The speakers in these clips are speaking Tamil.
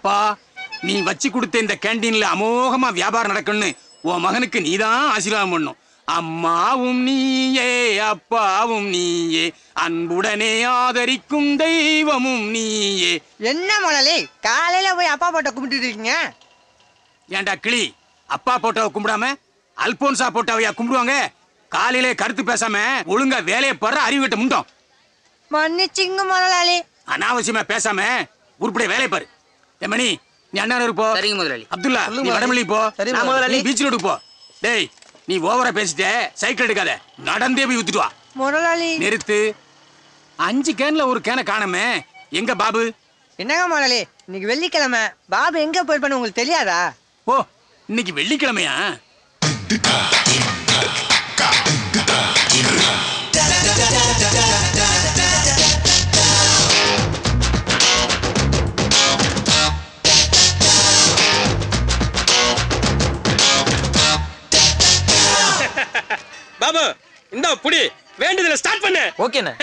அப்பா நீ வச்சு கொடுத்த இந்த கேண்டீன்ல அமோகமா வியாபாரம் நடக்கணும்னு உன் மகனுக்கு நீதான் ஆசீர்வாதம் பண்ணும் அம்மாவும் நீயே அப்பாவும் நீயே அன்புடனே ஆதரிக்கும் தெய்வமும் நீயே என்ன முதலாளி காலையில போய் அப்பா போட்ட கும்பிட்டு இருக்கீங்க ஏன்டா கிளி அப்பா போட்டோவை கும்பிடாம அல்போன்சா போட்டோவையா கும்பிடுவாங்க காலையிலே கருத்து பேசாம ஒழுங்கா வேலையை போடுற அறிவிட்ட முண்டோம் மன்னிச்சிங்க முதலாளி அனாவசியமா பேசாம உருப்படிய வேலையை பாரு ஏ மணி நீ அண்ணா போ சரிங்க முதலாளி அப்துல்லா சொல்லுங்க நீ முதலாளி. வடமல்லி போ சரி நான் முதலாளி. நீ பீச் ரோடு போ டேய் நீ ஓவரா பேசிட்ட சைக்கிள் எடுக்காத நடந்தே போய் ஊத்திட்டு வா முதலாளி நிறுத்து அஞ்சு கேன்ல ஒரு கேனை காணமே எங்க பாபு என்னங்க முதலாளி இன்னைக்கு வெள்ளிக்கிழமை பாபு எங்க போயிருப்பான்னு உங்களுக்கு தெரியாதா ஓ இன்னைக்கு வெள்ளிக்கிழமையா பாபு இந்த புடி வேண்டியதுல ஸ்டார்ட் பண்ணு ஓகேண்ணே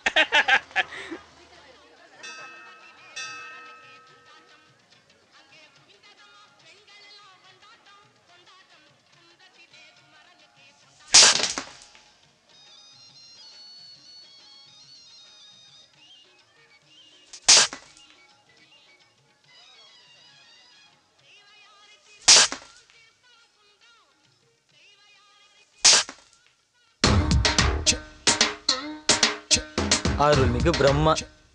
அருள்மிகு பிரம்மா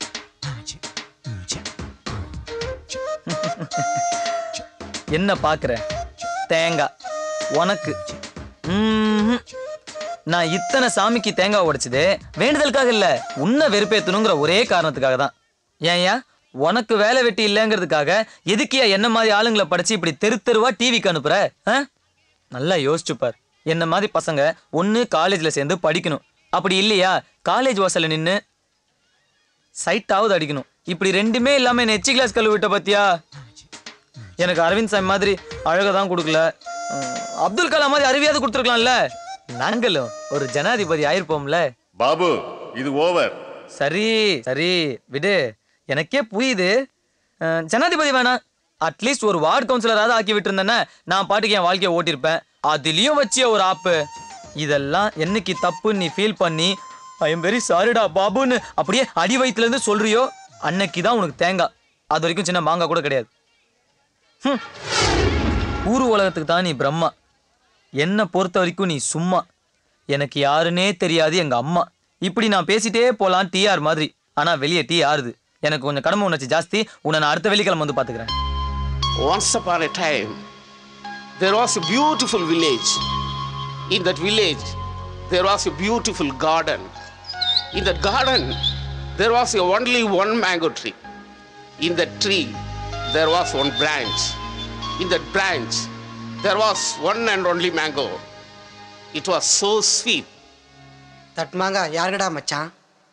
என்ன பாக்குற தேங்காய் உனக்கு ம்ஹும். நான் இத்தனை சாமிக்கு தேங்காய் உடைச்சதே வேண்டுதலுக்காக இல்ல உன்னை வெறுப்பேத்தணுங்கிற ஒரே காரணத்துக்காக தான் ஏன்யா உனக்கு வேலை வெட்டி இல்லைங்கிறதுக்காக எதுக்கியா என்ன மாதிரி ஆளுங்களை படிச்சு இப்படி தெரு தெருவா டிவிக்கு அனுப்புற ஆ? நல்லா யோசிச்சு பார் என்ன மாதிரி பசங்க ஒண்ணு காலேஜ்ல சேர்ந்து படிக்கணும் அப்படி இல்லையா காலேஜ் வாசல்ல நின்னு சைட்டாவது அடிக்கணும் இப்படி ரெண்டுமே இல்லாம என்ன எச்சி கிளாஸ் கழுவி விட்ட பாத்தியா எனக்கு அரவிந்த் சாமி மாதிரி அழகை தான் கொடுக்கல உம், அப்துல் கலாம் மாதிரி அறிவியாவது கொடுத்துருக்கலாம்ல நாங்களும் ஒரு ஜனாதிபதி ஆயிருப்போம்ல பாபு இது ஓவர் சரி சரி விடு எனக்கே புரியுது அஹ், ஜனாதிபதி வேணாம் அட்லீஸ்ட் ஒரு வார்டு கவுன்சிலராவது ஆக்கி விட்டுருந்தேன்னா நான் பாட்டுக்கு என் வாழ்க்கையை ஓட்டியிருப்பேன் அதுலயும் வச்சிய ஒரு ஆப்பு இதெல்லாம் என்னைக்கு தப்புன்னு நீ ஃபீல் பண்ணி ஐ எம் வெரி சாரிடா பாபுன்னு அப்படியே அடி வயித்துல இருந்து சொல்றியோ அன்னைக்கு தான் உனக்கு தேங்காய் அது வரைக்கும் சின்ன மாங்காய் கூட கிடையாது ஹம். ஊர் உலகத்துக்கு தான் நீ பிரம்மா என்னை பொறுத்த வரைக்கும் நீ சும்மா எனக்கு யாருன்னே தெரியாது எங்க அம்மா இப்படி நான் பேசிட்டே போலாம் டிஆர் மாதிரி ஆனா வெளியே டீ ஆறுது எனக்கு கொஞ்சம் கடமை உணர்ச்சி ஜாஸ்தி உன்னை நான் அடுத்த வெள்ளிக்கிழமை வந்து பாத்துக்கிறேன் Once upon a time, there was a beautiful village. In that village, there was a beautiful garden. In that garden, there was a only one mango tree. In that tree, there was one branch. In that branch, there was one and only mango. It was so sweet. தட்மாங்க யாருடா மச்சான்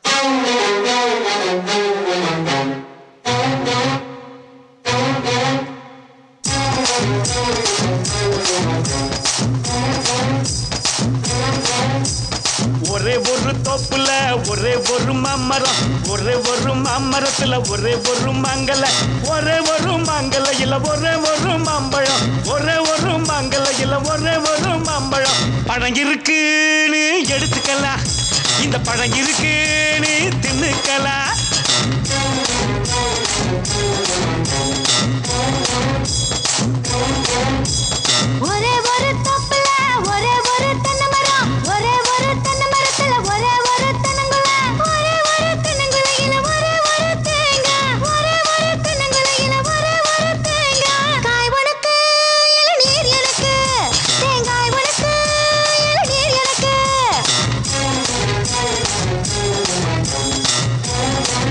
ஒரே ஒரு தோப்புல ஒரே ஒரு மாமரம் ஒரே ஒரு மாமரத்துல ஒரே ஒரு மாங்கல ஒரே ஒரு மாங்கல இல்ல ஒரே ஒரு மாம்பழம் ஒரே ஒரு மாங்கல இல்ல ஒரே ஒரு மாம்பழம் பழம் இருக்குன்னு எடுத்துக்கலாம் இந்த பழம் இருக்குன்னு தின்னுக்கலாம் ஒரே ஒரு தோப்புல ஒரே ஒரு தென்னை மரம் ஒரே ஒரு தென்னை மரத்துல ஒரே ஒரு தென்னங்குல ஒரே ஒரு தென்னங்குலையில ஒரே ஒரு தேங்காய் ஒரே ஒரு தென்னங்குலையில ஒரே ஒரு தேங்காய் காய் உனக்கு இளநீர் எனக்கு தேங்காய் உனக்கு இளநீர் எனக்கு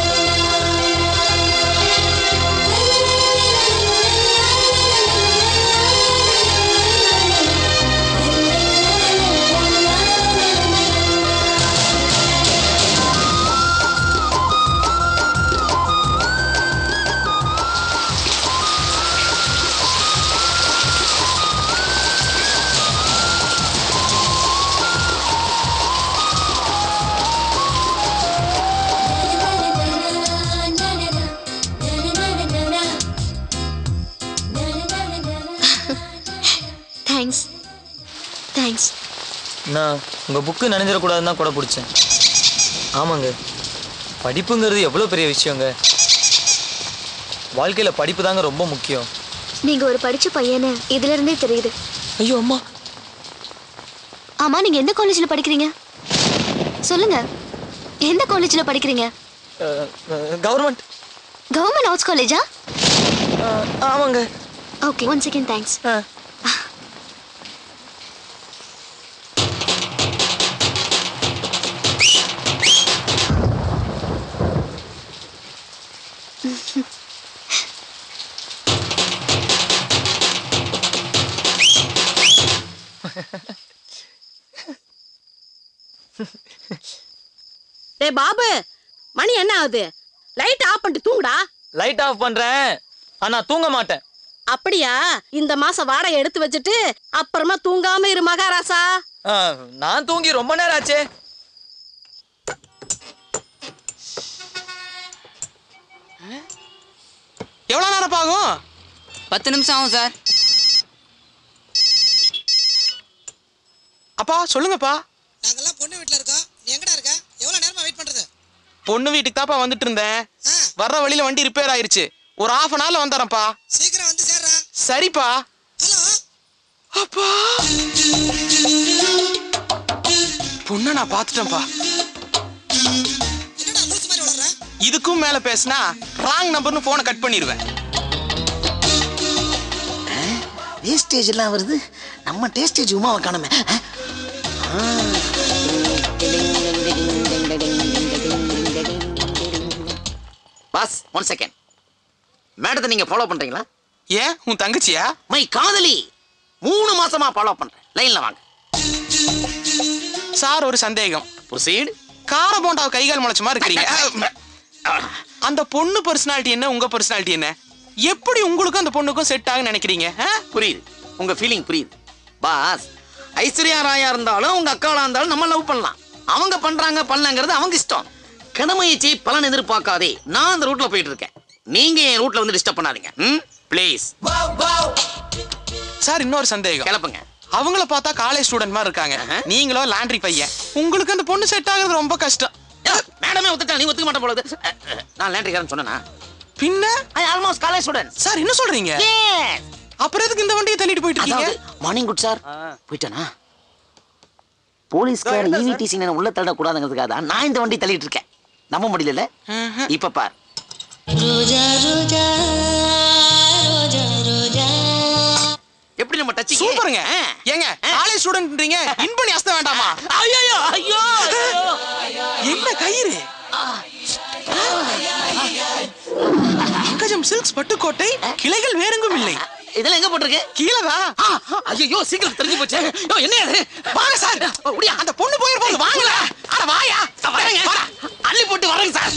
தேங்க்ஸ் தேங்க்ஸ் நான் உங்கள் புக்கு நனைஞ்சிடக்கூடாதுன்னு தான் கூட பிடிச்சேன் ஆமாங்க படிப்புங்கிறது எவ்வளோ பெரிய விஷயங்க வாழ்க்கையில் படிப்பு தாங்க ரொம்ப முக்கியம் நீங்க ஒரு படிச்ச பையன்னு இதுல இருந்தே தெரியுது ஐயோ அம்மா ஆமா நீங்க எந்த காலேஜ்ல படிக்கிறீங்க சொல்லுங்க எந்த காலேஜ்ல படிக்கிறீங்க கவர்மெண்ட் கவர்மெண்ட் ஆர்ட்ஸ் காலேஜா ஆமாங்க ஓகே ஒன் செகண்ட் தேங்க்ஸ் டேய் பாபு மணி என்ன ஆகுது லைட் ஆஃப் பண்ணிட்டு தூங்குடா லைட் ஆஃப் பண்ணுறேன் ஆனால் தூங்க மாட்டேன் அப்படியா இந்த மாசம் வாடகை எடுத்து வச்சுட்டு அப்புறமா தூங்காம இரு மகாராசா ஆ, நான் தூங்கி ரொம்ப நேரம் ஆச்சே எவ்வளோ நேரம் ஆகும் பத்து நிமிஷம் ஆகும் சார் அப்பா சொல்லுங்கப்பா நாங்கெல்லாம் பொண்ணு வீட்ல இருக்கோம் நீ எங்கடா இருக்க எவ்வளவு நேரமா வெயிட் பண்றது பொண்ணு வீட்டுக்கு தாப்பா வந்துட்டு இருந்தேன் வர்ற வழியில வண்டி ரிப்பேர் ஆயிருச்சு ஒரு half அன் ஹவர்ல வந்துடுறேன்ப்பா சீக்கிரம் வந்து சேர்றா சரிப்பா ஹலோ அப்பா பொண்ணை நான் பார்த்துட்டேன்ப்பா என்னடா லூசு மாதிரி வளர்ற இதுக்கும் மேல பேசினா ராங் நம்பர்னு போனை கட் பண்ணிடுவேன் வேஸ்டேஜ் எல்லாம் வருது நம்ம டேஸ்டேஜ் உமாவை காணுமே பாஸ் ஒன் செகண்ட் மேடத்தை நீங்க ஃபாலோ பண்றீங்களா ஏன் உன் தங்கச்சியா மை காதலி மூணு மாசமா ஃபாலோ பண்றேன் லைன்ல வாங்க சார் ஒரு சந்தேகம் ப்ரொசீட் கார போண்டாவை கைகால் முளைச்ச மாதிரி இருக்கிறீங்க அந்த பொண்ணு பர்சனாலிட்டி என்ன உங்க பர்சனாலிட்டி என்ன எப்படி உங்களுக்கும் அந்த பொண்ணுக்கும் செட் ஆகுன்னு நினைக்கிறீங்க ஆ? புரியுது உங்க ஃபீலிங் புரியுது பாஸ் ஐஸ்வர்யா ராயா இருந்தாலும் உங்க அக்காவா இருந்தாலும் நம்ம லவ் பண்ணலாம் அவங்க பண்றாங்க பண்ணலங்கிறது அவங்க இஷ்டம் கடமையை பலன் எதிர்பார்க்காதே நான் அந்த ரூட்ல போயிட்டு இருக்கேன் நீங்க என் ரூட்ல வந்து டிஸ்டர்ப் பண்ணாதீங்க ம் ப்ளீஸ் சார் இன்னொரு சந்தேகம் கிளப்புங்க அவங்கள பார்த்தா காலேஜ் ஸ்டூடெண்ட் மாதிரி இருக்காங்க நீங்களோ லாண்ட்ரி பையன் உங்களுக்கு அந்த பொண்ணு செட் ஆகுறது ரொம்ப கஷ்டம் மேடமே ஒத்துட்டா நீ ஒத்துக்க மாட்டேன் போல இருக்கு. அஹ், அஹ், நான் லேண்ட்ரிக்காரன் சொன்னேனா பின்ன I almost college student sir என்ன சொல்றீங்க அப்புறம் எதுக்கு இந்த வண்டியை தள்ளிட்டு போயிட்டு இருக்கீங்க மார்னிங் குட் சார் போயிட்டானா போலீஸ்கார் ஈவிடிசி நேரம் உள்ள தள்ளக்கூடாதுங்கிறதுக்காக தான் நான் இந்த வண்டி தள்ளிட்டு இருக்கேன் நம்ப முடியல இப்ப பார் எப்படி நம்ம டச் சூப்பருங்க ஏங்க காலேஜ் ஸ்டூடெண்ட்ன்றீங்க இன் பண்ணி அஸ்த வேண்டாமா ஐயோ ஐயோ என்ன கயிறு பங்கஜம் சில்க்ஸ் பட்டுக்கோட்டை கிளைகள் வேறெங்கும் இல்லை இதெல்லாம் எங்க போட்டிருக்கு கீழதான் ஐயோ சீக்கிரம் தெரிஞ்சு போச்சு ஐயோ, என்ன அது வாங்க சார் முடியா அந்த பொண்ணு போயிருப்பாங்க வாங்கல அட வாயா வரேங்க அள்ளி போட்டு வரேங்க சார்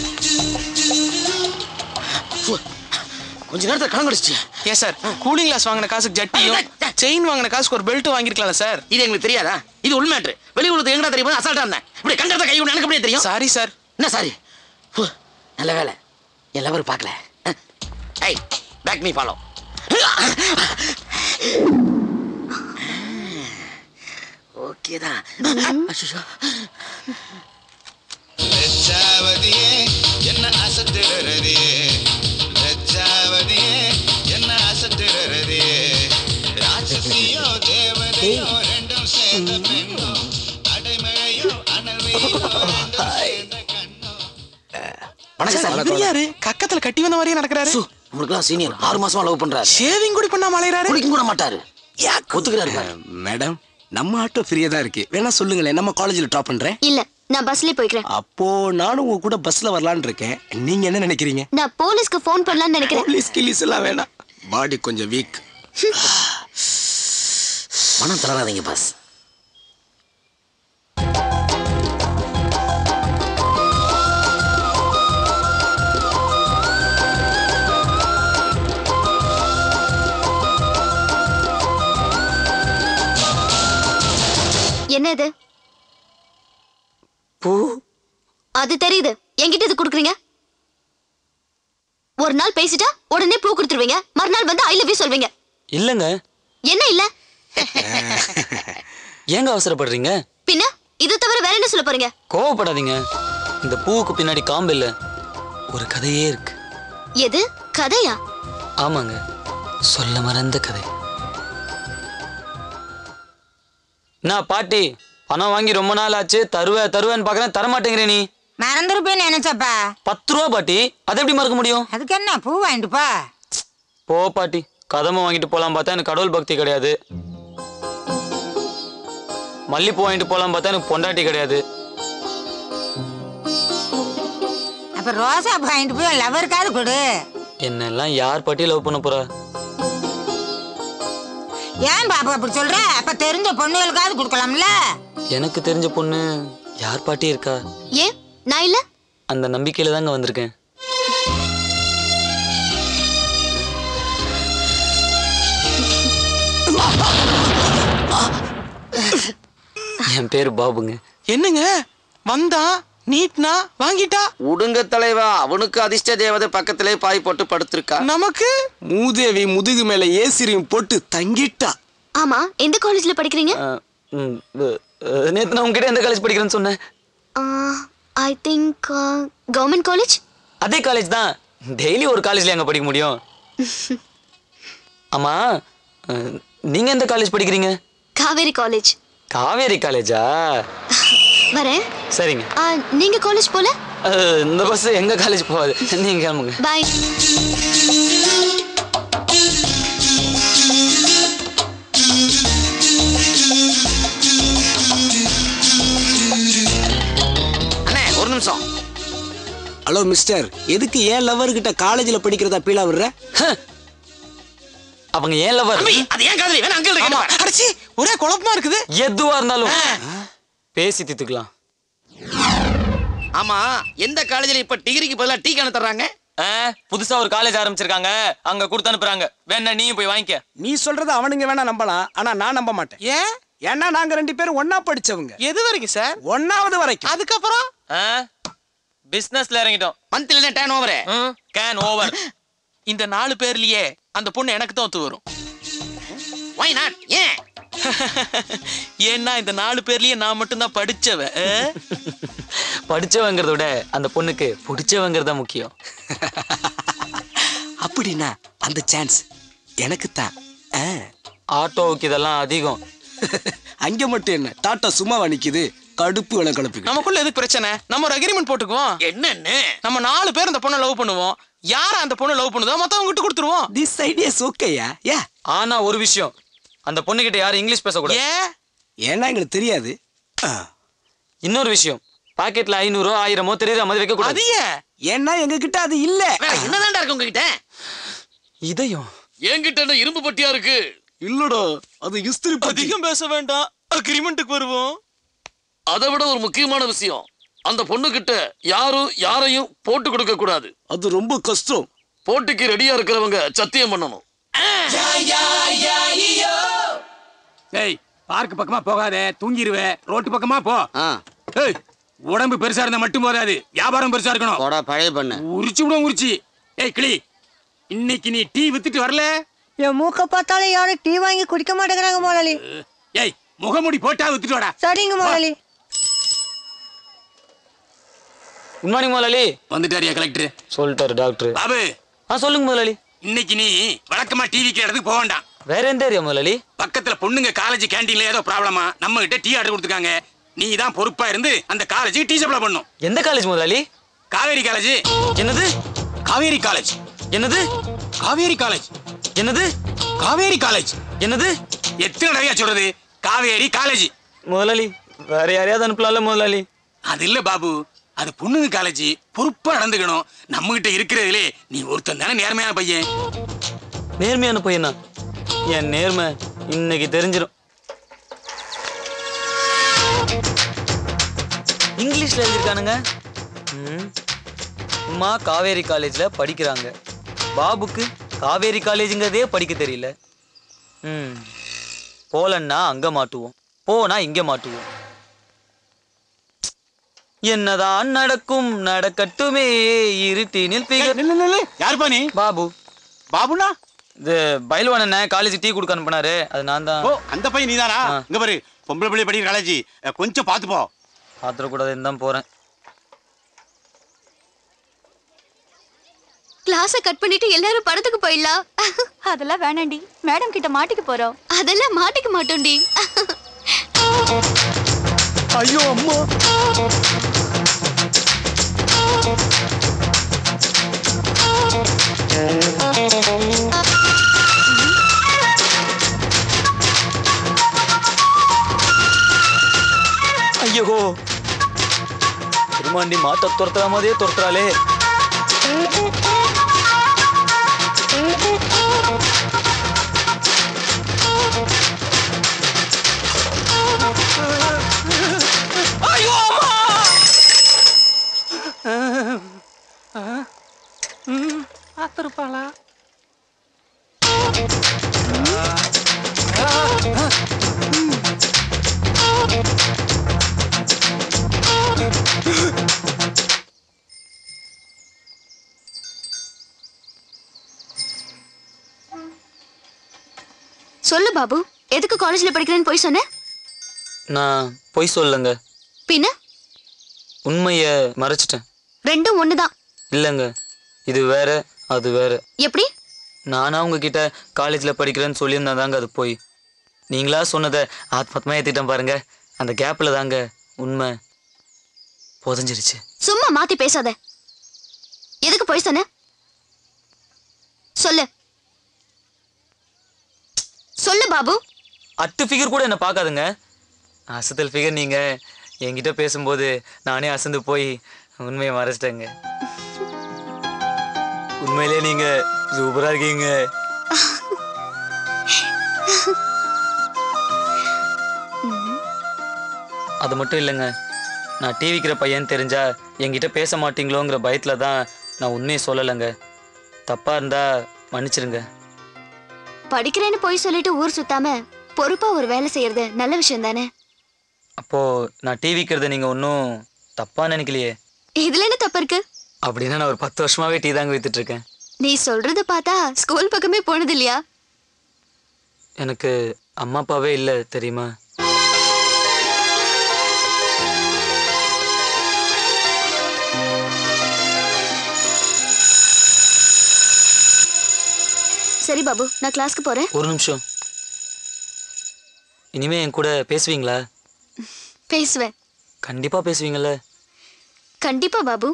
கொஞ்ச நேரத்துல கலங்கடிச்சு ஏன் சார் கூலிங் கிளாஸ் வாங்கின காசுக்கு ஜட்டியும் செயின் வாங்கின காசுக்கு ஒரு பெல்ட் வாங்கிருக்கலாம்ல சார் இது எங்களுக்கு தெரியாதா இது உண்மையாட்டு வெளி உலகத்துக்கு எங்கடா தெரியும் அசால்ட்டா இருந்தேன் இப்படி கண்டத கை விட எனக்கு அப்படியே தெரியும் சாரி சார் என்ன சாரி ஹு, நல்ல வேலை என் லவர் பார்க்கல ஐய் பேக் மீ ஃபாலோ ஓகே தான் அச்சச்சோ. லட்சாவதியே என்ன அசத்துறதே லட்சாவதியே என்ன அசத்துறதே ராட்சசியோ தேவதையோ ரெண்டும் சேர்ந்த பெண்ணோ அடைமழையோ அனல் வெயிலோ ரெண்டும் சேர்ந்த கண்ணோ வணக்கம் சார் இவர் யாரு கக்கத்துல கட்டி வந்த மாதிரியே நடக்கிறாரு உங்களுக்குலாம் சீனியர் ஆறு மாசமா லவ் பண்றாரு ஷேவிங் கூட பண்ணாம அலையறாரு குளிக்க கூட மாட்டாரு ஒத்துக்கிறாரு பாரு. மேடம் நம்ம ஆட்டோ ஃப்ரீயா தான் இருக்கு வேணா சொல்லுங்களேன் நம்ம காலேஜ்ல ட்ராப் பண்றேன் இல்ல நான் பஸ்லயே போய்க்கிறேன் அப்போ நானும் உங்க கூட பஸ்ல வரலான்னு இருக்கேன் நீங்க என்ன நினைக்கிறீங்க நான் போலீஸ்க்கு ஃபோன் பண்ணலாம்னு நினைக்கிறேன் போலீஸ் கிலீஸ் எல்லாம் வேணாம் பாடி கொஞ்சம் வீக் மனம் தளராதீங்க பாஸ் என்ன இது பூ அது தெரியுது என்கிட்ட இது கொடுக்குறீங்க ஒரு நாள் பேசிட்டா உடனே பூ கொடுத்துருவீங்க மறுநாள் வந்து ஐ லவ் யூ சொல்வீங்க இல்லைங்க என்ன இல்ல ஏங்க அவசரப்படுறீங்க பின்ன இது தவிர வேற என்ன சொல்ல போறீங்க கோவப்படாதீங்க இந்த பூவுக்கு பின்னாடி காம்பு இல்ல ஒரு கதையே இருக்கு எது கதையா ஆமாங்க சொல்ல மறந்த கதை நான் பாட்டி பணம் வாங்கி ரொம்ப நாள் ஆச்சு தருவ தருவேன்னு பார்க்கறேன் தரமாட்டேங்கிறே நீ மறந்துருப்பேன்னு நினைச்சப்பா பத்து ரூபா பாட்டி அதை எப்படி மறக்க முடியும் அதுக்கு என்ன பூ வாங்கிட்டு போ போ பாட்டி கதமை வாங்கிட்டு போலாம் பார்த்தா எனக்கு கடவுள் பக்தி கிடையாது மல்லிப்பூ வாங்கிட்டு போலாம் பார்த்தா எனக்கு பொண்டாட்டி கிடையாது அப்ப ரோசா பூ வாங்கிட்டு போய் லவருக்காவது கொடு என்னெல்லாம் யார் பாட்டி லவ் பண்ண போறா ஏன் பாப்பா அப்படி சொல்ற அப்ப தெரிஞ்ச பொண்ணுகளுக்காவது கொடுக்கலாம்ல எனக்கு தெரிஞ்ச பொண்ணு யார் பாட்டி இருக்கா ஏன் நான் இல்ல அந்த நம்பிக்கையில தாங்க வந்திருக்கேன் என் பேரு பாபுங்க என்னங்க வந்தா நீட்னா வாங்கிட்டா உடுங்க தலைவா அவனுக்கு அதிர்ஷ்ட தேவதை பக்கத்திலே பாய் போட்டு படுத்திருக்கா நமக்கு மூதேவி முதுகு மேல ஏசிரியும் போட்டு தங்கிட்டா ஆமா எந்த காலேஜ்ல படிக்கிறீங்க நேத்து நான் உங்ககிட்ட எந்த காலேஜ் படிக்கிறேன்னு சொன்னேன் ஐ திங்க் கவர்மெண்ட் காலேஜ் அதே காலேஜ் தான் டெய்லி ஒரு காலேஜ்ல அங்க படிக்க முடியும் ஆமா அஹ், நீங்க எந்த காலேஜ் படிக்கிறீங்க காவேரி காலேஜ் காவேரி காலேஜா வரேன் சரிங்க ஆ, நீங்க காலேஜ் போல அஹ், இந்த பஸ் எங்க காலேஜ் போகாது நீங்க கிளம்புங்க பாய் அண்ணே ஒரு நிமிஷம் ஹலோ மிஸ்டர் எதுக்கு ஏன் லவர் கிட்ட காலேஜ்ல படிக்கிறதா பீலா விடுற அவங்க ஏன் லவர் அது ஏன் காதலி வேணா அங்கிள் ஆமா அடிச்சி ஒரே குழப்பமா இருக்குது எதுவா இருந்தாலும் பேசி தீர்த்துக்கலாம் ஆமா எந்த காலேஜ்ல இப்ப டிகிரிக்கு பதிலா டீ கான தர்றாங்க ஆ, புதுசா ஒரு காலேஜ் ஆரம்பிச்சிருக்காங்க அங்க கொடுத்து அனுப்புறாங்க வேணா நீயும் போய் வாங்கிக்க நீ சொல்றத அவனுங்க வேணா நம்பலாம் ஆனா நான் நம்ப மாட்டேன் ஏன் ஏன்னா நாங்க ரெண்டு பேரும் ஒண்ணா படிச்சவங்க எது வரைக்கும் சார் ஒன்னாவது வரைக்கும் அதுக்கப்புறம் பிசினஸ்ல இறங்கிட்டோம் மந்த்ல டேன் ஓவர் கேன் ஓவர் இந்த நாலு பேர்லயே அந்த பொண்ணு எனக்கு தான் ஒத்து வரும் வை நாட் ஏன் ஏன்னா இந்த நாலு பேர்லயே நான் மட்டும்தான் படிச்சவன் ஆ? படிச்சவங்கிறத விட அந்த பொண்ணுக்கு பிடிச்சவங்கிறது தான் முக்கியம் அப்படின்னா அந்த சான்ஸ் எனக்கு தான் ஆட்டோவுக்கு இதெல்லாம் அதிகம் அங்க மட்டும் என்ன டாட்டா சும்மாவா நிக்குது கடுப்பு விலை கலப்புக்கு நமக்குள்ள எதுக்கு பிரச்சனை நம்ம ஒரு அக்ரிமெண்ட் போட்டுக்குவோம் என்னன்னு நம்ம நாலு பேர் அந்த பொண்ணை லவ் பண்ணுவோம் யார அந்த பொண்ணை லவ் பண்ணுதோ மொத்தம் விட்டு கொடுத்துருவோம் திஸ் ஐடியாஸ் ஓகேயா ஏ ஆனா ஒரு விஷயம் அந்த பொண்ணுகிட்ட யாரும் இங்கிலீஷ் பேசக்கூடாது ஏன் ஏன்னா எங்களுக்கு தெரியாது இன்னொரு விஷயம் பாக்கெட்ல ஐநூறோ ஆயிரமோ தெரியுற மாதிரி வைக்க கூடாது ஏன்னா எங்க கிட்ட அது இல்ல வேற என்னதான்டா இருக்கு உங்ககிட்ட இதயம் என்கிட்ட என்ன இரும்பு பட்டியா இருக்கு இல்லடா அது இஸ்திரி அதிகம் பேச வேண்டாம் அக்ரிமெண்ட்டுக்கு வருவோம் அதை விட ஒரு முக்கியமான விஷயம் அந்த பொண்ணு கிட்ட யாரும் யாரையும் போட்டு கொடுக்க கூடாது அது ரொம்ப கஷ்டம் போட்டிக்கு ரெடியா இருக்கிறவங்க சத்தியம் பண்ணணும் ஏய் பார்க் பக்கமா போகாத தூங்கிருவ ரோட்டு பக்கமா போ ஏய் உடம்பு பெருசா இருந்தா மட்டும் போதாது வியாபாரம் பெருசா இருக்கணும் பழைய பண்ணு உரிச்சு விடும் உரிச்சு ஏய் கிளி இன்னைக்கு நீ டீ வித்துட்டு வரல என் மூக்க பார்த்தாலே யாரும் டீ வாங்கி குடிக்க மாட்டேங்கிறாங்க முதலாளி ஏய் முகமூடி போட்டா வித்துட்டு வாடா சரிங்க முதலாளி குட் மார்னிங் முதலாளி வந்துட்டாரியா கலெக்டர் சொல்லிட்டாரு டாக்டர் பாபு ஆ சொல்லுங்க முதலாளி இன்னைக்கு நீ வழக்கமா டீ விக்கிற இடத்துக்கு போக வேண்டாம் வேற எந்த ஏரியா முதலாளி பக்கத்துல பொண்ணுங்க காலேஜ் கேண்டீன்ல ஏதோ ப்ராப்ளமா நம்ம கிட்ட டீ ஆர்டர் கொடுத்துருக்காங்க நீ தான் பொறுப்பா இருந்து அந்த காலேஜுக்கு டீ சப்ளை பண்ணும் எந்த காலேஜ் முதலாளி காவேரி காலேஜ் என்னது காவேரி காலேஜ் என்னது காவேரி காலேஜ் என்னது காவேரி காலேஜ் என்னது எத்தனை தடவையா சொல்றது காவேரி காலேஜ் முதலாளி வேற யாரையாவது அனுப்பலாம்ல முதலாளி அது இல்ல பாபு அது பொண்ணுங்க காலேஜ் பொறுப்பா நடந்துக்கணும் நம்ம கிட்ட இருக்கிறதுலே நீ ஒருத்தன் தானே நேர்மையான பையன் நேர்மையான பையனா என் நேர்மை இன்னைக்கு தெரிஞ்சிடும் இங்கிலீஷ்ல எழுதியிருக்கானுங்க ம். உமா காவேரி காலேஜ்ல படிக்கிறாங்க பாபுக்கு காவேரி காலேஜுங்கிறதே படிக்க தெரியல ம் போலன்னா அங்க மாட்டுவோம் போனா இங்க மாட்டுவோம் என்னதான் நடக்கும் நடக்கட்டுமே இருட்டினில் பிகர் யாருப்பா நீ பாபு பாபுனா இது பயில்வான் என்ன காலேஜ் டீ கொடுக்க அனுப்புனாரு அது நான் தான் ஓ அந்த பையன் நீதானா இங்க பாரு பொம்பளை பிள்ளை படிக்கிற காலேஜ் கொஞ்சம் பார்த்து போ பாத்திரக்கூடாதுன்னு தான் போறேன் கிளாஸ கட் பண்ணிட்டு எல்லாரும் படத்துக்கு போயிடலாம் அதெல்லாம் வேணாண்டி மேடம் கிட்ட மாட்டிக்க போறோம் அதெல்லாம் மாட்டிக்க மாட்டோம்டி ஐயோ அம்மா ஐயோ திருமாண்டி மாட்ட துரத்துற மாதிரியே துரத்துறாளே ஐயோ அம்மா பார்த்துருப்பாளா சொல்லு பாபு எதுக்கு காலேஜ்ல படிக்கிறேன்னு போய் சொன்ன நான் பொய் சொல்லங்க பின்ன உண்மைய மறைச்சிட்டேன் ரெண்டும் ஒண்ணுதான் இல்லைங்க இது வேற அது வேற எப்படி நானா உங்ககிட்ட காலேஜில் படிக்கிறேன்னு சொல்லியிருந்தா தாங்க அது போய் நீங்களா சொன்னதை ஆத்மாத்மா ஏற்றிட்டேன் பாருங்க அந்த கேப்பில் தாங்க உண்மை புதஞ்சிருச்சு சும்மா மாத்தி பேசாத எதுக்கு போய் சொன்ன சொல்லு சொல்லு பாபு அட்டு ஃபிகர் கூட என்ன பார்க்காதுங்க அசத்தல் ஃபிகர் நீங்க என்கிட்ட பேசும்போது நானே அசந்து போய் உண்மையை மறைச்சிட்டேங்க உண்மையிலே நீங்க சூப்பரா இருக்கீங்க அது மட்டும் இல்லைங்க நான் டிவிக்கிற பையன் தெரிஞ்சா என்கிட்ட பேச மாட்டீங்களோங்கிற பயத்துல தான் நான் உண்மையை சொல்லலைங்க தப்பா இருந்தா மன்னிச்சிருங்க படிக்கிறேன்னு போய் சொல்லிட்டு ஊர் சுத்தாம பொறுப்பா ஒரு வேலை செய்யறது நல்ல விஷயம் தானே அப்போ நான் டிவிக்கிறத நீங்க ஒன்றும் தப்பா நினைக்கலையே இதுல என்ன தப்பு இருக்கு அப்படின்னா நான் ஒரு பத்து வருஷமாவே டீ தாங்க வித்துட்டு இருக்கேன் நீ சொல்றத பார்த்தா ஸ்கூல் பக்கமே போனது இல்லையா எனக்கு அம்மா அப்பாவே இல்லை தெரியுமா சரி பாபு நான் கிளாஸ்க்கு போறேன் ஒரு நிமிஷம் இனிமே என் கூட பேசுவீங்களா பேசுவேன் கண்டிப்பா பேசுவீங்கல்ல கண்டிப்பா பாபு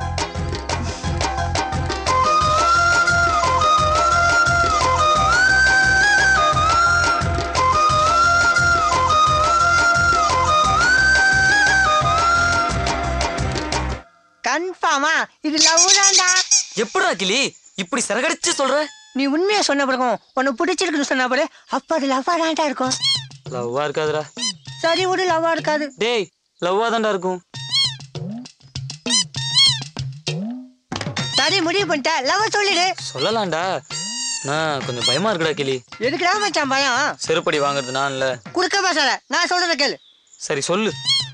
கன்ஃபார்மா இது லவ் தான்டா எப்படா கிளி இப்படி சரகடிச்சு சொல்ற நீ உண்மையை சொன்ன பிறகும் உன்னை பிடிச்சிருக்குன்னு சொன்ன பிறகு அப்ப அது லவ்வா தான்டா இருக்கும் லவ்வா இருக்காதுடா சரி விடு லவ்வா இருக்காது டேய் லவ்வா தான்டா இருக்கும் சரி முடிவு பண்ணிட்ட லவ் சொல்லிடு சொல்லலாம்டா நான் கொஞ்சம் பயமா இருக்குடா கிளி எதுக்குடா மச்சான் பயம் செருப்படி வாங்குறது நான் இல்ல குறுக்க பேசாத நான் சொல்றத கேளு சரி சொல்லு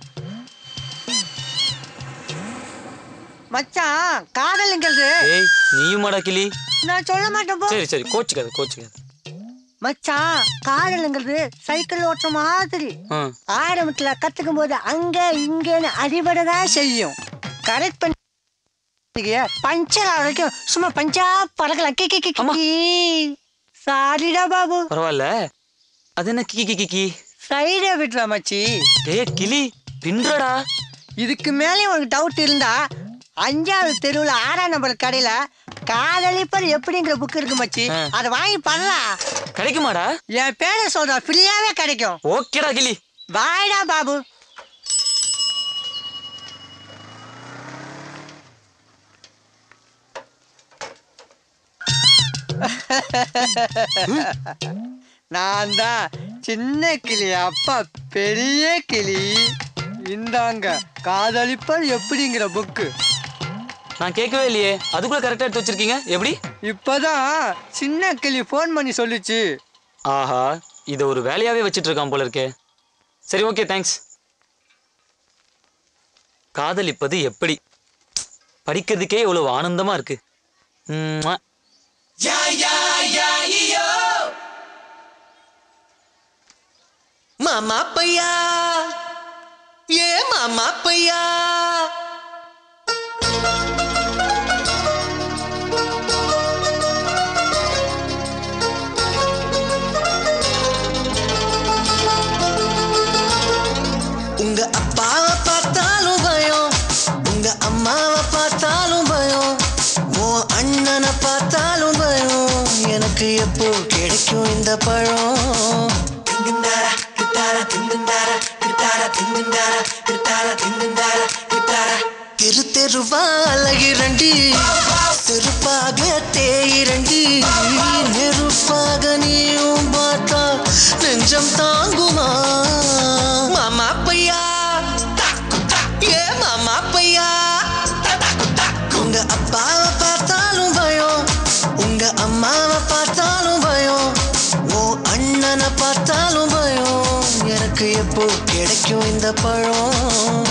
மச்சான் காதலுங்கிறது ஏய் நீயுமாடா கிளி நான் சொல்ல மாட்டேன் போ சரி சரி கோச்சுக்காத கோச்சுக்காத மச்சான் காதலுங்கிறது சைக்கிள் ஓட்டுற மாதிரி ஆ ஆரம்பத்துல கத்துக்கும் போது அங்க இங்கன்னு அடிபடதான் செய்யும் கரெக்ட் பண்ணி பஞ்சர் ஆகிற வரைக்கும் சும்மா பஞ்சா பறக்கலாம் கி கி கி கி சாரிடா பாபு பரவாயில்ல அது என்ன கி கி கி கி சைடே விட்டுறா மச்சி ஏய் கிளி பின்றடா இதுக்கு மேலே உனக்கு டவுட் இருந்தா அஞ்சாவது தெருவுல ஆறாம் நம்பர் கடையில காதலிப்பர் எப்படிங்கிற புக் இருக்கு மச்சி அதை வாங்கி பண்ணலாம் கிடைக்குமாடா என் பேரை சொல்ற ஃப்ரீயாவே கிடைக்கும் ஓகேடா கிளி பாய்டா பாபு நான் தான் சின்ன கிளி அப்பா பெரிய கிளி இந்தாங்க காதலிப்பர் எப்படிங்கிற புக்கு நான் கேட்கவே இல்லையே அதுக்குள்ள கரெக்டா எடுத்து வச்சிருக்கீங்க எப்படி இப்பதான் சின்ன கிளி ஃபோன் பண்ணி சொல்லுச்சு ஆஹா இதை ஒரு வேலையாவே வச்சிட்டு இருக்கான் போல இருக்கே சரி ஓகே தேங்க்ஸ் காதலிப்பது எப்படி படிக்கிறதுக்கே இவ்வளவு ஆனந்தமா இருக்கு ம்ம். யா யா யா ஈ மாமா பையா ஏ மாமா பையா உங்க அப்பாவை பார்த்தாலும் பயம் உங்க அம்மாவை பார்த்தாலும் பயம் உன் அண்ணனை பார்த்தாலும் பயம் எனக்கு எப்போ கிடைக்கும் இந்த பழம் திங்குந்தாரா கிட்டாரா திங்குந்தாரா கிட்டாரா திங்குந்தாரா கிட்டாரா திங்குந்தாரா கிட்டாரா தெரு தெருவா அழகிறண்டி செருப்பாக தேயிரண்டி நெருப்பாக நீயும் பார்த்தா நெஞ்சம் தாங்குமா மாமா பையா ஏ மாமா பையா உங்க அப்பாவை பார்த்தாலும் பயம் உங்க அம்மாவை பார்த்தாலும் பயம் உன் அண்ணனை பார்த்தாலும் பயம் எனக்கு எப்போ கிடைக்கும் இந்த பழம்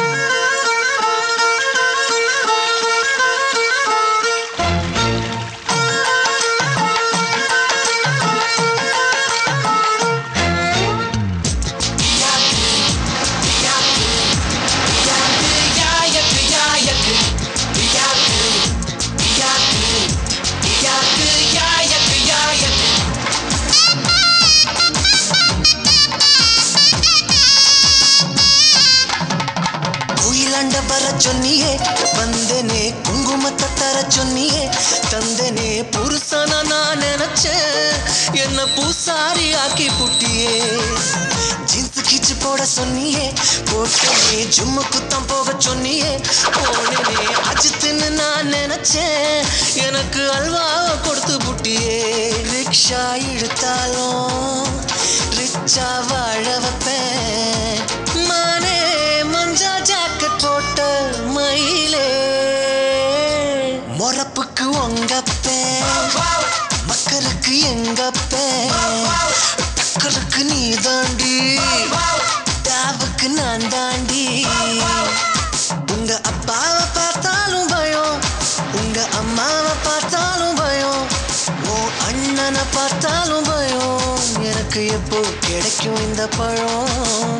கோயிலாண்ட வர சொன்னியே வந்தனே குங்குமத்தை தர சொன்னியே தந்தனே புருஷனா நான் நினைச்சேன் என்ன பூசாரி ஆக்கி புட்டியே ஜீன்ஸ் கிச்சு போட சொன்னியே போட்டனே ஜும்மு குத்தம் போக சொன்னியே போனேனே அஜித்துன்னு நான் நினைச்சேன் எனக்கு அல்வாவை கொடுத்து புட்டியே ரிக்ஷா இழுத்தாலும் ரிச்சா வாழ வைப்பேன் மானே மஞ்சா ஜாக்கெட் போட்ட மயிலே மொறப்புக்கு உங்கப்பேன் மக்களுக்கு எங்கப்பேன் டக்கருக்கு நீ தாண்டி தாவுக்கு நான் தாண்டி உங்க அப்பாவை பார்த்தாலும் பயம் உங்க அம்மாவை பார்த்தாலும் பயம் உன் அண்ணனை பார்த்தாலும் பயம் எனக்கு எப்போ கிடைக்கும் இந்த பழம்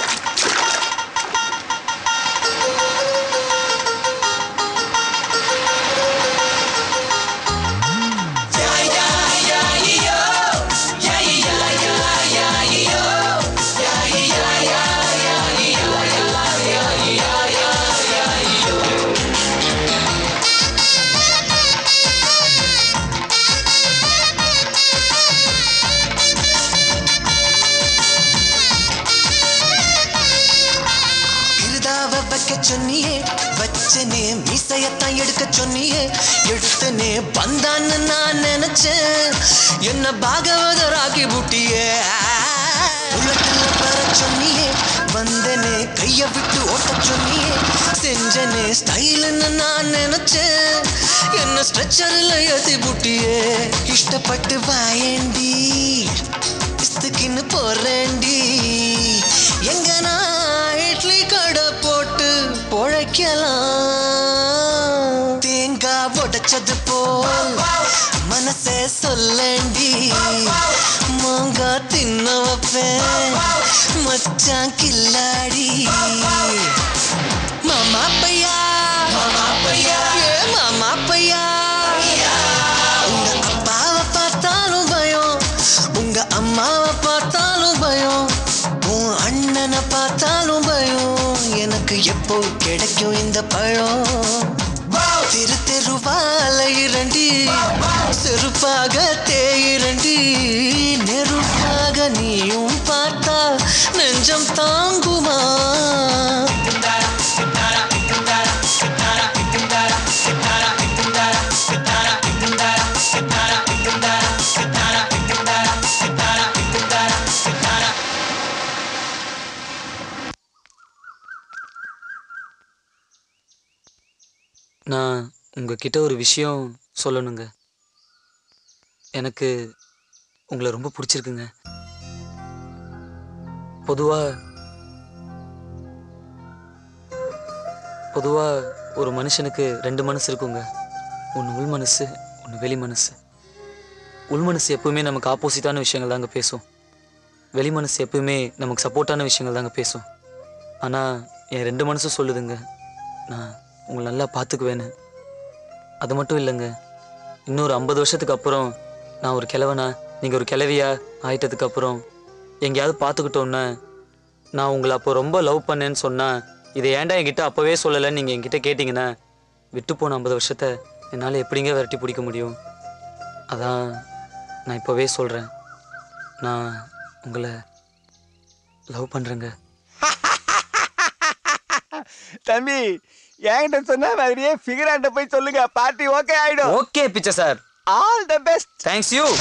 கிருதாவ வைக்க சொன்னியே வச்சனே மீசையத்தான் எடுக்க சொன்னியே எடுத்தனே பந்தான்னு நான் நினைச்சேன் என்ன பாகவதர் ஆக்கி புட்டியே உலகத்துல பெற சொன்னியே வந்தனே கைய விட்டு ஓட்ட சொன்னியே செஞ்சனே ஸ்டைலுன்னு நான் நினைச்சேன் என்ன ஸ்ட்ரெச்சரில் ஏத்தி புட்டியே இஷ்டப்பட்டு வாயேண்டி இஸ்துக்குன்னு போறேண்டி எங்க நான் இட்லி கடை போட்டு பொழைக்கலாம் தேங்காய் உடைச்சது போல் மனசே சொல்லண்டி மாங்காய் தின்ன வைப்பேன் மச்சான் கில்லாடி மாமா பையா மாமா பையா ஏ மாமா பையா உங்க அப்பாவை பார்த்தாலும் பயம் உங்க அம்மாவை பார்த்தாலும் பயம் உன் அண்ணனை பார்த்தாலும் பயம் எனக்கு எப்போ கிடைக்கும் இந்த பழம் தெரு தெருவால இரண்டி செருப்பாக தேயிரண்டி நெருப்பாக நீயும் பார்த்தா நெஞ்சம் தாங்குமா நான் உங்ககிட்ட ஒரு விஷயம் சொல்லணுங்க எனக்கு உங்களை ரொம்ப பிடிச்சிருக்குங்க பொதுவா பொதுவா ஒரு மனுஷனுக்கு ரெண்டு மனசு இருக்குங்க ஒன்று உள் மனசு ஒன்று வெளி மனசு உள் மனசு எப்பவுமே நமக்கு ஆப்போசிட்டான விஷயங்கள் தாங்க பேசும் வெளி மனசு எப்பவுமே நமக்கு சப்போர்ட்டான விஷயங்கள் தாங்க பேசும் ஆனால் என் ரெண்டு மனசும் சொல்லுதுங்க நான் உங்களை நல்லா பார்த்துக்குவேன்னு அது மட்டும் இல்லைங்க இன்னொரு ஐம்பது வருஷத்துக்கு அப்புறம் நான் ஒரு கிழவனா நீங்கள் ஒரு கிழவியா ஆயிட்டதுக்கு அப்புறம் எங்கேயாவது பார்த்துக்கிட்டோன்னா நான் உங்களை அப்போ ரொம்ப லவ் பண்ணேன்னு சொன்னால் இதை ஏன்டா என்கிட்ட அப்போவே சொல்லலைன்னு நீங்கள் என்கிட்ட கேட்டிங்கன்னா விட்டு போன ஐம்பது வருஷத்தை என்னால் எப்படிங்க விரட்டி பிடிக்க முடியும் அதான் நான் இப்போவே சொல்கிறேன் நான் உங்களை லவ் பண்ணுறேங்க தம்பி என்கிட்ட சொன்ன மாதிரியே ஃபிகராண்ட போய் சொல்லுங்க பார்ட்டி ஓகே ஆயிடும் ஓகே பிச்சை sir all the best thanks you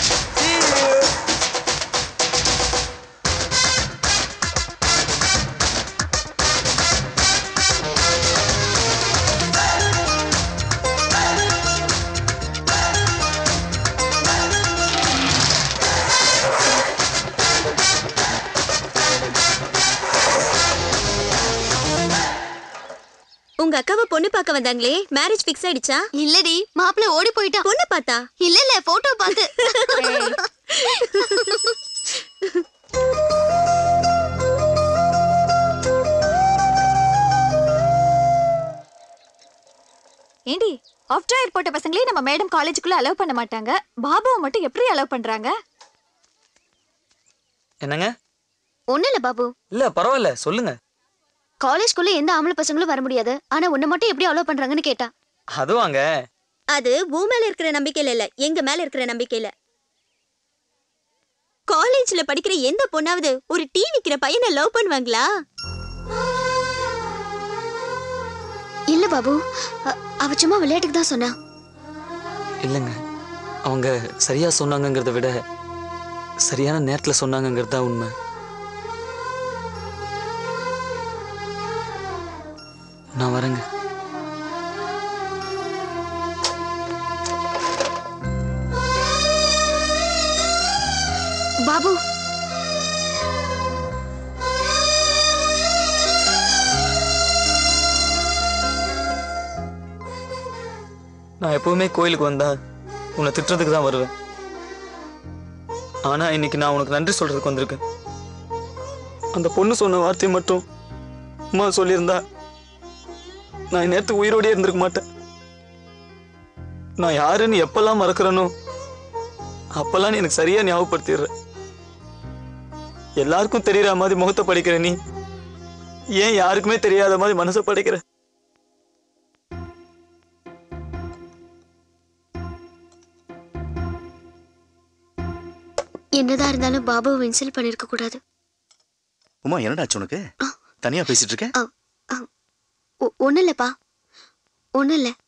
உங்க அக்காவை பொண்ணு பார்க்க வந்தாங்களே மேரேஜ் ஃபிக்ஸ் ஆயிடுச்சா இல்லடி மாப்பிள்ள ஓடி போயிட்டான் பொண்ணு பார்த்தா இல்ல இல்ல போட்டோ பார்த்து ஏண்டி ஆஃப்டர் இயர் போட்ட பசங்களே நம்ம மேடம் காலேஜுக்குள்ள அலோவ் பண்ண மாட்டாங்க பாபுவை மட்டும் எப்படி அலோவ் பண்றாங்க என்னங்க ஒண்ணு இல்ல பாபு இல்லை பரவாயில்ல சொல்லுங்க காலேஜ்க்குள்ள எந்த ஆம்பளை பசங்களும் வர முடியாது ஆனா உன்னை மட்டும் எப்படி அலோவ் பண்றாங்கன்னு கேட்டா அதுவாங்க அது உன் மேல இருக்கிற நம்பிக்கையில இல்ல எங்க மேல இருக்கிற நம்பிக்கையில காலேஜ்ல படிக்கிற எந்த பொண்ணாவது ஒரு டீ விக்கிற பையனை லவ் பண்ணுவாங்களா இல்ல பாபு அ- அவ சும்மா விளையாட்டுக்கு தான் சொன்னா இல்லைங்க அவங்க சரியா சொன்னாங்கங்கிறத விட சரியான நேரத்தில் சொன்னாங்கங்கிறது தான் உண்மை நான் வரேங்க பாபு நான் எப்பவுமே கோயிலுக்கு வந்தா உன்னை திட்டுறதுக்கு தான் வருவேன் ஆனா இன்னைக்கு நான் உனக்கு நன்றி சொல்றதுக்கு வந்திருக்கேன் அந்த பொண்ணு சொன்ன வார்த்தை மட்டும் அம்மா சொல்லியிருந்தா நான் இந்நேரத்துக்கு உயிரோடயே இருந்திருக்க மாட்டேன் நான் யாருன்னு எப்பெல்லாம் மறக்கிறேனோ அப்பெல்லாம் நீ எனக்கு சரியா ஞாபகப்படுத்திடுற எல்லாருக்கும் தெரியற மாதிரி முகத்தை படிக்கிற நீ ஏன் யாருக்குமே தெரியாத மாதிரி மனசை படைக்கிற என்னதான் இருந்தாலும் பாபுவை இன்சல்ட் பண்ணிருக்க கூடாது உமா என்னடாச்சு உனக்கு தனியா பேசிட்டு இருக்க ஒ- ஒண்ணும் இல்லப்பா ஒண்ணும் இல்ல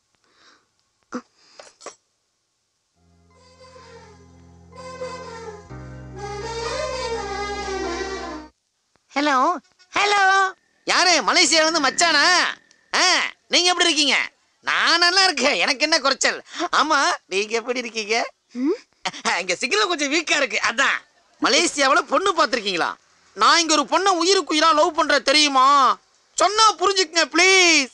ஹலோ ஹலோ யாரு மலேசியால இருந்து மச்சானா ஆ, நீங்க எப்படி இருக்கீங்க நான் நல்லா இருக்கேன் எனக்கு என்ன குறைச்சல் ஆமா நீங்க எப்படி இருக்கீங்க இங்க சிக்னல் கொஞ்சம் வீக்கா இருக்கு அதான் மலேசியாவுல பொண்ணு பார்த்திருக்கீங்களா நான் இங்க ஒரு பொண்ணை உயிருக்கு உயிரா லவ் பண்ற தெரியுமா சொன்னா புரிஞ்சுக்குங்க ப்ளீஸ்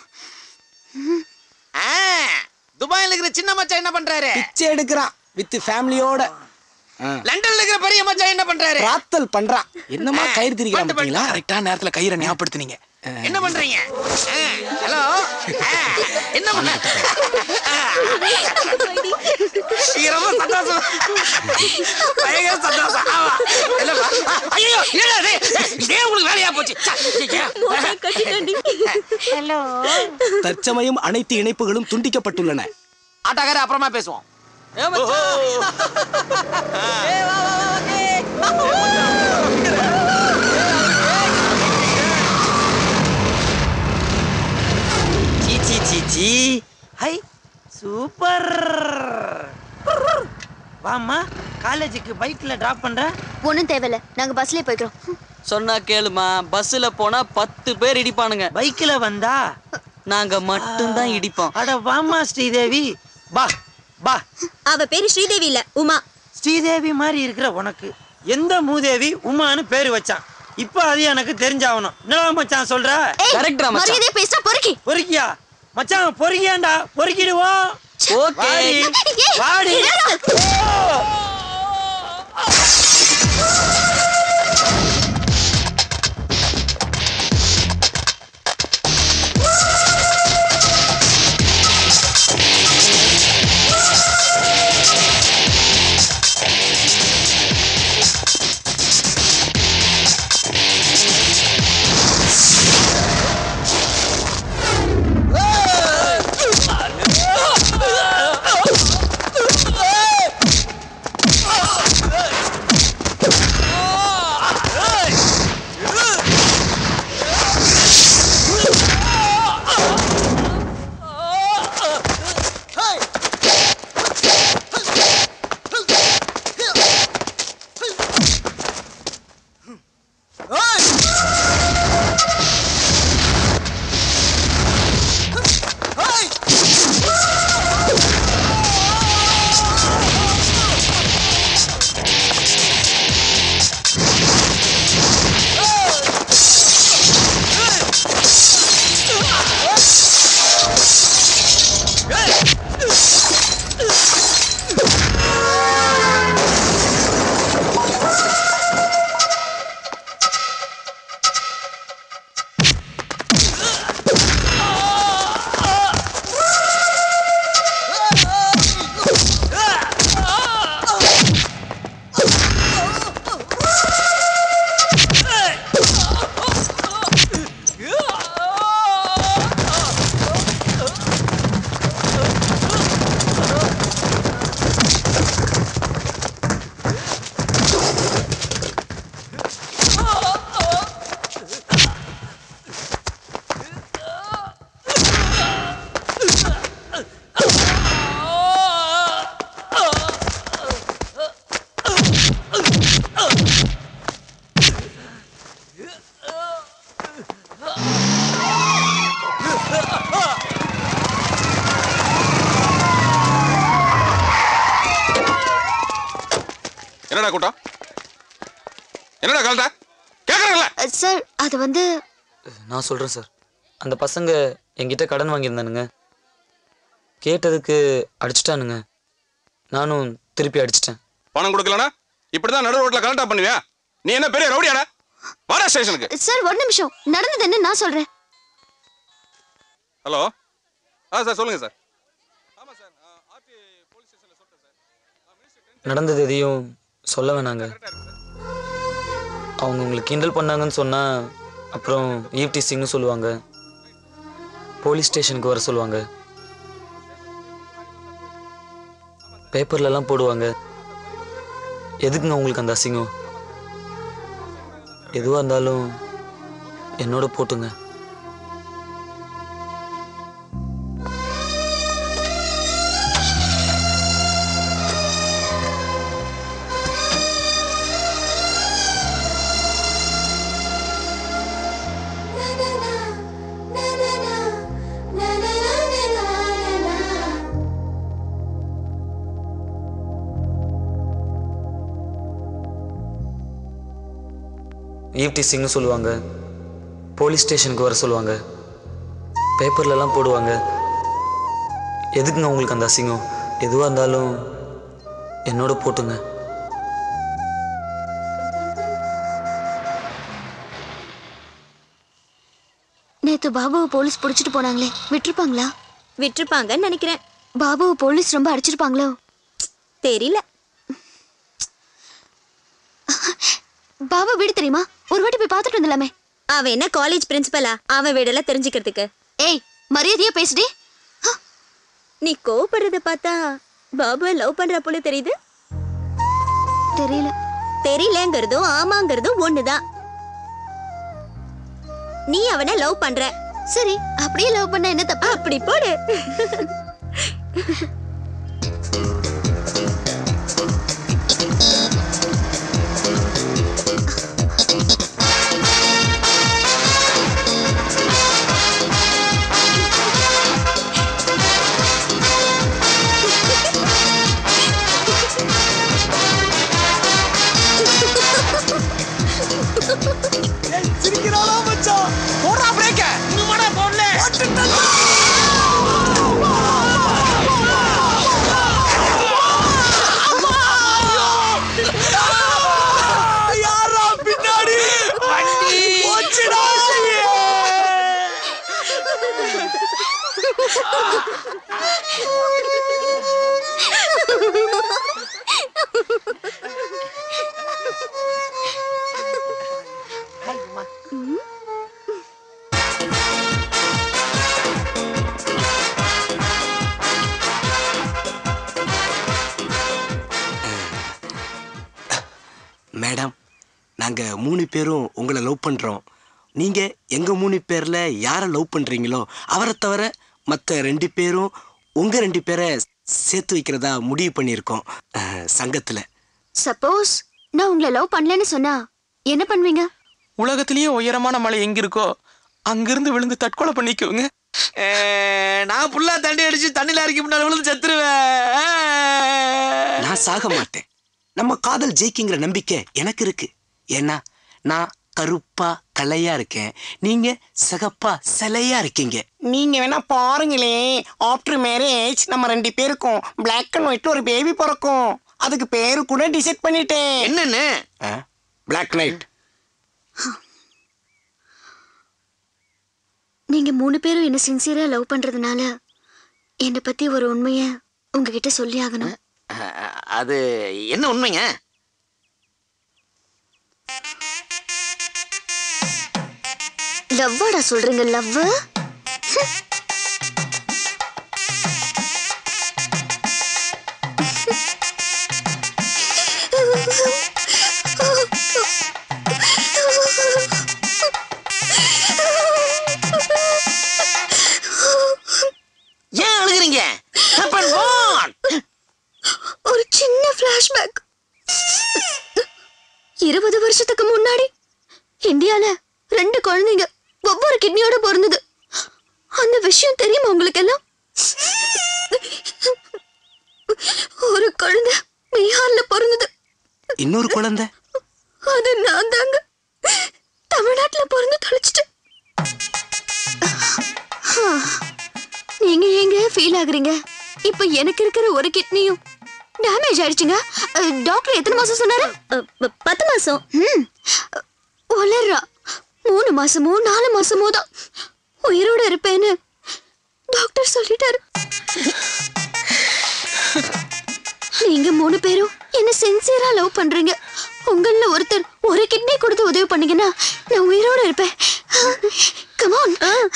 துபாயில இருக்கிற சின்ன மச்சான் என்ன பண்றாரு பிச்சை எடுக்கிறான் வித் ஃபேமிலியோட லண்டன்ல இருக்கிற பெரிய மச்சான் என்ன பண்றாரு ராத்தல் பண்றான் என்னமா கயிறு திரிக்கிறான் பாத்தீங்களா கரெக்டா நேரத்துல கயிறை ஞாபகப்படுத்தினீங்க என்ன பண்றீங்க ஹலோ என்ன பண்ண நீங்க ரொம்ப சந்தோஷம் பயங்கர சந்தோஷம் ஆமா இல்லப்பா ஐயோ இல்ல டேய், இதே உங்களுக்கு வேலையா போச்சு ஹலோ தற்சமயம் அனைத்து இணைப்புகளும் துண்டிக்கப்பட்டுள்ளன ஆட்டாக்கார அப்புறமா பேசுவோம் சீ சீ சீ சீ ஹை சூப்பர் வாம்மா காலேஜுக்கு பைக்ல டிராப் பண்றேன் ஒண்ணும் தேவையில்ல நாங்க பஸ்லயே போய்க்கிறோம் சொன்னா கேளுமா பஸ்ல போனா பத்து பேர் இடிப்பானுங்க பைக்ல வந்தா நாங்க மட்டும்தான் இடிப்போம் அட வாம்மா ஸ்ரீதேவி பா பா அவ பேரு ஸ்ரீதேவி இல்ல உமா ஸ்ரீதேவி மாதிரி இருக்கிற உனக்கு எந்த மூதேவி உமான்னு பேரு வச்சான் இப்போ அது எனக்கு தெரிஞ்சாகணும் என்னடா மச்சான் சொல்ற ஏய், கரெக்ட்ரா மச்சான். மரியாதையா பேசுடா, பொறுக்கி. பொறுக்கியா மச்சான் பொறுக்கியாண்டா பொறுக்கிடுவோம் ஓகே. வாடி ஏய், வாடி ஏய், ஓ! என்னடா கூட்டம் என்னடா கலட்டா கேக்குறேன்ல சார் அது வந்து நான் சொல்கிறேன் சார் அந்த பசங்க என்கிட்ட கடன் வாங்கியிருந்தானுங்க கேட்டதுக்கு அடிச்சிட்டானுங்க நானும் திருப்பி அடிச்சிட்டேன் பணம் கொடுக்கலனா இப்படிதான் நடு ரோட்ல கலெக்டா பண்ணுவியா நீ என்ன பெரிய ரவுடியாடா வாடா ஸ்டேஷனுக்கு சார் ஒரு நிமிஷம் நடந்தது என்ன நான் சொல்றேன் ஹலோ ஆ சார் சொல்லுங்க சார் நடந்தது எதையும் சொல்ல வேணாங்க அவங்க உங்களுக்கு கிண்டல் பண்ணாங்கன்னு சொன்னா அப்புறம் ஈவ்டிசிங்னு சொல்லுவாங்க போலீஸ் ஸ்டேஷனுக்கு வர சொல்லுவாங்க பேப்பர்லலாம் போடுவாங்க எதுக்குங்க உங்களுக்கு அந்த அசிங்கம் எதுவாக இருந்தாலும் என்னோட போட்டுங்க ஈவ்டிசிங்னு சொல்லுவாங்க போலீஸ் ஸ்டேஷனுக்கு வர சொல்லுவாங்க பேப்பர்லலாம் போடுவாங்க எதுக்குங்க உங்களுக்கு அந்த அசிங்கம் எதுவாக இருந்தாலும் என்னோட போட்டுங்க நேத்து பாபுவை போலீஸ் பிடிச்சிட்டு போனாங்களே விட்டுருப்பாங்களா விட்டுருப்பாங்கன்னு நினைக்கிறேன் பாபுவை போலீஸ் ரொம்ப அடிச்சிருப்பாங்களோ தெரியல பாபு வீடு தெரியுமா ஒரு வாட்டி போய் பார்த்துட்டு வந்துடலாமே அவன் என்ன காலேஜ் பிரின்சிபலா அவன் வீடெல்லாம் தெரிஞ்சுக்கிறதுக்கு ஏய் மரியாதையா பேசுடி நீ கோவப்படுறத பார்த்தா பாபுவை லவ் பண்ற போல தெரியுது தெரியல தெரியலங்கிறதும் ஆமாங்கிறதும் ஒண்ணுதான் நீ அவனை லவ் பண்ற சரி அப்படியே லவ் பண்ண என்ன தப்பு அப்படி போடு சிரிக்கிறாளா மச்சான் போடுறா பிரேக்க இன்னுமாடா போடல யாரா பின்னாடி வண்டி போச்சுடா மேடம் நாங்க மூணு பேரும் உங்களை லவ் பண்றோம் நீங்க எங்க மூணு பேர்ல யாரை லவ் பண்றீங்களோ அவரை தவிர மற்ற ரெண்டு பேரும் உங்க ரெண்டு பேரை சேர்த்து வைக்கிறதா முடிவு பண்ணியிருக்கோம் அஹ், சங்கத்துல சப்போஸ் நான் உங்களை லவ் பண்ணலன்னு சொன்னா என்ன பண்ணுவீங்க உலகத்திலேயே உயரமான மலை எங்க இருக்கோ அங்கிருந்து விழுந்து தற்கொலை பண்ணிக்குவங்க நான் புல்லா தண்ணி அடிச்சு தண்ணில இறக்கி முன்னால விழுந்து செத்துருவேன் நான் சாக மாட்டேன் நம்ம காதல் ஜெயிக்குங்கிற நம்பிக்கை எனக்கு இருக்கு ஏன்னா நான் கருப்பா கலையா இருக்கேன் நீங்க சகப்பா சிலையா இருக்கீங்க நீங்க வேணா பாருங்களே ஆஃப்டர் மேரேஜ் நம்ம ரெண்டு பேருக்கும் Black அண்ட் ஒயிட்ல ஒரு பேபி பிறக்கும் அதுக்கு பேரு கூட டிசைட் பண்ணிட்டேன் என்னன்னு பிளாக் நைட் நீங்க மூணு பேரும் என்ன சின்சியரா லவ் பண்றதுனால என்னை பத்தி ஒரு உண்மைய உங்ககிட்ட சொல்லி ஆகணும் அது என்ன உண்மைங்க லவ்வாடா சொல்றீங்க லவ் ஏன் அழுகுறீங்க Happen what? ஒரு சின்ன பிளாஷ்பேக் இருபது வருஷத்துக்கு முன்னாடி இந்தியால ரெண்டு குழந்தைங்க ஒவ்வொரு கிட்னியோட பிறந்தது அந்த விஷயம் தெரியுமா உங்களுக்கு எல்லாம் ஒரு குழந்தை பீகார்ல பிறந்தது இன்னொரு குழந்தை அது நான் தாங்க தமிழ்நாட்டுல பிறந்து தொலைச்சிட்டேன் நீங்க ஏங்க ஃபீல் ஆகுறீங்க இப்ப எனக்கு இருக்கிற ஒரு கிட்னியும் டேமேஜ் ஆயிடுச்சுங்க அஹ், டாக்டர் எத்தனை மாசம் சொன்னாரு பத்து மாசம் ம் வளர்றா மூணு மாசமோ நாலு மாசமோ தான் உயிரோட இருப்பேன்னு டாக்டர் சொல்லிட்டாரு நீங்க மூணு பேரும் என்ன சின்சியரா லவ் பண்றீங்க உங்கள ஒருத்தர் ஒரு கிட்னி கொடுத்து உதவி பண்ணீங்கன்னா நான் உயிரோட இருப்பேன் கமான்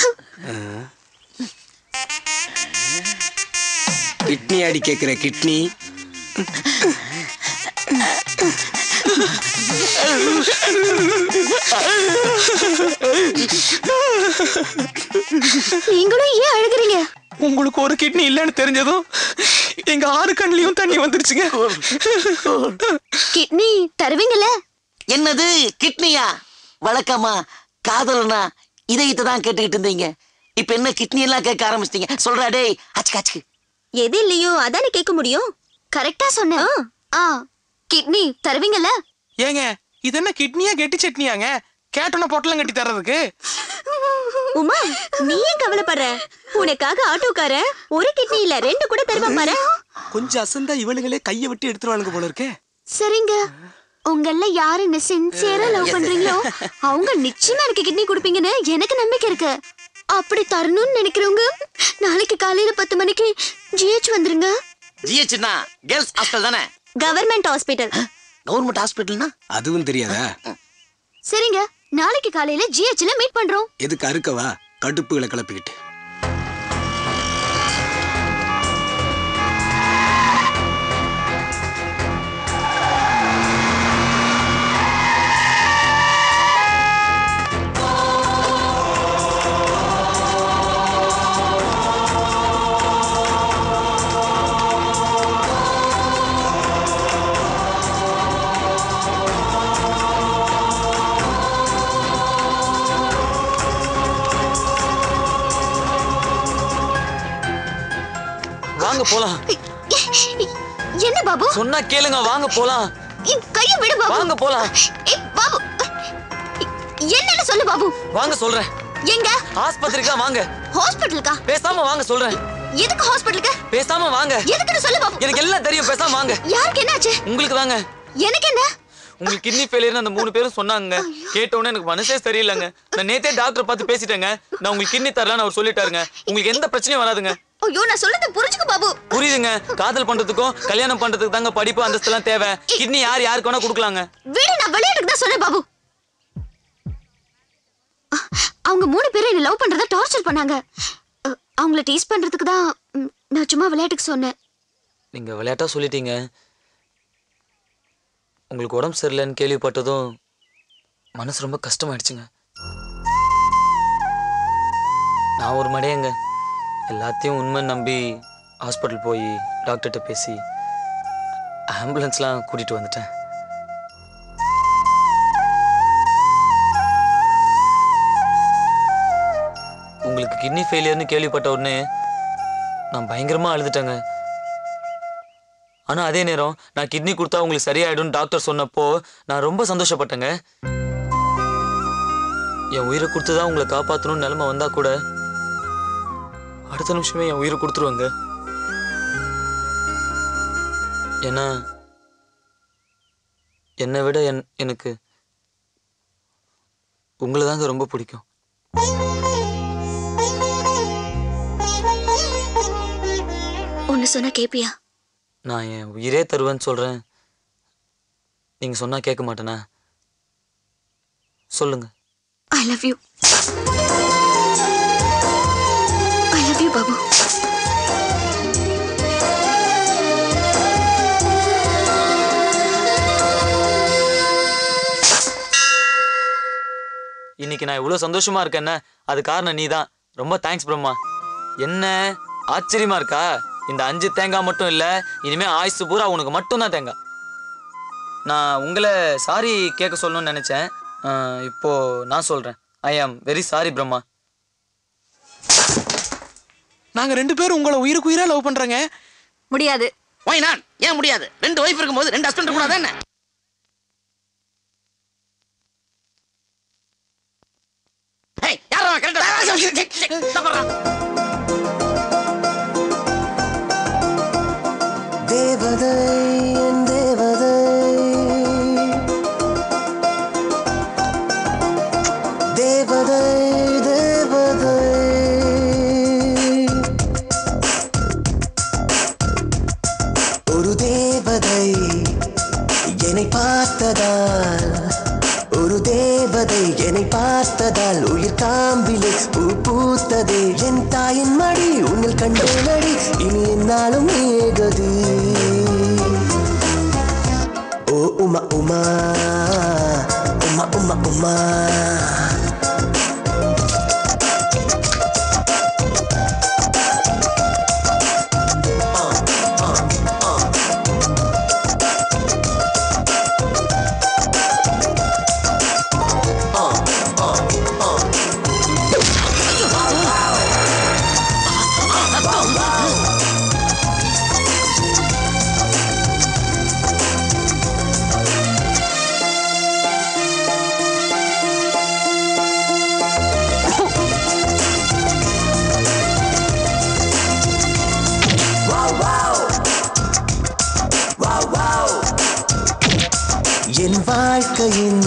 கிட்னி அடி கேட்குற கிட்னி நீங்களும் ஏன் அழுகுறீங்க உங்களுக்கு ஒரு கிட்னி இல்லைன்னு தெரிஞ்சதும் எங்க ஆறு கண்ணிலையும் தண்ணி வந்துருச்சுங்க கிட்னி தருவீங்கல்ல என்னது கிட்னியா வழக்கமா காதலனா இதயத்தை தான் கேட்டுக்கிட்டு இருந்தீங்க இப்ப என்ன கிட்னி எல்லாம் கேட்க ஆரம்பிச்சிட்டீங்க சொல்றா டேய் அச்சுக்கு அச்சுக்கு எது இல்லையோ அதானே கேட்க முடியும் கரெக்டா சொன்னேன் ஆ கிட்னி தருவீங்கல்ல ஏங்க இது என்ன கிட்னியா கெட்டி சட்னியாங்க கேட்டோன்னா பொட்டலம் கட்டி தர்றதுக்கு உமா நீ ஏன் கவலைப்படுற உனக்காக ஆட்டோக்காரன் ஒரு கிட்னி இல்ல ரெண்டு கூட தருவான் பாரு கொஞ்சம் அசந்தா இவளுங்களே கையை விட்டு எடுத்துருவாளுங்க போல இருக்கே சரிங்க உங்கள யாரு என்ன சின்சியரா லவ் பண்றீங்களோ அவங்க நிச்சயமா எனக்கு கிட்னி கொடுப்பீங்கன்னு எனக்கு நம்பிக்கை இருக்கு அப்படி தரணும்னு நினைக்கிறவங்க நாளைக்கு காலையில பத்து மணிக்கு ஜிஹெச் வந்துருங்க ஜிஹெச்னா கேர்ள்ஸ் ஹாஸ்டல் தானே கவர்மெண்ட் ஹாஸ்பிட்டல் கவர்மெண்ட் ஹாஸ்பிட்டல்னா அதுவும் தெரியாதா சரிங்க நாளைக்கு காலையில ஜிஹெச்ல மீட் பண்றோம் எதுக்கு அறுக்கவா கடுப்புகளை கிளப்பிக்கிட்டு வாங்க போலாம் என்ன பாபு சொன்னா கேளுங்க வாங்க போலாம் என் கைய விடு பாபு வாங்க போலாம் ஏய் பாபு என்னன்னு சொல்லு பாபு வாங்க சொல்றேன் எங்க ஆஸ்பத்திரிக்கா வாங்க ஹாஸ்பிட்டலுக்கா பேசாம வாங்க சொல்றேன் எதுக்கு ஹாஸ்பிட்டலுக்கு பேசாம வாங்க எதுக்குன்னு சொல்லு பாபு எனக்கு எல்லாம் தெரியும் பேசாம வாங்க யாருக்கு என்னாச்சு உங்களுக்கு தாங்க எனக்கு என்ன உங்களுக்கு கிட்னி ஃபெயிலியர்னு அந்த மூணு பேரும் சொன்னாங்க கேட்ட உடனே எனக்கு மனசே சரியில்லைங்க நான் நேத்தே டாக்டர் பார்த்து பேசிட்டேங்க நான் உங்களுக்கு கிட்னி தரலான்னு அவர் சொல்லிட்டாருங்க உங்களுக்கு எந்த பிரச்சனையும் வராதுங்க ஐயோ நான் சொல்றத புரிஞ்சுக்க பாபு புரியுதுங்க காதல் பண்றதுக்கும் கல்யாணம் பண்றதுக்கு தாங்க படிப்பு அந்தஸ்தெல்லாம் தேவை கிட்னி யார் யாருக்கு வேணா கொடுக்கலாங்க வீடு நான் விளையாட்டுக்கு தான் சொன்னேன் பாபு அவங்க மூணு பேரும் என்ன லவ் பண்றத டார்ச்சர் பண்ணாங்க அஹ், அவங்கள டீஸ் பண்றதுக்கு தான் ம், நான் சும்மா விளையாட்டுக்கு சொன்னேன் நீங்க விளையாட்டா சொல்லிட்டீங்க உங்களுக்கு உடம்பு சரியில்லைன்னு கேள்விப்பட்டதும் மனசு ரொம்ப கஷ்டமாயிடுச்சுங்க நான் ஒரு மடையங்க எல்லாத்தையும் உண்மை நம்பி ஹாஸ்பிட்டல் போய் டாக்டர்கிட்ட பேசி ஆம்புலன்ஸ்லாம் கூட்டிட்டு வந்துட்டேன் உங்களுக்கு கிட்னி ஃபெயிலியர்னு கேள்விப்பட்ட உடனே நான் பயங்கரமா அழுதுட்டேங்க ஆனா அதே நேரம் நான் கிட்னி கொடுத்தா உங்களுக்கு சரியாயிடும் டாக்டர் சொன்னப்போ நான் ரொம்ப சந்தோஷப்பட்டேங்க என் உயிரை கொடுத்து தான் உங்களை காப்பாற்றணும்னு நிலைமை வந்தா கூட அடுத்த நிமிஷமே என் உயிரை கொடுத்துருவாங்க ஏன்னா என்னை விட என் எனக்கு உங்களை தாங்க ரொம்ப பிடிக்கும் ஒன்னு சொன்னா கேப்பியா நான் என் உயிரே தருவேன்னு சொல்றேன் நீங்க சொன்னா கேட்க மாட்டேனா சொல்லுங்க I love you I love you Babu இன்னைக்கு நான் இவ்வளோ சந்தோஷமா இருக்கேன்னா அது காரணம் நீ தான் ரொம்ப தேங்க்ஸ் பிரம்மா என்ன ஆச்சரியமா இருக்கா இந்த அஞ்சு தேங்காய் மட்டும் இல்ல இனிமே ஆயுசு பூரா உனக்கு மட்டும்தான் தேங்காய் நான் உங்களை சாரி கேட்க சொல்லணும்னு நினைச்சேன் ஆஹ், இப்போ நான் சொல்றேன் ஐ ஆம் வெரி சாரி பிரம்மா நாங்க ரெண்டு பேரும் உங்களை உயிருக்கு உயிரா லவ் பண்றோங்க முடியாது ஒய் நான் ஏன் முடியாது ரெண்டு ஒய்ஃப் இருக்கும்போது ரெண்டு ஹஸ்பண்ட் கூடாது என்ன தேவதை என் தேவதை தேவதை தேவதை ஒரு தேவதை என்னை பார்த்ததால் ஒரு தேவதை என்னை பார்த்ததால் உயிர் காம்பிலே பூ பூத்ததே என் தாயின் மடி உன்னில் கண்டேனடி இனி என்னாலும் ஏகதி ஓ உமா உமா உமா உமா உமா என் வாழ்க்கையின்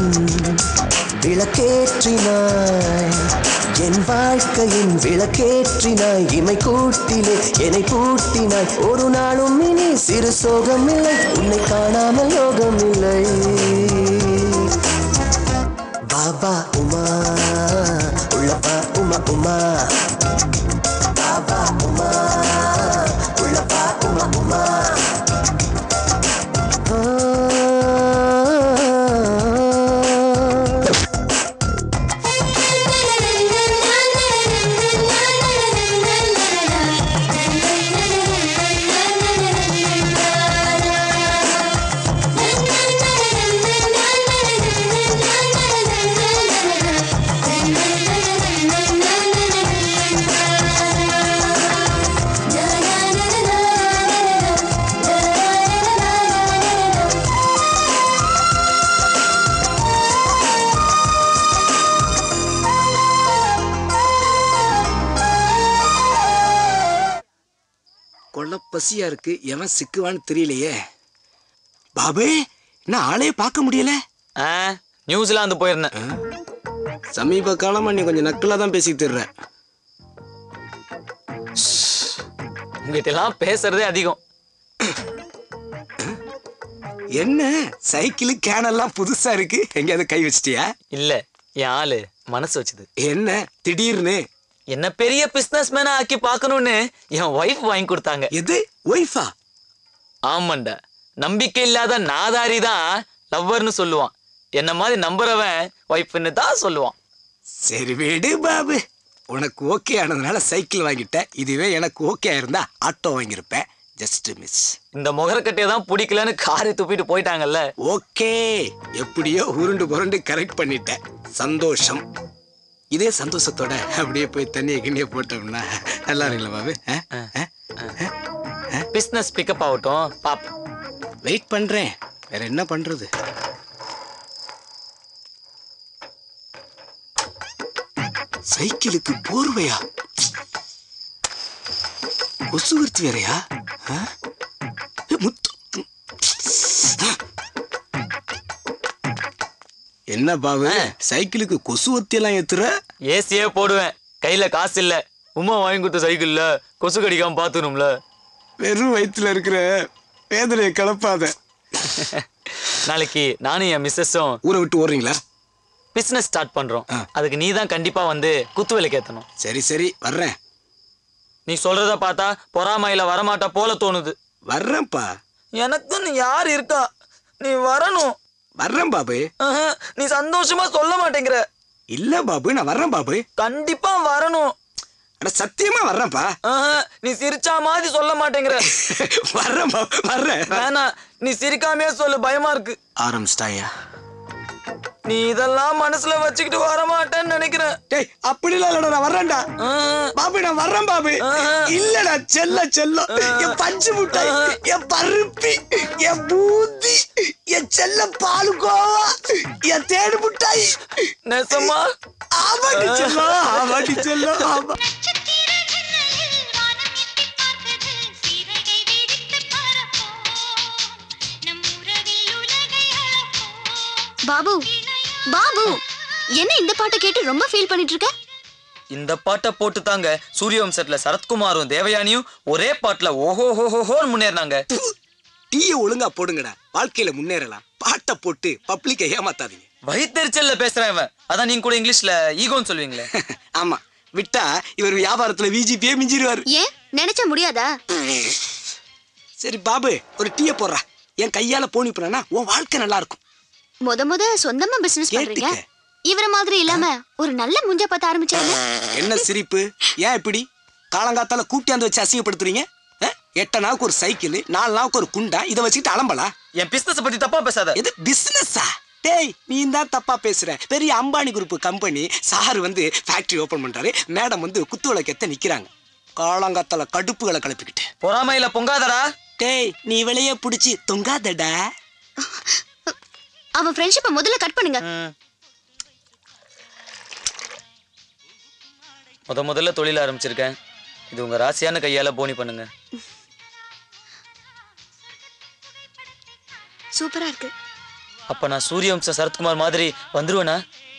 விளக்கேற்றினாய் என் வாழ்க்கையின் விளக்கேற்றினாய் இமை கூட்டிலே என்னை பூட்டினாய் ஒரு நாளும் இனி சிறு சோகம் இல்லை உன்னை காணாமல் யோகம் இல்லை பாபா உமா உள்ளப்பா உமா உமா பாபா உமா உள்ளப்பா உமா உமா கொள்ள பசியா இருக்கு எவன் சிக்குவான்னு தெரியலையே பாபு என்ன ஆளையே பார்க்க முடியல ஆ நியூசிலாந்து போயிருந்தேன் சமீப காலமா நீ கொஞ்சம் நக்கலா தான் பேசிட்டு தர்ற உங்ககிட்ட எல்லாம் பேசுறதே அதிகம் என்ன சைக்கிள் கேன் எல்லாம் புதுசா இருக்கு எங்கேயாவது கை வச்சிட்டியா இல்ல என் ஆளு மனசு வச்சது என்ன திடீர்னு என்ன பெரிய பிசினஸ் மேனா ஆக்கி பார்க்கணும்னு என் ஒய்ஃப் வாங்கி கொடுத்தாங்க எது ஒய்ஃபா ஆமாண்டா நம்பிக்கை இல்லாத நாதாரி தான் லவ்வர்னு சொல்லுவான் என்ன மாதிரி நம்புறவன் ஒய்ஃப்னு தான் சொல்லுவான் சரி விடு பாபு உனக்கு ஓகே ஆனதுனால சைக்கிள் வாங்கிட்டேன் இதுவே எனக்கு ஓகே ஆயிருந்தா ஆட்டோ வாங்கியிருப்பேன் ஜஸ்ட் மிஸ் இந்த முகரக்கட்டையை தான் பிடிக்கலன்னு காரை துப்பிட்டு போயிட்டாங்கல்ல ஓகே எப்படியோ உருண்டு புரண்டு கரெக்ட் பண்ணிட்டேன் சந்தோஷம் இதே சந்தோஷத்தோட அப்படியே போய் தண்ணியை கிண்ணியை போட்டோம்னா நல்லா இருக்குல்ல பாபு பிசினஸ் பிக்கப் ஆகட்டும் பாப் வெயிட் பண்றேன் வேற என்ன பண்றது சைக்கிளுக்கு போர்வையா கொசுவர்த்தி வேறையா ஆ? ஏ, முத்து என்ன பாவு சைக்கிளுக்கு கொசுவத்தி எல்லாம் ஏத்துற ஏசியே போடுவேன் கையில காசு இல்ல உமா வாங்கி கொடுத்த சைக்கிள்ல கொசு கடிக்காம பாத்துக்கணும்ல வெறும் வயித்துல இருக்கிற வேதனையை கலப்பாத நாளைக்கு நானும் என் மிஸ்ஸஸும் ஊரை விட்டு ஓடுறீங்களா பிசினஸ் ஸ்டார்ட் பண்றோம் அதுக்கு நீ தான் கண்டிப்பா வந்து குத்து விலைக்கு ஏத்தணும் சரி சரி வர்றேன் நீ சொல்றத பார்த்தா பொறாமையில வரமாட்டா போல தோணுது வர்றேன்ப்பா எனக்குன்னு யார் இருக்கா நீ வரணும் வர்றேன் பாபு ஆஹா, நீ சந்தோஷமா சொல்ல மாட்டேங்கிற இல்ல பாபு நான் வர்றேன் பாபு கண்டிப்பா வரணும் அட சத்தியமா வர்றேன்ப்பா ஆஹா, நீ சிரிச்சா மாதிரி சொல்ல மாட்டேங்கிற வர்றேன் பாபு வர்றேன் வேணா நீ சிரிக்காமே சொல்லு பயமா இருக்கு ஆரம்பிச்சிட்டாயா நீ இதெல்லாம் மனசுல வச்சுக்கிட்டு வர மாட்டேன்னு நினைக்கிறேன் டேய் அப்படிலாம் இல்லடா நான் வர்றேன்டா பாபு நான் வர்றேன் பாபு இல்லடா செல்ல செல்லம் என் பஞ்சு முட்டாய் என் பருப்பி என் பூந்தி என் செல்ல பாலுகோவா என் தேடு முட்டாய் நெசமா ஆமாடி செல்லம் ஆமாடி செல்லம் ஆமா பாபு பாபு என்ன இந்த பாட்டை கேட்டு ரொம்ப ஃபீல் பண்ணிட்டு இருக்க இந்த பாட்டை போட்டு தாங்க சூரியவம்சத்துல சரத்குமாரும் தேவயானியும் ஒரே பாட்டுல ஓஹோ ஹோ ஹோன்னு முன்னேறினாங்க டீயை ஒழுங்கா போடுங்கடா வாழ்க்கையில முன்னேறலாம் பாட்டை போட்டு பப்ளிக்கை ஏமாத்தாதீங்க வயிற்றுச்சல்ல பேசுறேன் இவன் அதான் நீங்க கூட இங்கிலீஷ்ல ஈகோன்னு சொல்லுவீங்களே ஆமா விட்டா இவர் வியாபாரத்துல விஜிபியே மிஞ்சிருவாரு ஏன் நினைச்ச முடியாதா சரி பாபு ஒரு டீயை போடுறா என் கையால போனி போனா உன் வாழ்க்கை நல்லா இருக்கும் முத முத சொந்தமா பிசினஸ் பண்றீங்க கேட்டுக்க. இவர மாதிரி இல்லாம ஒரு நல்ல முஞ்ச பார்த்து ஆரம்பிச்சாங்க என்ன சிரிப்பு ஏன் இப்படி காலங்காத்தால கூட்டியாந்து வச்சு அசிங்கப்படுத்துறீங்க அஹ்? எட்ட நாளுக்கு ஒரு சைக்கிள் நாலு நாளுக்கு ஒரு குண்டா இதை வச்சுக்கிட்டு அலம்பலா என் பிசினஸ் பத்தி தப்பா பேசாத எது பிசினஸா டேய் நீ தான் தப்பா பேசுற பெரிய அம்பானி குரூப் கம்பெனி சார் வந்து ஃபேக்டரி ஓபன் பண்றாரு மேடம் வந்து குத்து விளக்கத்த நிக்கிறாங்க காலங்காத்தால கடுப்புகளை கிளப்பிக்கிட்டு பொறாமையில பொங்காதடா டேய் நீ விளைய புடிச்சு தொங்காதடா அவன் ஃப்ரெண்ட்ஷிப்பை முதல்ல கட் பண்ணுங்க முத முதல்ல தொழில் ஆரம்பிச்சிருக்கேன் இது உங்க ராசியான கையால போனி பண்ணுங்க சூப்பரா இருக்கு அப்ப நான் சூரியவம்ச சரத்குமார் மாதிரி வந்துருவேனா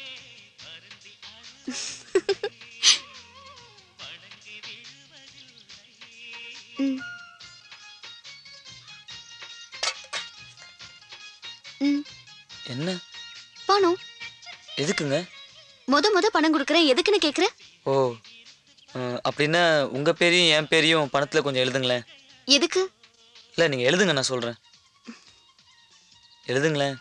ம். ம், என்ன பணம் எதுக்குங்க முத முத பணம் கொடுக்குறேன் எதுக்குன்னு கேக்குற ஓ அஹ், அப்படின்னா உங்க பேரையும் என் பேரையும் பணத்துல கொஞ்சம் எழுதுங்களேன் எதுக்கு இல்ல நீங்க எழுதுங்க நான் சொல்றேன் எழுதுங்களேன்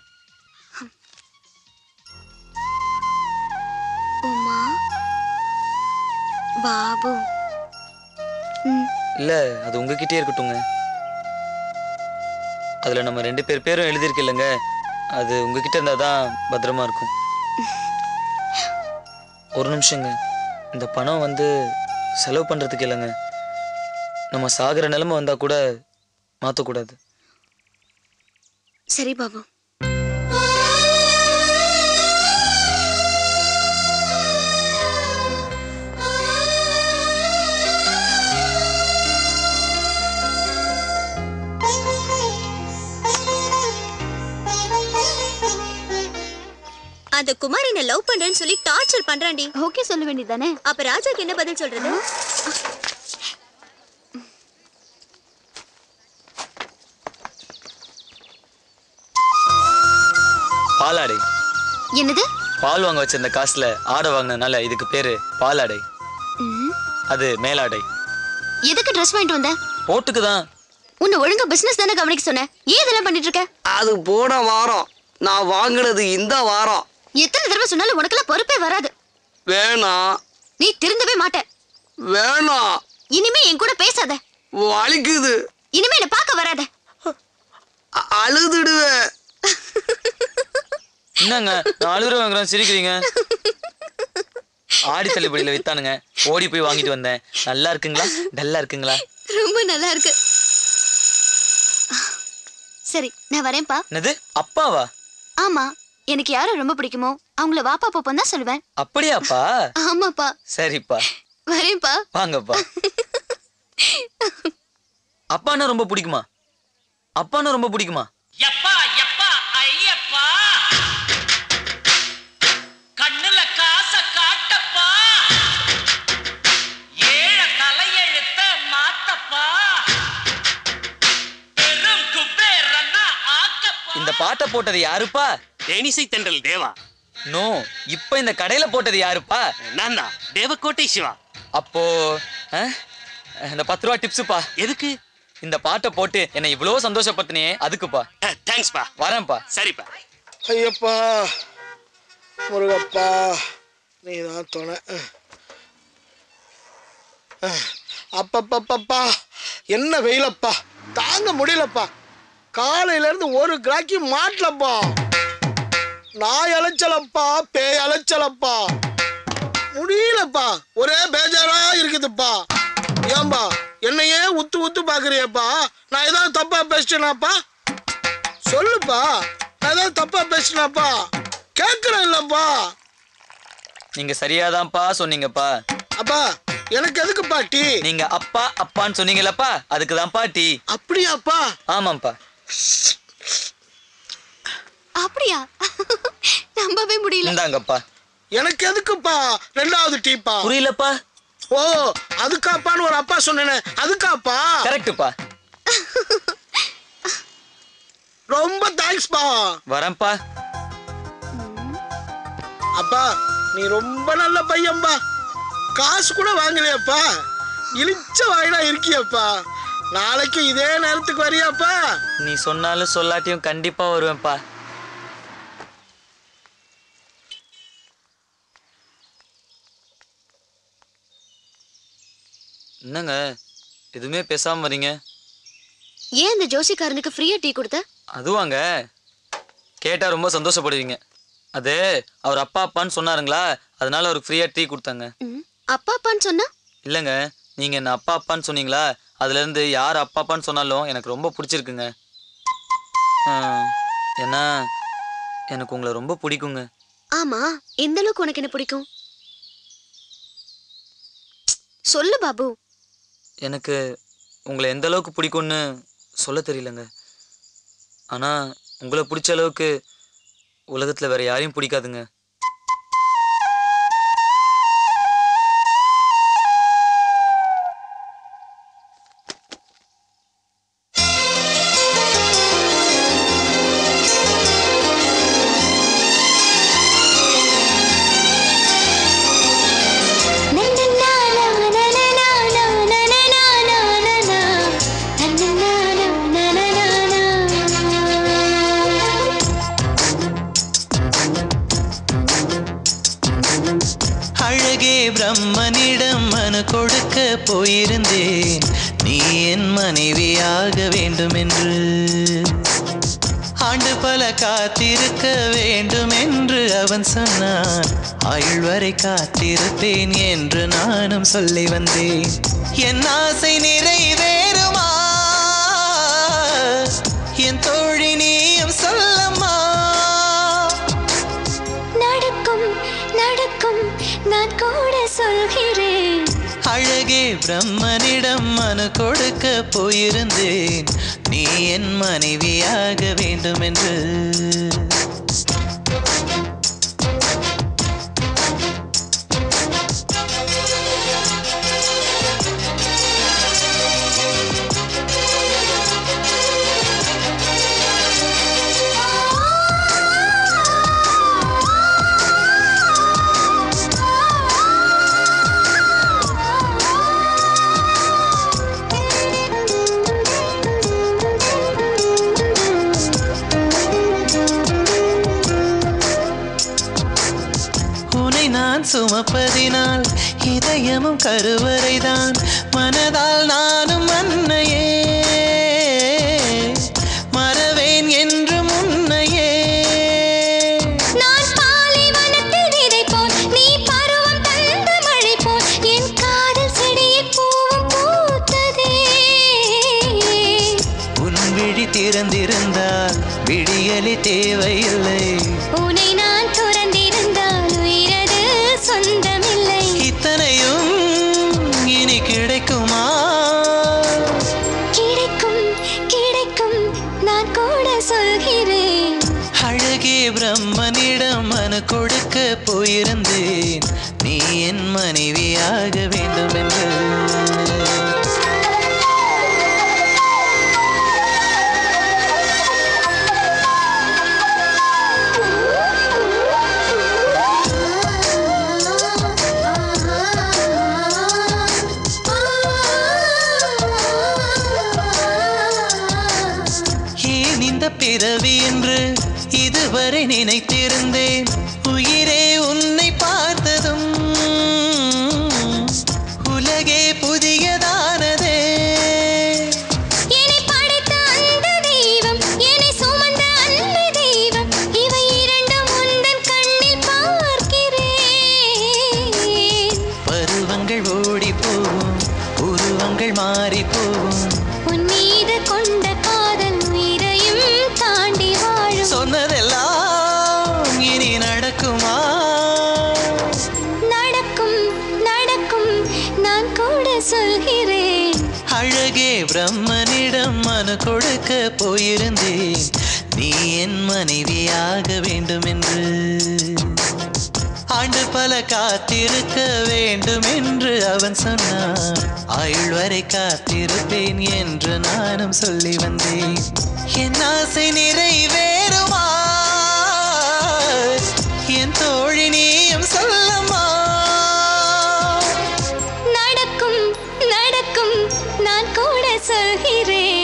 உமா பாபு ம், இல்ல அது உங்ககிட்டயே இருக்கட்டுங்க அதுல நம்ம ரெண்டு பேர் பேரும் எழுதியிருக்கு இல்லைங்க அது உங்ககிட்ட இருந்தா தான் பத்திரமா இருக்கும் ஒரு நிமிஷங்க இந்த பணம் வந்து செலவு பண்றதுக்கு இல்லைங்க நம்ம சாகிற நிலைமை வந்தா கூட மாத்தக்கூடாது சரி பாபு அந்த குமார் என்ன லவ் பண்றேன்னு சொல்லி டார்ச்சர் பண்றான்டி ஓகே சொல்ல வேண்டியதானே அப்ப ராஜாக்கு என்ன பதில் சொல்றது பாலாடை என்னது பால் வாங்க வச்சிருந்த காசுல ஆடை வாங்கினதுனால இதுக்கு பேரு பாலாடை ம், அது மேலாடை எதுக்கு ட்ரெஸ் வாங்கிட்டு வந்த போட்டுக்கு தான் உன்னை ஒழுங்கா பிசினஸ் தானே கவனிக்க சொன்னேன் ஏன் இதெல்லாம் பண்ணிட்டு இருக்க அது போன வாரம் நான் வாங்கினது இந்த வாரம் எத்தனை தடவை சொன்னாலும் உனக்கெல்லாம் பொறுப்பே வராது வேணாம் நீ திருந்தவே மாட்ட வேணாம் இனிமே என் கூட பேசாத வலிக்குது இனிமே என்ன பார்க்க வராத அ- அழுதுடுவேன் என்னங்க நாலு ரூபா வாங்குறோம் சிரிக்கிறீங்க ஆடி தள்ளுபடியில வித்தானுங்க ஓடி போய் வாங்கிட்டு வந்தேன் நல்லா இருக்குங்களா டல்லா இருக்குங்களா ரொம்ப நல்லா இருக்கு சரி நான் வரேன்ப்பா என்னது அப்பாவா ஆமா எனக்கு யாரை ரொம்ப பிடிக்குமோ அவங்கள வாப்பா பாப்பா தான் சொல்லுவேன் அப்படியாப்பா ஆமாப்பா சரிப்பா வரேன்ப்பா வாங்கப்பா அப்பான்னா ரொம்ப பிடிக்குமா அப்பான்னா ரொம்ப பிடிக்குமா எப்பா எப்பா ஐயப்பா கண்ணுல காச காட்டப்பா ஏழ தலையெழுத்த மாத்தப்பா பெரும் குபேரன்னா ஆக்கப்பா இந்த பாட்டை போட்டது யாருப்பா தேனிசை தென்றல் தேவா நோ இப்ப இந்த கடையில போட்டது யாருப்பா நான் தான் தேவக்கோட்டை சிவா அப்போ அஹ், இந்த பத்து ரூபா டிப்ஸுப்பா எதுக்கு இந்த பாட்டை போட்டு என்னை இவ்வளோ சந்தோஷப்படுத்தினியே அதுக்குப்பா தேங்க்ஸ்ப்பா வரேன்ப்பா சரிப்பா ஐயப்பா முருகப்பா நீ தான் துணை அப்பப்பப்பப்பா என்ன வெயிலப்பா தாங்க முடியலப்பா காலையில இருந்து ஒரு கிராக்கி மாட்டலப்பா நாய் அலைச்சலப்பா பேய் அலைச்சலப்பா முடியலப்பா ஒரே பேஜாரா இருக்குதுப்பா ஏன்பா என்னையே உத்து உத்து பாக்குறியப்பா நான் ஏதாவது தப்பா பேசிட்டேனாப்பா சொல்லுப்பா நான் ஏதாவது தப்பா பேசிட்டேனாப்பா கேட்கிறேன் இல்லப்பா நீங்க சரியாதான்ப்பா சொன்னீங்கப்பா அப்பா எனக்கு எதுக்குப்பா டீ நீங்க அப்பா அப்பான்னு சொன்னீங்களப்பா அதுக்கு தான்ப்பா டீ அப்படியாப்பா ஆமாப்பா அப்படியா நம்பவே முடியல இந்தாங்கப்பா எனக்கு எதுக்குப்பா ரெண்டாவது டீப்பா புரியலப்பா ஓ அதுக்காப்பான்னு ஒரு அப்பா சொன்னேனே அதுக்காப்பா கரெக்ட்டுப்பா ரொம்ப தேங்க்ஸ்ப்பா வரேன்ப்பா அப்பா நீ ரொம்ப நல்ல பையன்பா காசு கூட வாங்கலையப்பா இழிச்ச வாயினா இருக்கியப்பா நாளைக்கு இதே நேரத்துக்கு வரியாப்பா நீ சொன்னாலும் சொல்லாட்டியும் கண்டிப்பா வருவேன்ப்பா என்னங்க எதுவுமே பேசாம வரீங்க ஏன் அந்த ஜோசிக்காரனுக்கு ஃப்ரீயா டீ கொடுத்த அதுவாங்க கேட்டா ரொம்ப சந்தோஷப்படுவீங்க அது அவர் அப்பா அப்பான்னு சொன்னாருங்களா அதனால அவருக்கு ஃப்ரீயா டீ கொடுத்தாங்க அப்பா அப்பான்னு சொன்னா இல்லைங்க நீங்க என்ன அப்பா அப்பான்னு சொன்னீங்களா அதுல இருந்து யார் அப்பா அப்பான்னு சொன்னாலும் எனக்கு ரொம்ப பிடிச்சிருக்குங்க ஆ, ஏன்னா எனக்கு உங்களை ரொம்ப பிடிக்குங்க ஆமா எந்த அளவுக்கு உனக்கு என்ன பிடிக்கும் சொல்லு பாபு எனக்கு உங்களை எந்த அளவுக்கு பிடிக்கும்னு சொல்ல தெரியலங்க ஆனா உங்களை பிடிச்ச அளவுக்கு உலகத்துல வேற யாரையும் பிடிக்காதுங்க அழகே பிரம்மனிடம் மனு கொடுக்க போயிருந்தேன் நீ என் மனைவியாக வேண்டும் என்று ஆண்டு பல காத்திருக்க வேண்டும் என்று அவன் சொன்னான் ஆயுள் வரை காத்திருப்பேன் என்று நானும் சொல்லி வந்தேன் என் ஆசை நிறைவேறுமா என் தோழி நீயும் சொல்லம்மா நடக்கும் நடக்கும் நான் கூட சொல்கிறேன் அழகே பிரம்மனிடம் மனு கொடுக்க போயிருந்தேன் நீ என் மனைவியாக வேண்டும் என்று உன்னை நான் சுமப்பதினால் இதயமும் கருவறைதான் மனதால் நானும் அன்னையே மறவேன் என்று முன்னையே நான் பாலைவனத்தில் விதை போல் நீ பருவம் தந்த மழை போல் என் காதல் செடியில் பூவும் பூத்ததே உன் விழி திறந்திருந்தால் விடியலி தேவையில்லை உன்னை நான் துறந்திருந்தால் உயிரது சொந்தமில்லை இத்தனையும் இனி கிடைக்குமா கிடைக்கும் கிடைக்கும் நான் கூட சொல்கிறேன் அழகே பிரம்மனிடம் மனு கொடுக்க போயிருந்தேன் நீ என் மனைவியாக வேண்டும் என்று ஏன் இந்த பிறவி என்று இதுவரை நினைத்திருந்தேன் உயிரே உன்னை பார்த்ததும் உலகே புதியதானதே என்னை படைத்த அந்த தெய்வம் என்னை சுமந்த அன்பு தெய்வம் இவை இரண்டும் உன் மாறி போகும் உன் மீது கொண்ட காதல் உயிரையும் தாண்டி வாழும் சொன்னதெல்லாம் இனி நடக்குமா நடக்கும் நடக்கும் நான் கூட சொல்கிறேன் அழகே பிரம்மனிடம் மனு கொடுக்க போயிருந்தேன் நீ என் மனைவியாக வேண்டும் என்று ஆண்டு பல காத்திருக்க வேண்டும் என்று அவன் சொன்னான் ஆயுள் வரை காத்திருப்பேன் என்று நானும் சொல்லி வந்தேன் என் ஆசை நிறைவேறுமா என் தோழி நீயும் சொல்லம்மா நடக்கும் நடக்கும் நான் கூட சொல்கிறேன்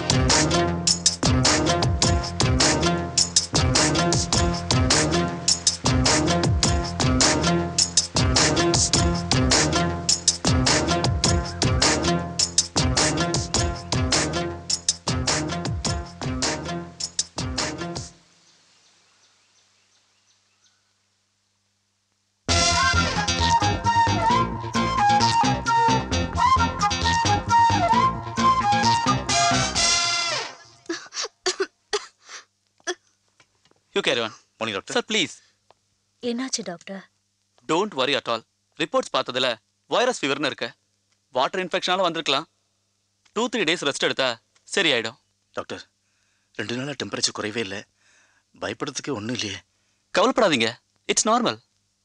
யூ கேரி ஒன் மணி டாக்டர் சார் ப்ளீஸ் என்னாச்சு doctor don't worry at all reports பார்த்ததுல வைரஸ் ஃபீவர்னு இருக்கு வாட்டர் இன்ஃபெக்ஷனால வந்திருக்கலாம் டூ த்ரீ டேஸ் ரெஸ்ட் எடுத்தா சரியாயிடும் டாக்டர் ரெண்டு நாளாக டெம்பரேச்சர் குறையவே இல்லை பயப்படுறதுக்கே ஒன்றும் இல்லையே கவலைப்படாதீங்க இட்ஸ் நார்மல்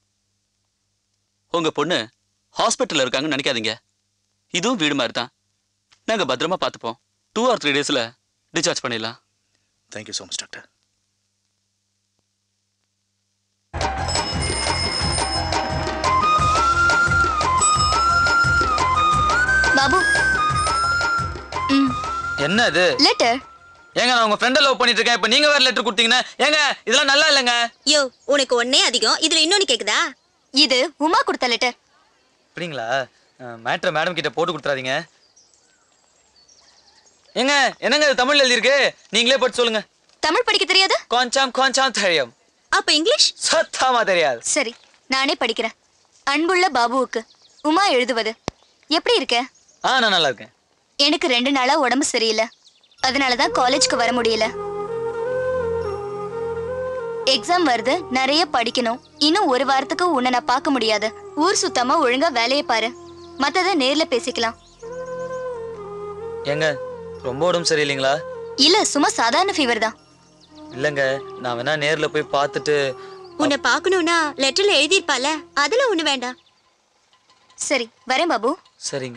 உங்க பொண்ணு ஹாஸ்பிட்டல்ல இருக்காங்கன்னு நினைக்காதீங்க இதுவும் வீடு மாதிரி தான் நாங்க பத்திரமா பார்த்துப்போம் டூ ஆர் த்ரீ டேஸ்ல டிஸ்சார்ஜ் பண்ணிடலாம் thank you so much doctor Babu என்ன இது லெட்டர் ஏங்க நான் உங்க ஃப்ரெண்ட லவ் பண்ணிட்டு இருக்கேன் இப்போ நீங்க வேற லெட்டர் கொடுத்தீங்கன்னா ஏங்க இதெல்லாம் நல்லா இல்லைங்க யோ உனக்கு ஒன்னே அதிகம் இதுல இன்னொன்னு கேக்குதா இது உமா கொடுத்த லெட்டர் அப்படிங்களா மேட்ரை மேடம் கிட்ட போட்டு கொடுத்துறாதீங்க ஏங்க என்னங்க இது தமிழ்ல எழுதியிருக்கு நீங்களே படிச்சு சொல்லுங்க தமிழ் படிக்க தெரியாது கொஞ்சம் கொஞ்சம் தெரியும் அப்ப இங்கிலீஷ் சத்தமா தெரியாது சரி நானே படிக்கிறேன் அன்புள்ள பாபுவுக்கு உமா எழுதுவது எப்படி இருக்க ஆ நான் நல்லா இருக்கேன் எனக்கு ரெண்டு நாளா உடம்பு சரியில்லை அதனால தான் காலேஜ்க்கு வர முடியல எக்ஸாம் வருது நிறைய படிக்கணும் இன்னும் ஒரு வாரத்துக்கு உன்னை நான் பார்க்க முடியாது ஊர் சுத்தாம ஒழுங்கா வேலையை பாரு மத்தத நேர்ல பேசிக்கலாம் ஏங்க ரொம்ப உடம்பு சரியில்லைங்களா இல்ல சும்மா சாதாரண ஃபீவர் தான் இல்லைங்க நான் வேணா நேர்ல போய் பார்த்துட்டு உன்னை பார்க்கணும்னா லெட்டர்ல எழுதியிருப்பால அதுல ஒண்ணு வேண்டாம் சரி வரேன் பாபு சரிங்க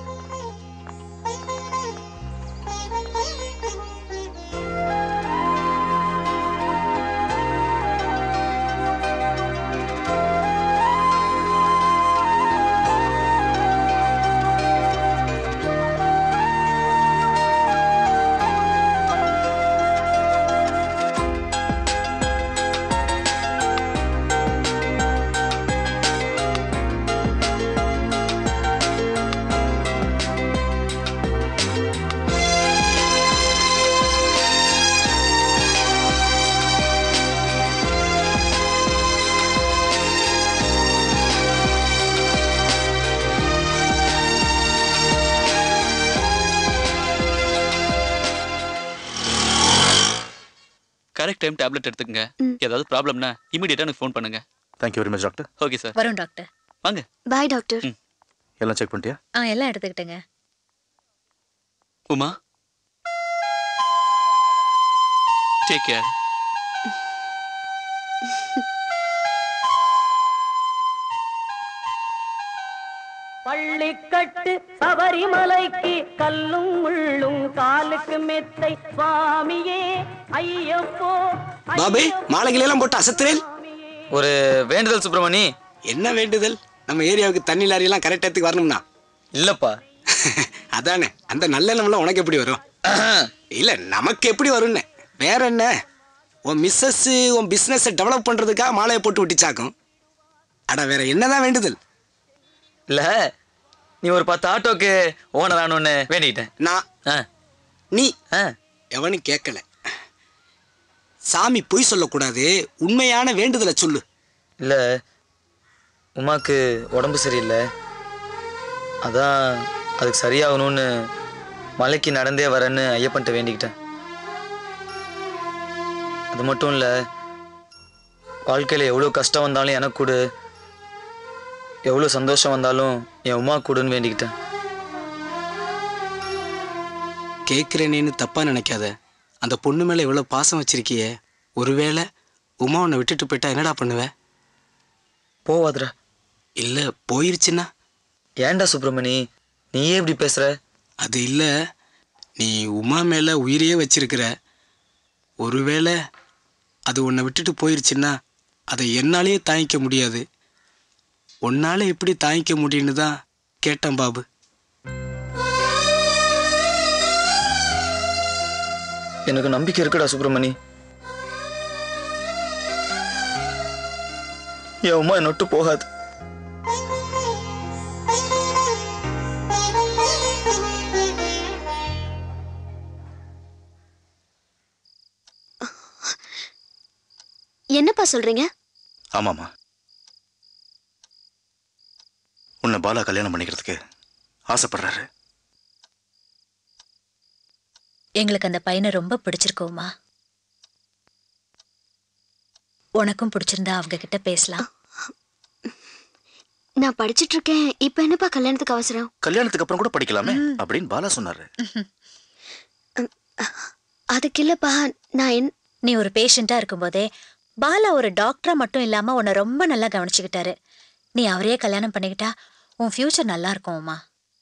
கரெக்ட் டைம் டேப்லெட் எடுத்துக்கங்க ஏதாவது ப்ராப்ளம்னா இமீடியட்டா எனக்கு ஃபோன் பண்ணுங்க thank you very much doctor okay sir வரும் டாக்டர் வாங்க பாய் டாக்டர் எல்லாம் செக் பண்ணிட்டியா ஆ எல்லாம் எடுத்துக்கிட்டேங்க உமா டேக் கேர் பள்ளிக்கட்டு சபரிமலைக்கு கல்லும் முள்ளும் காலுக்கு மெத்தை சுவாமியே ஐயப்போ பாபு மாலைகளை எல்லாம் போட்டு அசத்துறேன் ஒரு வேண்டுதல் சுப்பிரமணி என்ன வேண்டுதல் நம்ம ஏரியாவுக்கு தண்ணி லாரி எல்லாம் கரெக்ட் இடத்துக்கு வரணும்னா இல்லப்பா அதானே அந்த நல்ல நம்மளாம் உனக்கு எப்படி வரும் இல்ல நமக்கு எப்படி வரும்னு வேற என்ன உன் மிஸ்ஸஸ் உன் பிசினஸை டெவலப் பண்றதுக்காக மாலையை போட்டு விட்டுச்சாக்கும் அட வேற என்னதான் வேண்டுதல் இல்ல நீ ஒரு பத்து ஆட்டோக்கு ஓனர் ஆனோன்னு வேண்டிக்கிட்டேன் நான் நீ எவனும் கேட்கல சாமி பொய் சொல்லக்கூடாது உண்மையான வேண்டுதலை சொல்லு இல்ல உமாக்கு உடம்பு சரியில்லை அதான் அதுக்கு சரியாகணும்னு மலைக்கு நடந்தே வரேன்னு ஐயப்பன்ட்ட வேண்டிக்கிட்டேன் அது மட்டும் இல்லை வாழ்க்கையில் எவ்வளோ கஷ்டம் வந்தாலும் எனக்கு கொடு எவ்வளோ சந்தோஷம் வந்தாலும் என் உமா கொடுன்னு வேண்டிக்கிட்டேன் கேட்குறேனேன்னு தப்பா நினைக்காத அந்த பொண்ணு மேலே இவ்வளோ பாசம் வச்சிருக்கியே ஒருவேளை உமா உன்னை விட்டுட்டு போயிட்டா என்னடா பண்ணுவ போவாதுடா இல்லை போயிருச்சுன்னா ஏன்டா சுப்பிரமணி நீயே இப்படி பேசுற அது இல்லை நீ உமா மேலே உயிரையே வச்சிருக்கிற ஒருவேளை அது உன்னை விட்டுட்டு போயிருச்சுன்னா அதை என்னாலேயே தாங்கிக்க முடியாது உன்னால எப்படி தாங்கிக்க முடியும்னு தான் கேட்டேன் பாபு எனக்கு நம்பிக்கை இருக்குடா சுப்பிரமணி என் உமா என்னை விட்டு போகாது என்னப்பா சொல்றீங்க ஆமாம்மா உன்னை பாலா கல்யாணம் பண்ணிக்கிறதுக்கு ஆசைப்படுறாரு எங்களுக்கு அந்த பையனை ரொம்ப பிடிச்சிருக்கோமா உனக்கும் பிடிச்சிருந்தா அவங்க கிட்ட பேசலாம் நான் படிச்சிட்டு இருக்கேன் இப்ப என்னப்பா கல்யாணத்துக்கு அவசரம் கல்யாணத்துக்கு அப்புறம் கூட படிக்கலாமே அப்படின்னு பாலா சொன்னாரு அதுக்கு இல்லப்பா நான் என் நீ ஒரு பேஷண்டா இருக்கும்போதே பாலா ஒரு டாக்டரா மட்டும் இல்லாம உன்னை ரொம்ப நல்லா கவனிச்சுக்கிட்டாரு நீ அவரையே கல்யாணம் பண்ணிக்கிட்டா உன் ஃபியூச்சர் நல்லா இருக்கும் உமா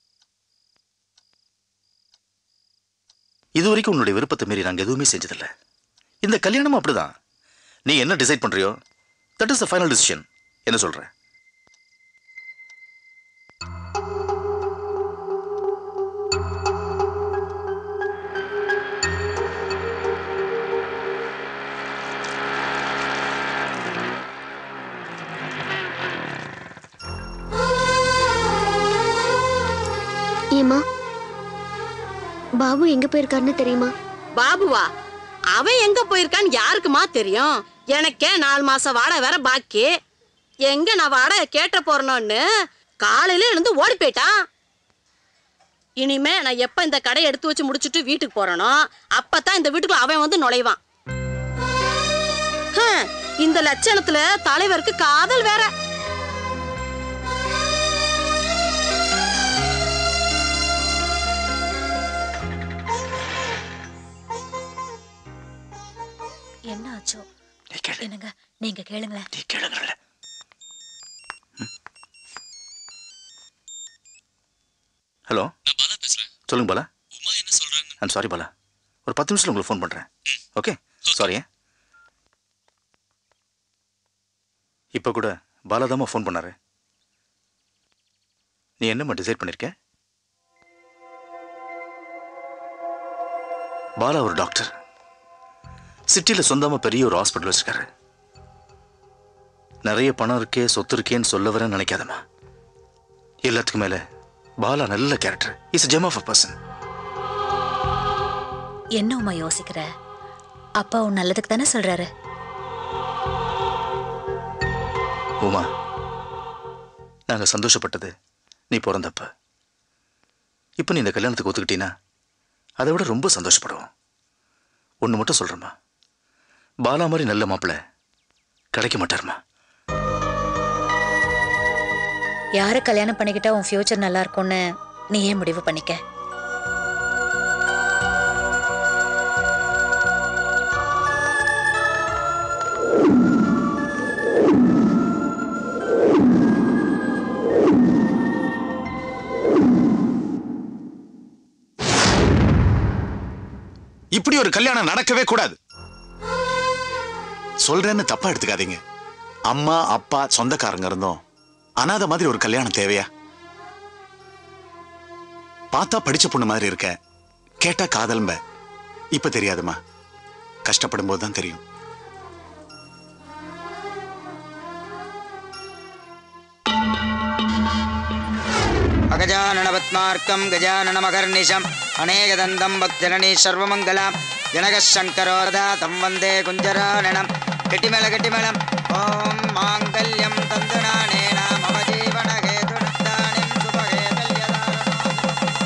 இது வரைக்கும் உன்னுடைய விருப்பத்தை மீறி நாங்கள் எதுவுமே செஞ்சதில்ல இந்த கல்யாணமும் அப்படிதான் நீ என்ன டிசைட் பண்றியோ that is the final decision என்ன சொல்ற ஏமா பாபு எங்க போயிருக்காருன்னு தெரியுமா பாபுவா அவன் எங்க போயிருக்கான்னு யாருக்குமா தெரியும் எனக்கே நாலு மாசம் வாடகை வேற பாக்கி எங்க நான் வாடகை கேட்ட போறேனோன்னு காலையில எழுந்து ஓடி போயிட்டான் இனிமே நான் எப்ப இந்த கடையை எடுத்து வச்சு முடிச்சுட்டு வீட்டுக்கு போறேனோ அப்பதான் இந்த வீட்டுக்குள்ள அவன் வந்து நுழைவான் ஹம், இந்த லட்சணத்துல தலைவருக்கு காதல் வேற என்ன ஆச்சோ என்னங்க நீங்க கேளுங்களேன் நீ கேளுங்கல்ல ஹலோ சொல்லுங்க பாலா ஐம் சாரி பாலா ஒரு பத்து நிமிஷத்துல உங்களுக்கு ஃபோன் பண்றேன் ஓகே சாரி இப்போ கூட பாலாதாமா ஃபோன் பண்ணாரு நீ என்னம்மா டிசைட் பண்ணிருக்க பாலா ஒரு டாக்டர் சிட்டியில் சொந்தமா பெரிய ஒரு ஹாஸ்பிட்டல் வச்சிருக்காரு நிறைய பணம் இருக்கே சொத்து இருக்கேன்னு சொல்ல வரேன்னு நினைக்காதம்மா எல்லாத்துக்கும் மேல பாலா நல்ல character is gem of a person என்ன உமா யோசிக்கிற அப்பா உன் நல்லதுக்கு தானே சொல்றாரு உமா நாங்க சந்தோஷப்பட்டது நீ பிறந்தப்ப இப்போ நீ இந்த கல்யாணத்துக்கு ஒத்துக்கிட்டீன்னா அதை விட ரொம்ப சந்தோஷப்படுவோம் ஒன்று மட்டும் சொல்கிறேம்மா பாலா மாதிரி நல்ல மாப்பிள்ளை கிடைக்க மாட்டாருமா யாரை கல்யாணம் பண்ணிக்கிட்டா உன் ஃபியூச்சர் நல்லா இருக்கும்னு நீ ஏன் முடிவு பண்ணிக்க இப்படி ஒரு கல்யாணம் நடக்கவே கூடாது சொல்றேன்னு தப்பா எடுத்துக்காதீங்க அம்மா அப்பா சொந்தக்காரங்க இருந்தோம் அனாதை மாதிரி ஒரு கல்யாணம் தேவையா பார்த்தா படிச்ச பொண்ணு மாதிரி இருக்க கேட்டா காதல்ம்ப இப்ப தெரியாதுமா கஷ்டப்படும் போது தான் தெரியும் अगजाननपद्मार्कं गजाननमकर्निशम् अनेकदन्तं भक्तजननी सर्वमङ्गलां जनकः शङ्करो रदा तं वन्दे कुञ्जराननं गटिमेल गटिमेलम् ॐ माङ्गल्यं तन्दुनानेन मम जीवनहेतुर्दानिं शुभहेतल्यदारणम्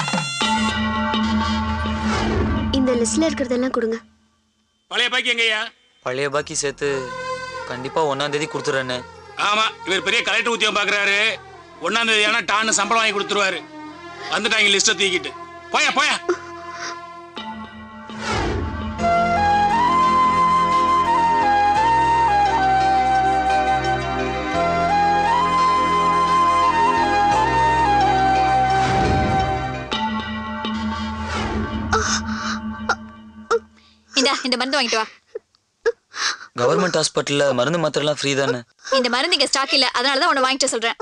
இருக்கிறதெல்லாம் கொடுங்க பழைய பாக்கி எங்கய்யா பழைய பாக்கி சேர்த்து கண்டிப்பா ஒன்னாம் தேதி கொடுத்துறேன்னு ஆமா இவர் பெரிய கலெக்டர் உத்தியோகம் பாக்குறாரு ஒன்னாம் தேதி ஆனா டான்னு சம்பளம் வாங்கி கொடுத்துருவாரு வந்துட்டாங்க லிஸ்ட்டை தூக்கிட்டு போயா போயா இந்தா இந்த மருந்து வாங்கிட்டு வா கவர்மெண்ட் ஹாஸ்பிட்டல்ல மருந்து மாத்திரைலாம் ஃப்ரீ தானே இந்த மருந்து இங்க ஸ்டாக் இல்ல அதனால தான் உன்னை வாங்கிட்டு சொல்றேன்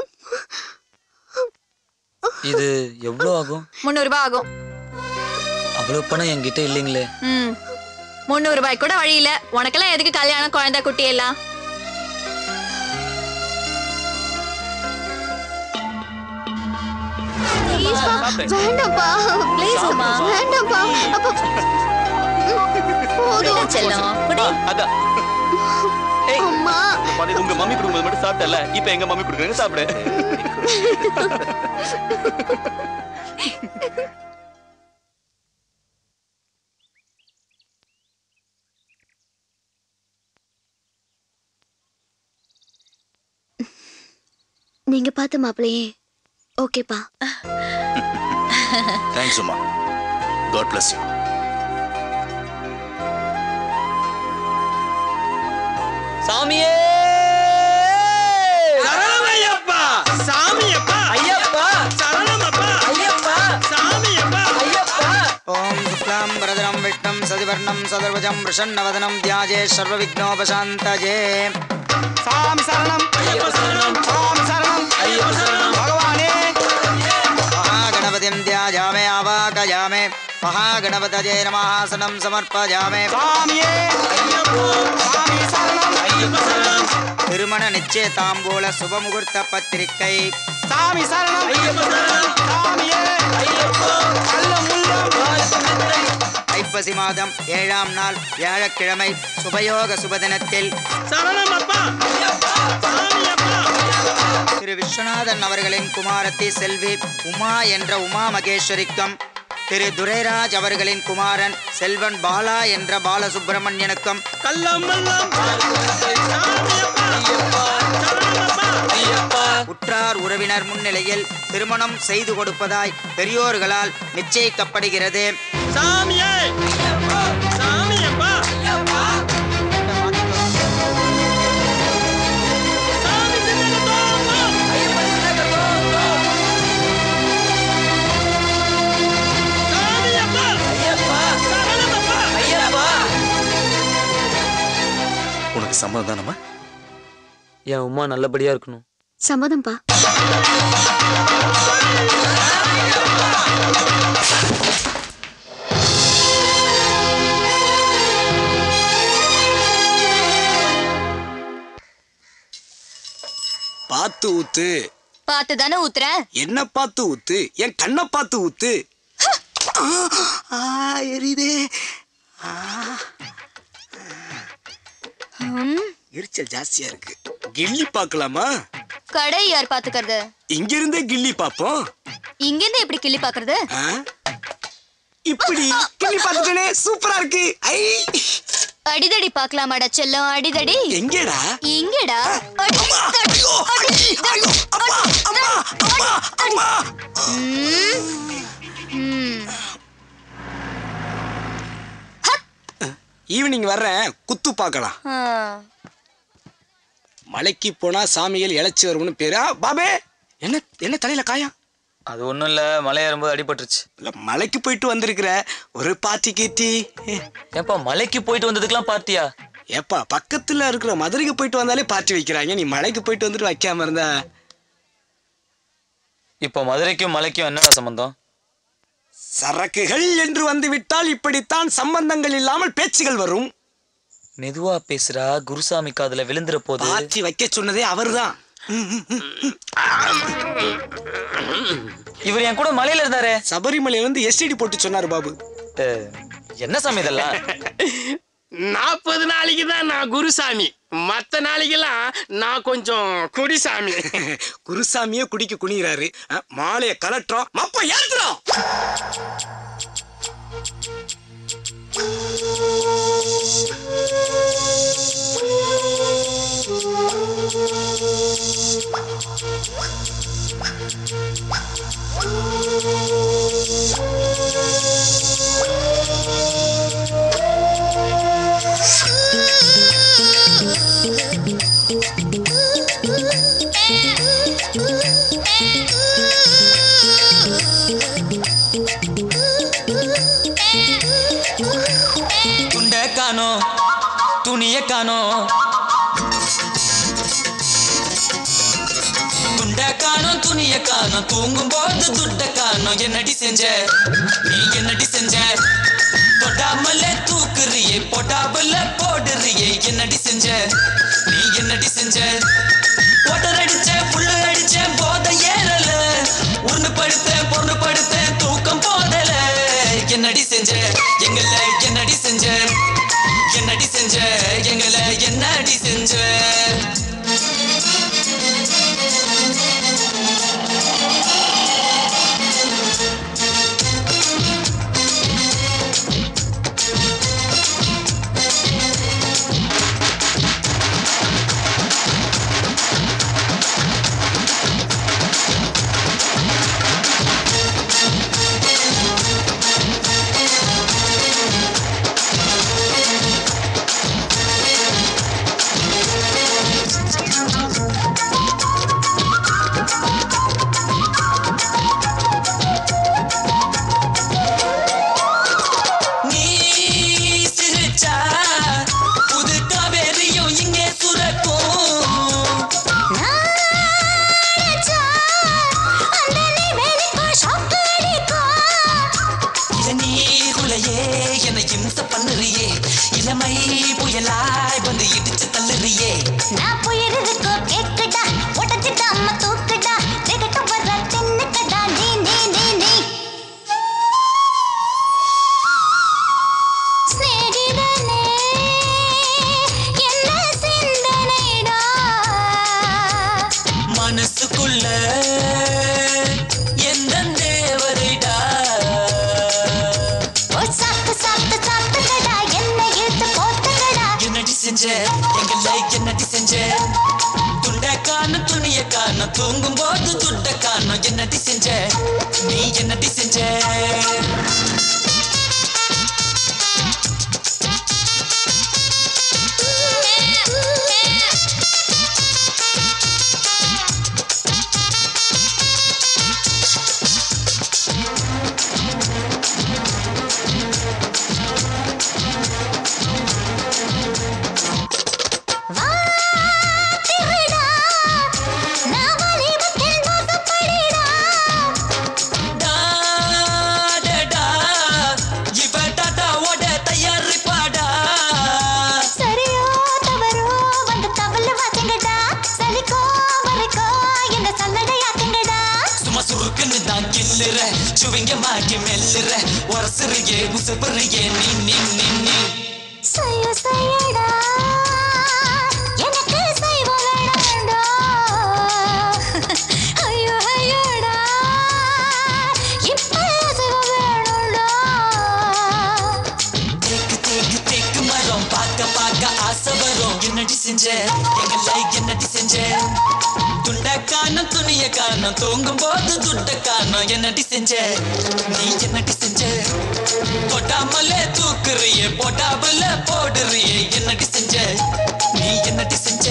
இது எவ்வளோ ஆகும் முந்நூறு ரூபாய் ஆகும் அவ்வளோ பணம் என்கிட்ட இல்லைங்களே ம் முந்நூறு ரூபாய் கூட வழி இல்ல உனக்கெல்லாம் எதுக்கு கல்யாணம் குழந்தை குட்டி எல்லாம் வேண்டாம்ப்பா ப்ளீஸ் அம்மா வேண்டாம்ப்பா அப்பா போதும் செல்லம் குடி அதான் ஏய், அம்மா பாரு, உங்க மம்மி கொடுக்கும்போது மட்டும் சாப்பிட்டல இப்ப எங்க மம்மி கொடுக்குறாங்க சாப்பிடு நீங்க பார்த்த மாப்பிளையே ஓகேப்பா thanks Uma God bless you சாமியே சரணமையப்பா சாமியப்பா ஐயப்பா சரணமப்பா ஐயப்பா சாமியப்பா ஐயப்பா ஓம் சுக்லாம் வரதரம் விஷ்ணம் சதிவர்ணம் சதர்வஜம் பிரசன்னவதனம் தியாஜே சர்வவிக்னோபசாந்தஜே சாமி சரணம் ஐயப்ப சரணம் சாமி சரணம் ஐயப்ப சரணம் பகவானே மகாகணபதிம் தியாஜாமே ஆவாகயாமே மகாகணபதஜே நமஹாசனம் சமர்ப்பயாமே சாமியே ஐயப்போ சாமி சரணம் ஐயப்ப சரணம் திருமண நிச்சய தாம்பூல சுபமுகூர்த்த பத்திரிகை சாமி சரணம் ஐயப்ப சரணம் சாமியே ஐயப்போ கள்ள முள்ளம் ஐப்பசி மாதம் ஏழாம் நாள் வியாழக்கிழமை சுபயோக சுபதினத்தில் சரணம் அப்பா சாமியப்பா திரு விஸ்வநாதன் அவர்களின் குமாரத்தி செல்வி உமா என்ற உமா மகேஸ்வரிக்கும் திரு துரைராஜ் அவர்களின் குமாரன் செல்வன் பாலா என்ற பாலசுப்பிரமணியனுக்கும் கள்ளம் மல்லம் உற்றார் உறவினர் முன்னிலையில் திருமணம் செய்து கொடுப்பதாய் பெரியோர்களால் நிச்சயிக்கப்படுகிறது சாமியே சாமியப்பா உனக்கு சம்மதம் தானம்மா என் உமா நல்லபடியா இருக்கணும் சம்மதம்ப்பா பார்த்து ஊத்து பார்த்து தானே ஊத்துறேன் என்ன பார்த்து ஊத்து என் கண்ணை பார்த்து ஊத்து ஆ, ஆ எரியுதே ஆ. எரிச்சல் ஜாஸ்தியா இருக்கு கில்லி பார்க்கலாமா கடை யார் பாத்துக்கிறது இங்க இருந்தே கில்லி பார்ப்போம் இங்க இருந்து எப்படி கிள்ளி பாக்குறது ஆ? இப்படி கிள்ளி பார்த்துட்டேனே சூப்பரா இருக்கு ஐ அடிதடி பாக்கலாமாடா செல்லம் அடிதடி எங்கடா இங்கடா அடிதடி, அடிதடி, அடிதடி. ம். ம். ஈவினிங் வர்றேன் குத்து பார்க்கலாம் ஆ. மலைக்கு போனா சாமிகள் இழைச்சி வரும்னு பேரு ஆ, பாபே என்ன என்ன தலையில காயம் அது ஒண்ணும் இல்ல மலை ஏறும்போது அடிபட்டுருச்சு இல்ல மலைக்கு போயிட்டு வந்திருக்கிற ஒரு பாத்தி கீத்தி ஏப்பா மலைக்கு போயிட்டு வந்ததுக்கெல்லாம் பார்ட்டியா ஏப்பா பக்கத்துல இருக்கிற மதுரைக்கு போயிட்டு வந்தாலே பார்ட்டி வைக்கிறாங்க நீ மலைக்கு போயிட்டு வந்துட்டு வைக்காம இருந்தா இப்போ மதுரைக்கும் மலைக்கும் என்னடா சம்பந்தம் சரக்குகள் என்று வந்து விட்டால் இப்படித்தான் சம்பந்தங்கள் இல்லாமல் பேச்சுகள் வரும் மெதுவா பேசுறா குருசாமி காதுல விழுந்துற போது பார்ட்டி வைக்க சொன்னதே அவர்தான் இவர் என் கூட மலையில இருந்தாரே சபரிமலையில இருந்து எஸ்டிடி போட்டு சொன்னாரு பாபு என்ன சாமி இதெல்லாம் நாற்பது நாளைக்கு தான் நான் குருசாமி மத்த நாளைக்கெல்லாம் நான் கொஞ்சம் குடிசாமி குருசாமியே குடிக்க குனிகிறாரு அஹ், மாலைய கலட்டுறோம் மப்ப ஏத்துறோம் துண்ட காணோம் துணிய காணோம் துண்ட காணோம் துணிய காணோம் தூங்கும் போது துட்ட காணோம் என்னடி செஞ்ச நீ என்னடி செஞ்ச தொட்டாமல தூக்குறியே போட்டாமல போடுறியே என்னடி செஞ்ச நீ என்னடி செஞ்ச போட்டர் அடிச்ச புல்லு அடிச்ச போத ஏறல ஒண்ணு படுத்தேன் பொண்ணு படுத்தேன் தூக்கம் போதல என்னடி செஞ்ச எங்கள என்னடி செஞ்ச என்னடி செஞ்ச எங்கள என்னடி செஞ்ச நீ சிரிச்சா புது காவேரியும் இங்கே சுரக்கும் இத நீருலையே என்னை இம்ச பண்ணுறியே இளமை புயலாய் வந்து இடிச்சு தள்ளுறியே நான் புயலுக்கோ கேக்குடா உடச்சிட்டு அம்மா தூக்குடா திகட்டு வர தின்னுக்கடா நீ நீ நீ நீ சிநேகிதனே என்ன சிந்தனைடா மனசுக்குள்ள எந்த தேவதைடா ஓ சாத்து சாத்து சாத்துக்கடா என்ன இழுத்து போத்துக்கடா என்னடி செஞ்ச எங்களை என்னடி செஞ்ச துண்ட காண துணிய காண தூங்கும் போது துட்ட காண என்னடி செஞ்ச நீ என்னடி செஞ்ச திருடா நான் வாலிபத்தில் மோசப்படிடா டாடடா, இவ டாடாவோட தயாரிப்பாடா சரியோ தவறோ வந்து தவள வாசிங்கடா சலிக்கோ வரைக்கோ என்ன சல்லடையாக்குங்கடா சும்மா சுருக்குன்னு தான் கில்லுற சுவிங்க மாட்டி மெல்லுற உரசுறியே உசுப்புறியே நீ நீ நீ நீ செய்ய செய்யடா எனக்கு செய்வ வேணாண்டா ஐயோ ஐயோடா இப்ப செய்வ வேணும்டா தேக்கு தேக்கு தேக்கு மரம் பார்க்க பார்க்க ஆசை வரும் என்னடி செஞ்ச எங்களை என்னடி செஞ்ச துண்ட காணம் துணிய காணம் தூங்கும் போது துட்ட காணம் என்னடி செஞ்ச நீ என்னடி செஞ்ச தொட்டாமலே தூக்குறியே போட்டாமல போடுறியே என்னடி செஞ்ச நீ என்னடி செஞ்ச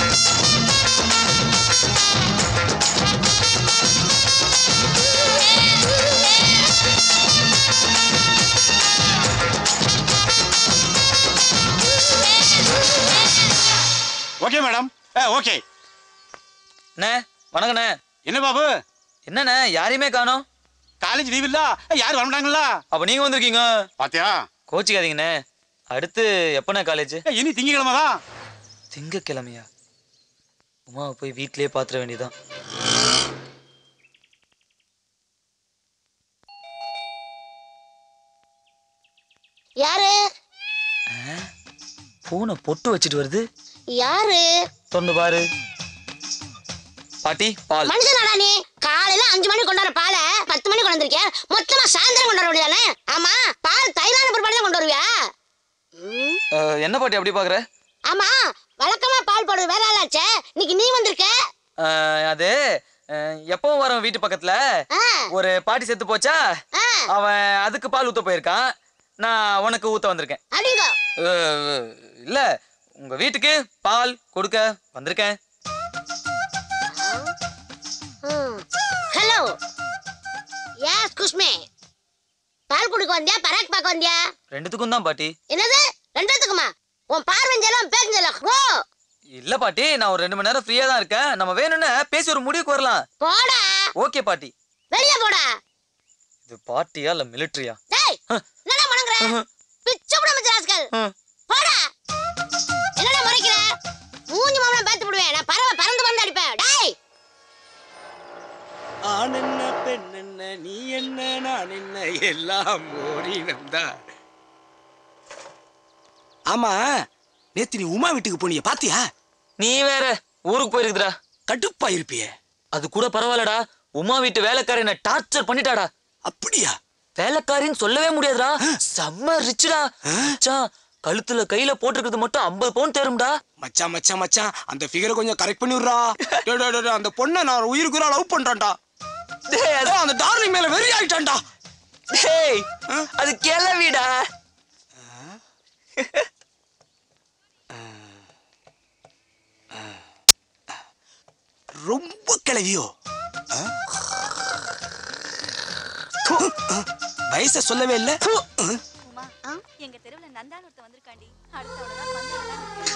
ஓகே மேடம் ஓகே அண்ணே வணக்கண்ணே என்ன பாபு என்னண்ணே யாரையுமே காணோம் காலேஜ் லீவ் இல்ல யார் வரமாட்டாங்களா அப்ப நீங்க வந்திருக்கீங்க பாத்தியா கோச்சிக்காதீங்கண்ணே அடுத்து எப்பண்ணே காலேஜ் இனி திங்கக்கிழமை தான் திங்கக்கிழமையா உமாவை போய் வீட்லயே பாத்துற வேண்டியதான் யாரு பூனை பொட்டு வச்சுட்டு வருது யாரு தொண்டு பாரு பாட்டி பால் மனுஷனாடா நீ காலையில அஞ்சு மணிக்கு கொண்டாடுற பாலை பத்து மணிக்கு கொண்டு வந்திருக்கேன் மொத்தமா சாயந்தரம் கொண்டாட வேண்டியதானே ஆமா பால் தைலான பிற்பாடு தான் கொண்டு வருவியா ம், அஹ், என்ன பாட்டி அப்படி பாக்குற ஆமா வழக்கமா பால் போடுறது வேற ஆளாச்சே இன்னைக்கு நீ வந்திருக்க அஹ், அது அஹ், எப்பவும் வரோம் வீட்டு பக்கத்துல ஒரு பாட்டி செத்து போச்சா அவன் அதுக்கு பால் ஊத்த போயிருக்கான் நான் உனக்கு ஊத்த வந்திருக்கேன் அடிங்க அஹ், இல்ல உங்க வீட்டுக்கு பால் கொடுக்க வந்திருக்கேன் ஹலோ யாஸ் குஷ்மே பால் குடுக்க வந்தியா பராக் பார்க்க வந்தியா ரெண்டுத்துக்கும் தான் பாட்டி என்னது ரெண்டுத்துக்குமா உன் பார்வஞ்செல்லாம் பேருஞ்செல்லாம் ஓ இல்ல பாட்டி நான் ஒரு ரெண்டு மணி நேரம் ஃப்ரீயா தான் இருக்கேன் நம்ம வேணும்னு பேசி ஒரு முடிவுக்கு வரலாம் போடா ஓகே பாட்டி வெளிய போடா இது பாட்டியா இல்ல மிலிட்டரியா டேய் என்னடா முடங்குற பிச்சை புட மச்ச ராஸ்கல் போடா என்னடா முறைக்கிற மூஞ்சி மாமலாம் பேத்து விடுவேன் நான் பறவை பறந்து பறந்து அடிப்பேன் டேய் ஆண் என்ன பெண் என்ன நீ என்ன நான் என்ன எல்லாம் ஓடினம்தான் ஆமா நேத்து நீ உமா வீட்டுக்கு போனிய பாத்தியா நீ வேற ஊருக்கு போயிருக்குதுடா கடுப்பா இருப்பிய அது கூட பரவாயில்லடா உமா வீட்டு வேலைக்காரி என்ன டார்ச்சர் பண்ணிட்டாடா அப்படியா வேலைக்காரின்னு சொல்லவே முடியாதுடா செம்ம ரிச்சுடா மச்சான் கழுத்துல கையில போட்டிருக்கிறது மட்டும் ஐம்பது பவுன் தேரும்டா மச்சான் மச்சான் மச்சான் அந்த ஃபிகரை கொஞ்சம் கரெக்ட் பண்ணி விடுறா டேய், டேய், டேய், டேய், அந்த பொண்ணை நான் உயிருக்குறா லவ் பண்றேன்டா டேய், அது- அந்த டார்லிங் மேல வெறி ஆயிட்டான்டா டேய் அது கிளவிடா ரொம்ப கிளவியோ ஆ? து, ஆ, வயசை சொல்லவே இல்ல து, ஆ. எங்க தெருவுல நந்தான்னு ஒருத்தன் வந்திருக்காண்டி அடுத்த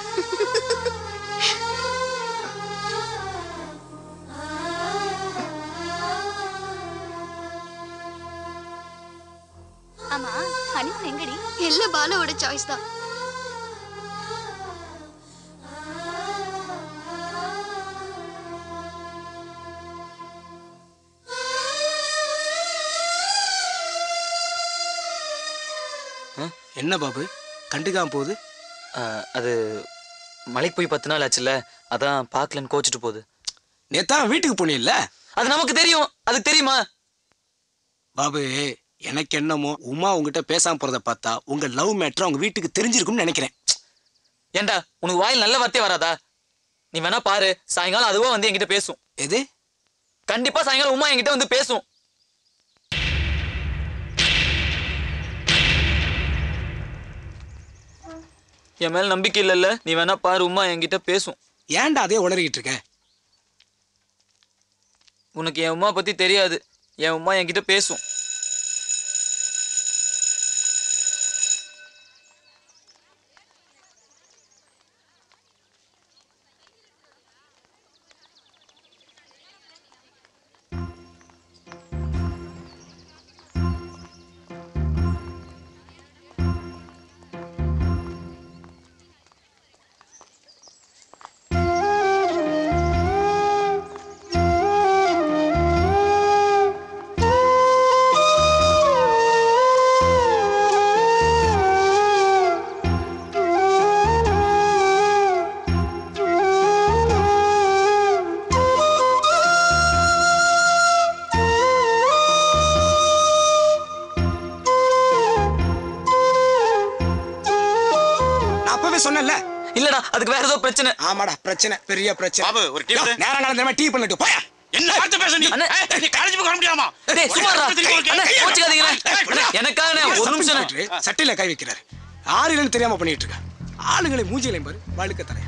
ஆமா ஹனிமூன் எங்கடி இல்ல பாலுவோட சாய்ஸ் தான் என்ன பாபு கண்டுக்காம போகுது அஹ், அது மலைக்கு போய் பத்து நாள் ஆச்சுல்ல அதான் பார்க்கலன்னு கோச்சிட்டு போகுது நேத்தான் வீட்டுக்கு போனில்ல அது நமக்கு தெரியும் அதுக்கு தெரியுமா பாபு எனக்கு என்னமோ உமா உங்ககிட்ட பேசாம போறத பார்த்தா உங்க லவ் மேட்ரு அவங்க வீட்டுக்கு தெரிஞ்சிருக்கும்னு நினைக்கிறேன் ஏண்டா உனக்கு வாயில் நல்ல வார்த்தையே வராதா நீ வேணா பாரு சாயங்காலம் அதுவா வந்து என்கிட்ட பேசும் எது கண்டிப்பா சாயங்காலம் உமா என்கிட்ட வந்து பேசும் என் மேல நம்பிக்கை இல்லைல்ல நீ வேணா பாரு உமா என்கிட்ட பேசும் ஏன்டா அதே உளறிக்கிட்டு இருக்க உனக்கு என் உமா பத்தி தெரியாது என் உமா என்கிட்ட பேசும் நான் அப்பவே சொன்னேன்ல இல்லடா அதுக்கு வேற ஏதோ பிரச்சனை ஆமாடா பிரச்சனை பெரிய பிரச்சனை பாபு, ஒரு டீ கொடு. நேரம் காலம் டீ பண்ணிட்டு போயா என்ன வார்த்தை பேச நீ அண்ணே. ஏய், நீ காலேஜ் போக முடியாமா டேய் சும்மாடா அண்ணே கோச்சுக்காதீங்கண்ணே அண்ணே எனக்காகண்ணே ஒரு நிமிஷம் சட்டையில கை வைக்கிறாரு ஆறு இல்லைன்னு தெரியாம பண்ணிட்டு இருக்க ஆளுங்களை மூஞ்சிகளையும் பாரு வழுக்க தலையா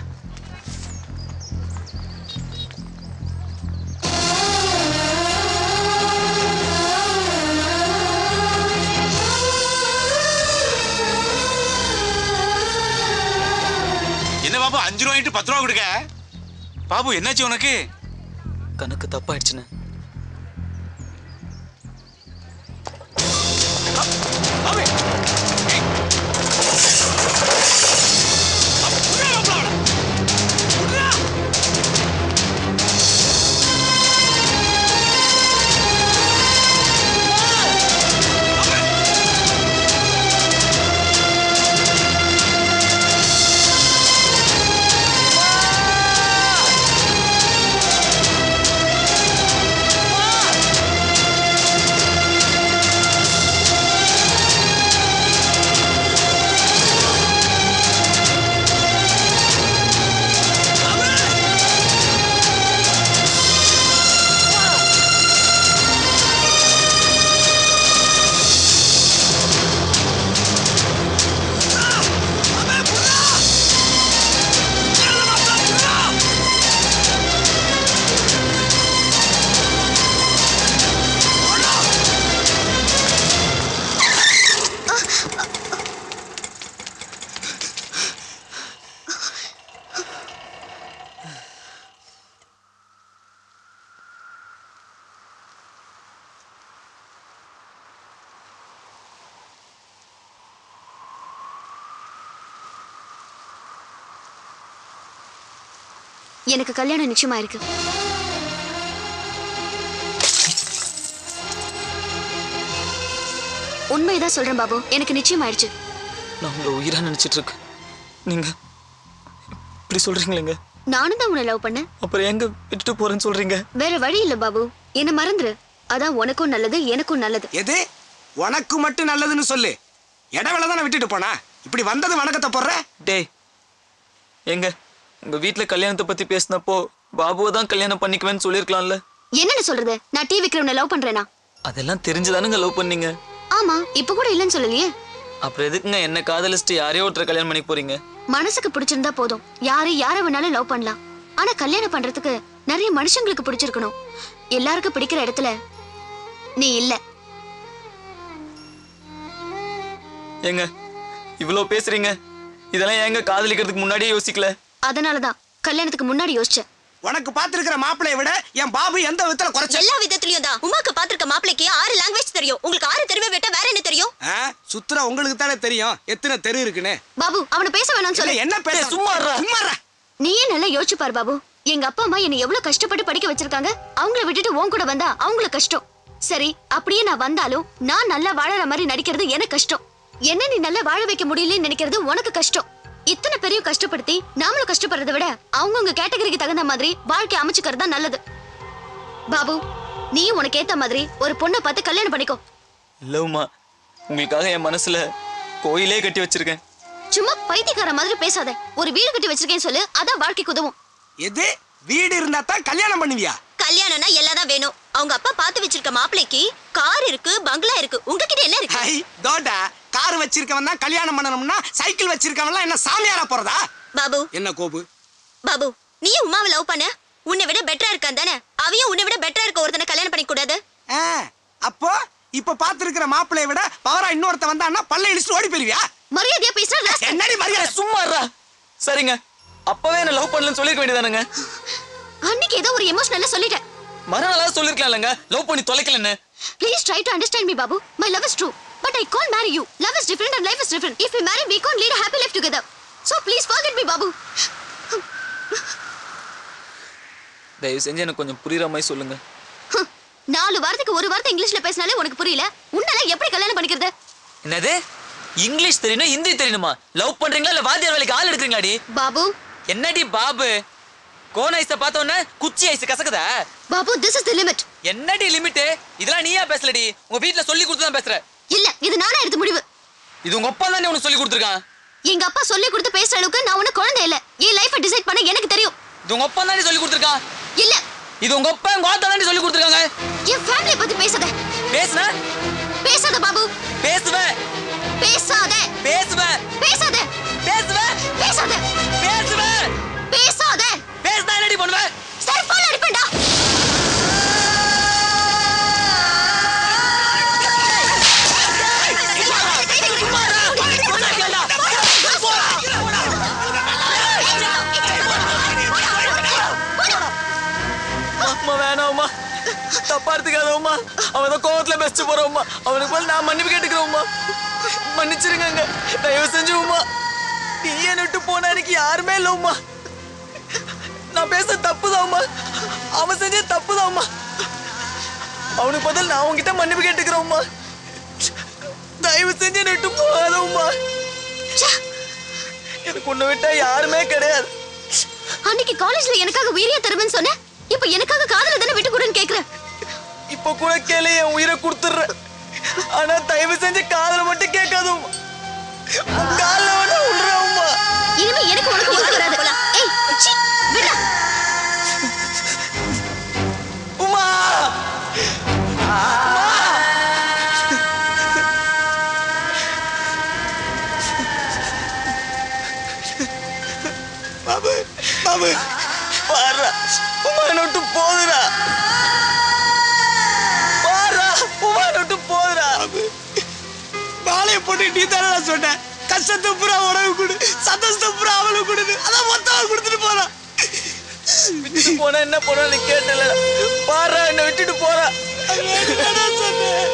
என்ன பாபு அஞ்சு ரூபாய்ட்டு பத்து ரூபா கொடுக்க பாபு என்னாச்சு உனக்கு கணக்கு தப்பாயிடுச்சுண்ணே ஆ எனக்கு கல்யாணம் நிச்சயமா இருக்கு உண்மைதான் சொல்றேன் பாபு எனக்கு நிச்சயம் ஆயிடுச்சு நான் உங்களை உயிரா நினைச்சிட்டு இருக்கேன் நீங்க இப்படி சொல்றீங்களேங்க நானும் தான் உன்னை லவ் பண்ணேன் அப்புறம் எங்க விட்டுட்டு போறேன்னு சொல்றீங்க வேற வழி இல்ல பாபு என்ன மறந்துரு அதான் உனக்கும் நல்லது எனக்கும் நல்லது எது உனக்கு மட்டும் நல்லதுன்னு சொல்லு இடவேளை தானே விட்டுட்டு போனா இப்படி வந்தது வணக்கத்தை போடுற டேய் எங்க உங்க வீட்ல கல்யாணத்தை பத்தி பேசினப்போ பாபுவை தான் கல்யாணம் பண்ணிக்குவேன்னு சொல்லியிருக்கலாம்ல என்னன்னு சொல்றது நான் டிவி விக்ரம்ன லவ் பண்றேனா அதெல்லாம் தெரிஞ்சுதானுங்க லவ் பண்ணீங்க ஆமா இப்ப கூட இல்லைன்னு சொல்லலையே அப்புறம் எதுக்குங்க என்ன காதலிச்சுட்டு யாரையோ ஒருத்தர் கல்யாணம் பண்ணிக்க போறீங்க மனசுக்கு பிடிச்சிருந்தா போதும் யாரு யார வேணாலும் லவ் பண்ணலாம் ஆனா கல்யாணம் பண்றதுக்கு நிறைய மனுஷங்களுக்கு பிடிச்சிருக்கணும் எல்லாருக்கும் பிடிக்கிற இடத்துல நீ இல்ல ஏங்க இவ்வளோ பேசுறீங்க இதெல்லாம் ஏங்க காதலிக்கிறதுக்கு முன்னாடியே யோசிக்கல அதனாலதான் கல்யாணத்துக்கு முன்னாடி யோசிச்சேன் உனக்கு பாத்துருக்கிற மாப்பிளைய விட என் பாபு எந்த விதத்துல குறைச்ச எல்லா விதத்துலயும் தான் உமாக்கு பாத்திருக்க மாப்பிளைக்கு ஆறு லாங்குவேஜ் தெரியும் உங்களுக்கு ஆறு தெருவை விட்டா வேற என்ன தெரியும் ஆ, சுத்துறா உங்களுக்கு தானே தெரியும் எத்தனை தெரு இருக்குன்னு பாபு அவன பேச வேணாம்னு சொல்லு இல்ல, என்ன பேச சும்மா சும்மா இருடா. நீயே நல்லா யோசிச்சு பாரு பாபு எங்க அப்பா அம்மா என்னை எவ்வளவு கஷ்டப்பட்டு படிக்க வச்சிருக்காங்க அவங்கள விட்டுட்டு உன் கூட வந்தா அவங்களுக்கு கஷ்டம் சரி அப்படியே நான் வந்தாலும் நான் நல்லா வாழற மாதிரி நடிக்கிறது எனக்கு கஷ்டம் என்ன நீ நல்லா வாழ வைக்க முடியலன்னு நினைக்கிறது உனக்கு கஷ்டம் இத்தனை பெரிய கஷ்டப்படுத்தி நாமளும் கஷ்டப்படுறதை விட அவங்கவுங்க கேட்டகரிக்கு தகுந்த மாதிரி வாழ்க்கை அமைச்சுக்கிறது தான் நல்லது பாபு நீ உனக்கு ஏத்த மாதிரி ஒரு பொண்ணை பார்த்து கல்யாணம் பண்ணிக்கோ இல்லவுமா உங்களுக்காக என் மனசுல கோயிலே கட்டி வச்சிருக்கேன் சும்மா பைத்தியக்கார மாதிரி பேசாத ஒரு வீடு கட்டி வச்சிருக்கேன்னு சொல்லு அதான் வாழ்க்கைக்கு உதவும் எது வீடு இருந்தா தான் கல்யாணம் பண்ணுவியா கல்யாணம்னா எல்லாம் தான் வேணும் அவங்க அப்பா பார்த்து வச்சிருக்க மாப்பிளைக்கு கார் இருக்கு பங்களா இருக்கு உங்ககிட்ட என்ன இருக்கு ஹை தோட்டா கார் வச்சிருக்கவன் தான் கல்யாணம் பண்ணணும்னா சைக்கிள் வச்சிருக்கவன்லாம் என்ன சாமியாரா போறதா பாபு என்ன கோபு பாபு நீ உமாவை லவ் பண்ண உன்னை விட பெட்டரா இருக்கான் தானே அவையும் உன்னை விட பெட்டரா இருக்க ஒருத்தனை கல்யாணம் பண்ணிக்க கூடாது ஆ, அப்போ இப்ப பாத்துருக்கிற மாப்பிளைய விட பவரா இன்னொருத்த வந்தான்னா பல்ல இழிச்சுட்டு ஓடி போயிருவியா மரியாதையா பேசுற என்னடி மரியாதை சும்மா இருடா. சரிங்க அப்பவே என்ன லவ் பண்ணலன்னு சொல்லிருக்க வேண்டியதானுங்க அன்னைக்கு ஏதோ ஒரு எமோஷனல்ல சொல்லிட்டேன் மறுநாளாவது சொல்லிருக்கலாம்லங்க லவ் பண்ணி தொலைக்கலன்னு Please try to understand me, Babu. My love is true, but I can't marry you. Love is different and life is different. If we marry, we can't lead a happy life together. So please forget me, Babu. தயவு செஞ்சு எனக்கு கொஞ்சம் புரியுற மாதிரி சொல்லுங்க நாலு வாரத்துக்கு ஒரு வார்த்தை இங்கிலீஷ்ல பேசினாலே உனக்கு புரியல உன்னால எப்படி கல்யாணம் பண்ணிக்கிறது என்னது இங்கிலீஷ் தெரியணும் ஹிந்தி தெரியணுமா லவ் பண்றீங்களா இல்ல வாத்தியார் வேலைக்கு ஆள் எடுக்கிறீங்களாடி பாபு என்னடி பாபு கோன் ஐஸ பார்த்த உடனே குச்சி ஐஸ் கசக்குதா Babu this is the limit என்னடி லிமிட் இதெல்லாம் நீயா பேசலடி உங்க வீட்ல சொல்லி கொடுத்து தான் பேசுற இல்ல இது நானே எடுத்த முடிவு இது உங்க அப்பா தானே உனக்கு சொல்லி கொடுத்துருக்கான் எங்க அப்பா சொல்லி கொடுத்து பேசுற அளவுக்கு நான் உனக்கு குழந்தை இல்ல என் லைஃபை டிசைட் பண்ண எனக்கு தெரியும் இது உங்க அப்பா தானே சொல்லி கொடுத்துருக்கான் இல்ல இது உங்க அப்பா உங்க ஆத்தா தானே சொல்லி கொடுத்துருக்காங்க என் ஃபேமிலியை பத்தி பேசாத பேசுன பேசாத பாபு பேசுவேன் பேசாத பேசுவேன் பேசாத பேசுவேன் பேசாத பேசுவேன் பேசாத பேசுனா என்னடி பண்ணுவேன் செல்போன் அடிப்பேன்டா அம்மா வேணாம்மா தப்பா எடுத்துக்காதம்மா அவன் தான் கோவத்துல பேசிட்டு போறோம்மா அவனுக்கு போல நான் மன்னிப்பு கேட்டுக்கிறோம்மா மன்னிச்சிருங்க தயவு செஞ்சு உமா நீ என்ன விட்டு போன அன்னைக்கு யாருமே இல்லம்மா நான் பேச தப்புதாம்மா அவன் செஞ்ச தப்புதாம்மா அவனுக்கு பதில் நான் உன்கிட்ட மன்னிப்பு கேட்டுக்கிறோம்மா தயவு செஞ்சு என்னை விட்டு போகாதம்மா எனக்கு உன்னை விட்டா யாருமே கிடையாது அன்னைக்கு காலேஜ்ல எனக்காக உயிரியா தருவேன்னு சொன்ன இப்ப எனக்காக காதல தானே விட்டு கொடுன்னு கேக்குறேன் இப்ப கூட கேளு என் உயிரை கொடுத்துடுறேன் ஆனா தயவு செஞ்சு காதல மட்டும் கேட்காதம்மா உன் கால்ல வேணா விடுறேம்மா இனிமே எனக்கு உனக்கு ஒத்து வராது ஏய் சீ விடுடா உமா பாபு பாபு பாரு உமா என்னை விட்டு போதுடா பாரு உமா என்னை விட்டு போதுடா மாலையை போட்டு நீ தானே சொன்னேன் கஷ்டத்தை பூரா உணவு கொடு சந்தோஷத்தை பூரா அவளுக்கு கொடுது அதான் மொத்தமா கொடுத்துட்டு போறான் விட்டுட்டு போனா என்ன போனா நீ கேட்டல பாரு என்னை விட்டுட்டு போறா சொன்னேன்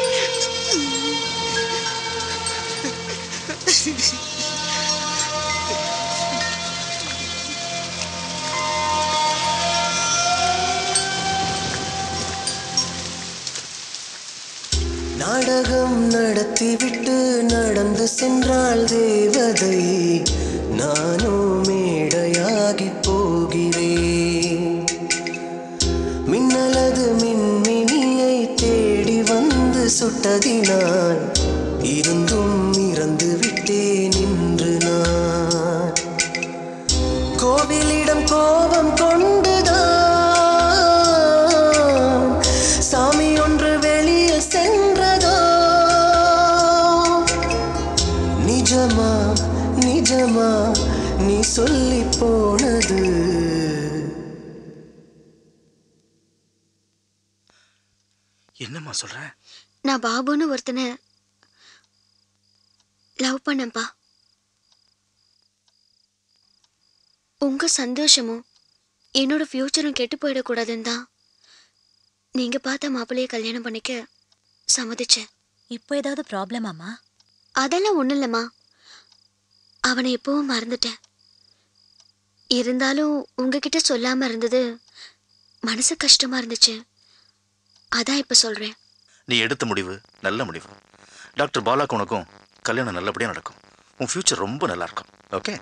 நாடகம் நடத்திவிட்டு நடந்து சென்றாள் தேவதை நானோ மேடையாகி போகிறேன் மின்னலது மின்மினியை தேடி வந்து சுட்டதினால் இருந்தும் இறந்து விட்டேன் இன்று நான் கோவிலிடம் கோபம் கொண்டுதான் சாமி ஒன்று வெளியில் சென்றதோ நிஜமா நிஜமா நீ சொல்லி போனது என்னம்மா சொல்ற நான் பாபுன்னு ஒருத்தனை லவ் பண்ணேன்ப்பா உங்க சந்தோஷமும் என்னோட ஃப்யூச்சரும் கெட்டு போயிடக்கூடாதுன்னு தான் நீங்க பார்த்த மாப்பிள்ளைய கல்யாணம் பண்ணிக்க சம்மதிச்சேன் இப்போ ஏதாவது ப்ராப்ளமாமா அதெல்லாம் ஒண்ணும் இல்லம்மா அவனை எப்பவும் மறந்துட்டேன் இருந்தாலும் உங்ககிட்ட சொல்லாம இருந்தது மனசு கஷ்டமா இருந்துச்சு அதான் இப்ப சொல்றேன் நீ எடுத்த முடிவு நல்ல முடிவு டாக்டர் பாலாக்கு உனக்கும் கல்யாணம் நல்லபடியாக நடக்கும் உன் ஃப்யூச்சர் ரொம்ப நல்லா இருக்கும் ஓகே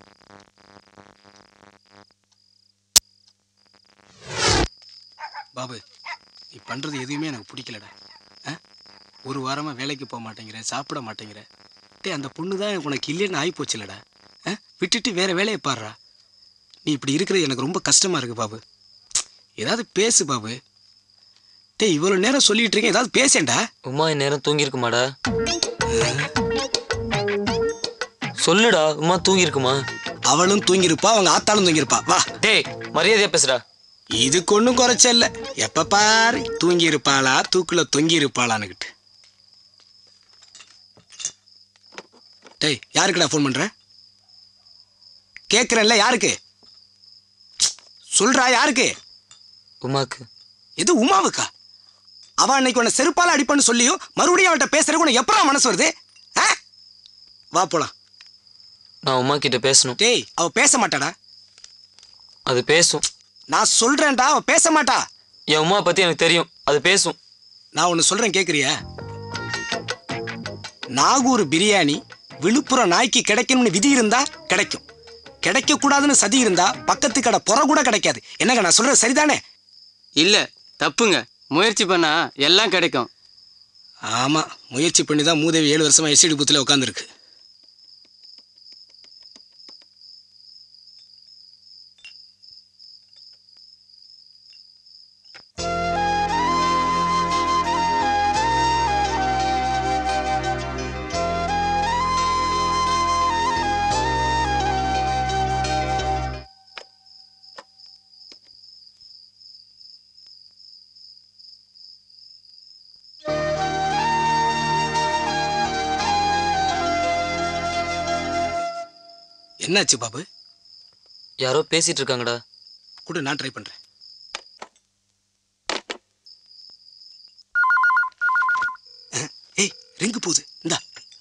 பாபு நீ பண்ணுறது எதுவுமே எனக்கு பிடிக்கலடா ஆ ஒரு வாரமாக வேலைக்கு போக மாட்டேங்கிற சாப்பிட மாட்டேங்கிற டேய் அந்த பொண்ணு தான் உனக்கு இல்லைன்னு ஆகி போச்சுலடா ஆ விட்டுட்டு வேற வேலையை பாடுறா நீ இப்படி இருக்கிறது எனக்கு ரொம்ப கஷ்டமா இருக்கு பாபு ஏதாவது பேசு பாபு டேய் இவ்வளோ நேரம் சொல்லிட்டு இருக்கேன் ஏதாவது பேசேன்டா உமா இந்நேரம் தூங்கியிருக்குமாடா சொல்லுடா உமா தூங்கியிருக்குமா அவளும் தூங்கியிருப்பா அவங்க ஆத்தாலும் தூங்கியிருப்பா வா டேய் மரியாதையா பேசுடா இதுக்கு ஒன்றும் குறைச்ச இல்லை எப்போ பாரு தூங்கி இருப்பாளா தூக்கில் தொங்கி இருப்பாளான்னுக்கிட்டு டேய் யாருக்குடா ஃபோன் பண்ற கேட்குறேன்ல யாருக்கு சொல்றா யாருக்கு உமாக்கு எது உமாவுக்கா அவ அன்னைக்கு உன்னை செருப்பால அடிப்பேன்னு சொல்லியும் மறுபடியும் அவள்கிட்ட பேசுறதுக்கு உனக்கு எப்படா மனசு வருது ஆ? வா போலாம் நான் உமா கிட்ட பேசணும் டேய் அவ பேச மாட்டாடா அது பேசும் நான் சொல்றேன்டா அவ பேச மாட்டா என் உமா பத்தி எனக்கு தெரியும் அது பேசும் நான் ஒன்று சொல்றேன் கேட்குறியா நாகூர் பிரியாணி விழுப்புரம் நாய்க்கு கிடைக்கணும்னு விதி இருந்தா கிடைக்கும் கிடைக்க கூடாதுன்னு சதி இருந்தா பக்கத்து கடை புற கூட கிடைக்காது என்னங்க நான் சொல்றது சரிதானே இல்ல தப்புங்க முயற்சி பண்ணா எல்லாம் கிடைக்கும் ஆமா முயற்சி பண்ணி தான் மூதேவி ஏழு வருஷமா எஸ்டி பூத்துல உட்காந்துருக்கு என்னாச்சு பாபு யாரோ பேசிட்டு இருக்காங்கடா கூட நான் ட்ரை பண்றேன் அஹ், ஏய் ரிங்கு போகுது இந்தா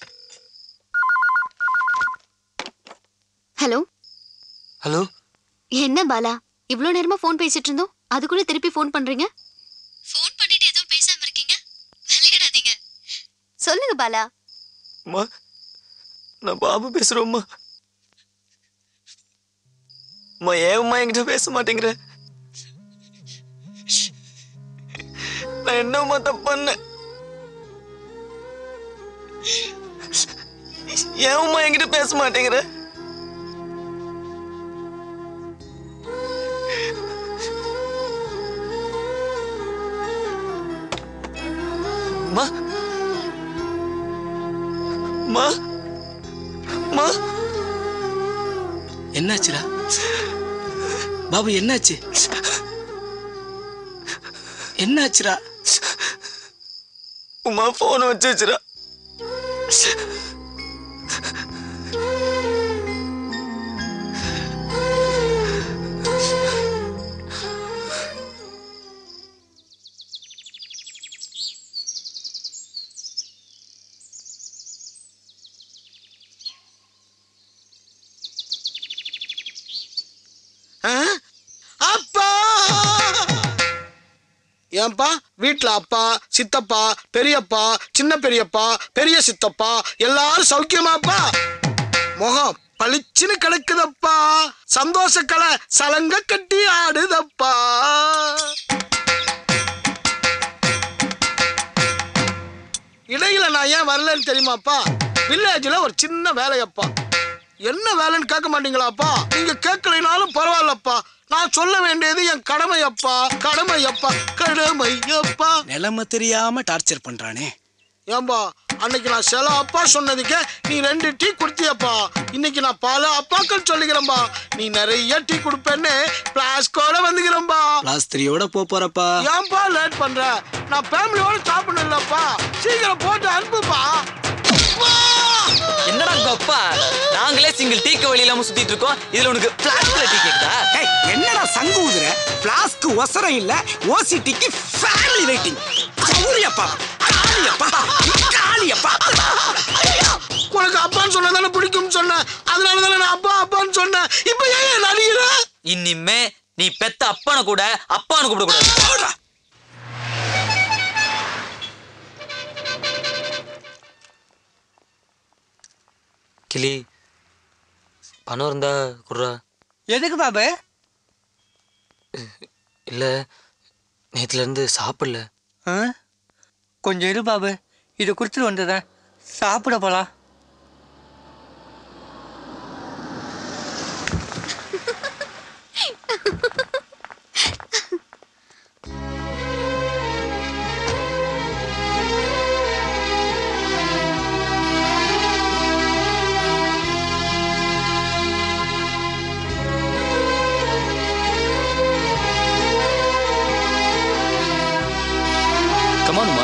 ஹலோ ஹலோ என்ன பாலா இவ்வளோ நேரமா ஃபோன் பேசிட்டு இருந்தோம் அதுக்குள்ள திருப்பி ஃபோன் பண்றீங்க ஃபோன் பண்ணிட்டு எதுவும் பேசாம இருக்கீங்க விளையாடாதீங்க சொல்லுங்க பாலா அம்மா நான் பாபு பேசுறோம்மா அம்மா ஏன் அம்மா என்கிட்ட பேச மாட்டேங்கிற நான் என்னம்மா தப்பு பண்ணேன் ஏன் அம்மா என்கிட்ட பேச மாட்டேங்கிற அம்மா அம்மா அம்மா என்னாச்சுடா பாபு என்னாச்சு என்னாச்சுடா உமா போன் வச்சு வச்சுடா அப்பா ஏன்பா வீட்ல அப்பா சித்தப்பா பெரியப்பா சின்ன பெரியப்பா பெரிய சித்தப்பா எல்லாரும் சௌக்கியமாப்பா முகம் பளிச்சுன்னு கிடக்குதப்பா சந்தோஷ கலை சலங்க கட்டி ஆடுதப்பா இடையில நான் ஏன் வரலன்னு தெரியுமாப்பா வில்லேஜ்ல ஒரு சின்ன வேலையப்பா என்ன வேலைன்னு கேட்க மாட்டீங்களாப்பா நீங்க கேட்கலைனாலும் பரவாயில்லப்பா நான் சொல்ல வேண்டியது என் கடமையப்பா கடமையப்பா கடமையப்பா நிலைமை தெரியாம டார்ச்சர் பண்றானே ஏம்பா அன்னைக்கு நான் சில அப்பா சொன்னதுக்கு நீ ரெண்டு டீ குடுத்தியப்பா இன்னைக்கு நான் பல அப்பாக்கள் சொல்லிக்கிறேன்பா நீ நிறைய டீ கொடுப்பேன்னு பிளாஸ்கோட வந்துக்கிறேன்பா பிளாஸ்திரியோட போ போறப்பா ஏன்பா லேட் பண்ற நான் ஃபேமிலியோட சாப்பிடணும் இல்லப்பா சீக்கிரம் போட்டு அனுப்புப்பா என்னடா கப்பா நாங்களே சிங்கிள் டீக்க வழி இல்லாம சுத்திட்டு இருக்கோம் இதுல உனக்கு பிளாஸ்க்ல டீ கேக்குதா ஏய், என்னடா சங்கு ஊதுற பிளாஸ்க்கு ஒசரம் இல்ல ஓசிடிக்கு ஃபேமிலி வெயிட்டிங் சௌரியப்பா காளியப்பா காளியப்பா உனக்கு அப்பான்னு சொன்னா தானே பிடிக்கும்னு சொன்னேன் அதனால தானே நான் அப்பா அப்பான்னு சொன்னேன் இப்போ ஏன் நடிகிற இனிமே நீ பெத்த அப்பனை கூட அப்பான்னு கூப்பிடக்கூடாது கிளி பணம் இருந்தா குடுறா எதுக்கு பாபு இல்ல நேத்துல இருந்து சாப்பிடல ஆ? கொஞ்சம் இரு பாபு இதை கொடுத்துட்டு வந்துடுறேன் சாப்பிட போலாம் கமானுமா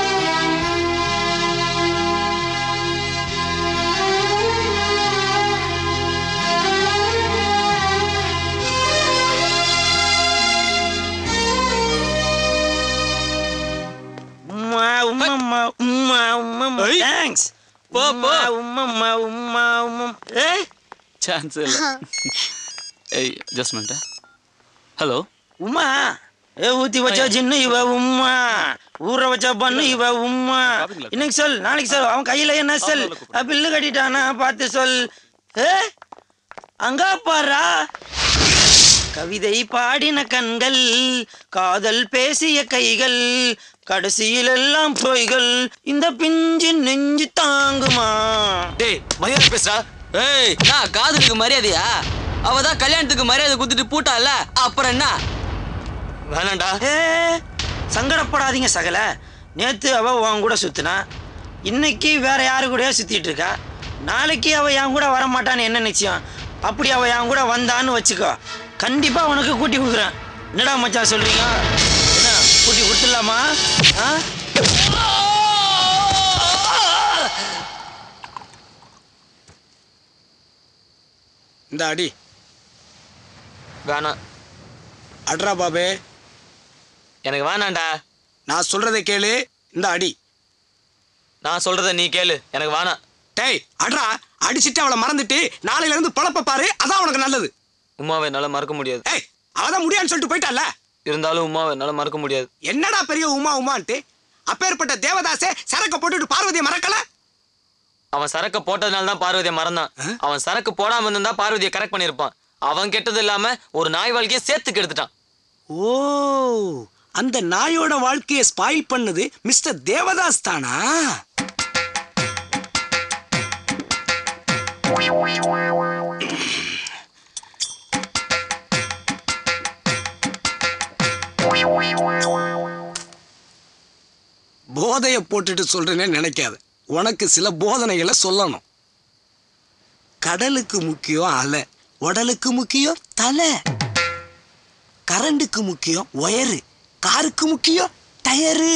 உம்மா உம்மம்மா உம்மா உம்மம்மா தேங்க்ஸ் போ போ உம்மம்மா உம்மா உம்மம் ஏய் சான்ஸ் இல்ல ஏய் ஜஸ்ட் மினிட் ஹலோ உம்மா ஏ ஊத்தி வச்சா சின்ன இவ உம்மா ஊற வச்சா பண்ணு இவ உம்மா இன்னைக்கு சொல் நாளைக்கு சொல் அவன் கையில என்ன சொல் அஹ் பில்லு கட்டிட்டானா பார்த்து சொல் ஏ அங்க பாரா கவிதை பாடின கண்கள் காதல் பேசிய கைகள் கடைசியில் எல்லாம் பொய்கள் இந்த பிஞ்சு நெஞ்சு தாங்குமா டேய் மரியாதை பேசுறா ஏய் நான் காதலுக்கு மரியாதையா அவ தான் கல்யாணத்துக்கு மரியாதை குடுத்துட்டு பூட்டால அப்புறம் என்ன வேணாண்டா ஏ சங்கடப்படாதீங்க சகல நேத்து அவ உன் கூட சுத்தினா இன்னைக்கு வேற யாரு கூடயோ சுத்திட்டு இருக்கா நாளைக்கு அவ என் கூட வர மாட்டான்னு என்ன நிச்சயம் அப்படி அவ என் கூட வந்தான்னு வச்சுக்கோ கண்டிப்பா உனக்கு கூட்டி கொடுக்குறேன் என்னடா மச்சான் சொல்றீங்க என்ன கூட்டி கொடுத்துடலாமா ஆ இந்த அடி வேணாம் அட்ரா பாபே எனக்கு வேணாம்டா நான் சொல்றதை கேளு இந்த அடி நான் சொல்றத நீ கேளு எனக்கு வேணாம் டேய் அட்ரா அடிச்சிட்டு அவளை மறந்துட்டு நாளையில இருந்து பழப்ப பாரு அதான் உனக்கு நல்லது உமாவை என்னால மறக்க முடியாது ஏய் அவதான் முடியான்னு சொல்லிட்டு போயிட்டால இருந்தாலும் உமாவை என்னால மறக்க முடியாது என்னடா பெரிய உமா உமான்ட்டு அப்பேற்பட்ட தேவதாசே சரக்க போட்டுட்டு பார்வதியை மறக்கல அவன் சரக்கு போட்டதுனால தான் பார்வதியை மறந்தான் அவன் சரக்கு போடாம இருந்தா பார்வதியை கரெக்ட் பண்ணிருப்பான் அவன் கெட்டது இல்லாம ஒரு நாய் வாழ்க்கையை சேர்த்து கெடுத்துட்டான் ஓ அந்த நாயோட வாழ்க்கையை ஸ்பாயில் பண்ணது மிஸ்டர் தேவதாஸ் தானா போதைய போட்டுட்டு சொல்றேனே நினைக்காத உனக்கு சில போதனைகளை சொல்லணும் கடலுக்கு முக்கியம் அலை உடலுக்கு முக்கியம் தலை கரண்டுக்கு முக்கியம் ஒயரு காருக்கு முக்கியம் டயரு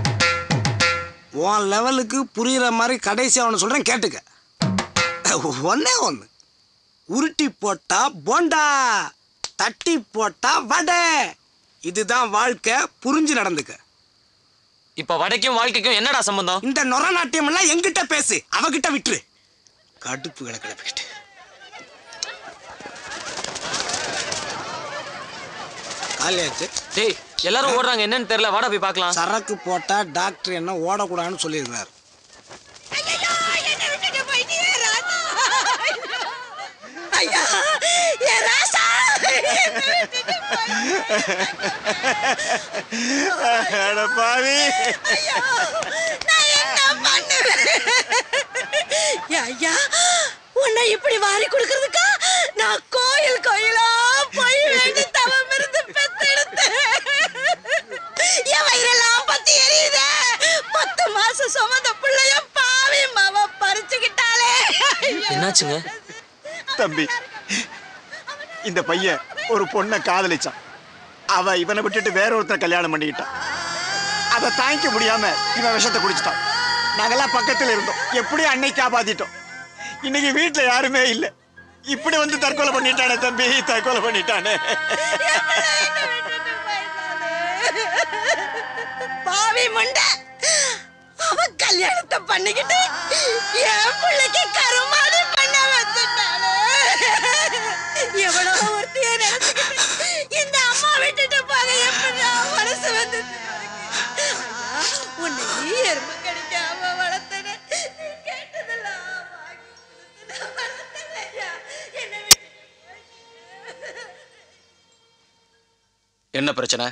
உன் லெவலுக்கு புரியுற மாதிரி கடைசி அவனை சொல்றேன் கேட்டுக்க ஒன்னே ஒன்று உருட்டி போட்டா போண்டா தட்டி போட்டா வடை இதுதான் வாழ்க்கை புரிஞ்சு நடந்துக்க இப்ப வடைக்கும் வாழ்க்கைக்கும் என்னடா சம்பந்தம் இந்த நொர நாட்டியம் எல்லாம் எங்கிட்ட பேசு அவகிட்ட விட்டுரு கடுப்புகளை கிளப்பிக்கிட்டு காலியாச்சு டேய் எல்லாரும் ஓடுறாங்க என்னன்னு தெரியல வாடா போய் பார்க்கலாம் சரக்கு போட்டா டாக்டர் என்ன ஓடக்கூடாதுன்னு சொல்லியிருக்காரு ஐயா என் ராசா பாவி நான் என்ன பண்ணுவேன் ஐயா உன்னை இப்படி வாரி கொடுக்கறதுக்கா நான் கோயில் கோயிலா போய் வேண்டி தவம் இருந்து பெத்தெடுத்தேன் என் வயிறெல்லாம் பத்தி எரியுதே பத்து மாசம் சுமந்த பிள்ளைய பாவி மாவ பறிச்சுக்கிட்டாலே என்னாச்சுங்க தம்பி இந்த பையன் ஒரு பொண்ணை காதலிச்சான் அவ இவனை விட்டுட்டு வேற ஒருத்தர் கல்யாணம் பண்ணிக்கிட்டான் அதை தாங்கிக்க முடியாம இவன் விஷத்தை குடிச்சிட்டான் நாங்கெல்லாம் பக்கத்துல இருந்தோம் எப்படியும் அன்னை காப்பாத்திட்டோம் இன்னைக்கு வீட்டுல யாருமே இல்லை இப்படி வந்து தற்கொலை பண்ணிட்டானே தம்பி தற்கொலை பண்ணிட்டானே பாவி மண்டை அவ கல்யாணத்தை பண்ணிக்கிட்டு என் பிள்ளைக்கு கருமாதி பண்ண வச்சுட்டாளே எவ்வளோ ஒருத்திய நினைச்சுக்கிட்டு இந்த அம்மா விட்டுட்டு போக எப்படி மனசு வந்து உன்னை நீ எருமை கடிக்காம வளர்த்தன நீ கேட்டதெல்லாம் வாங்கி கொடுத்து நான் வளர்த்தனையா என்னை விட்டு என்ன பிரச்சனை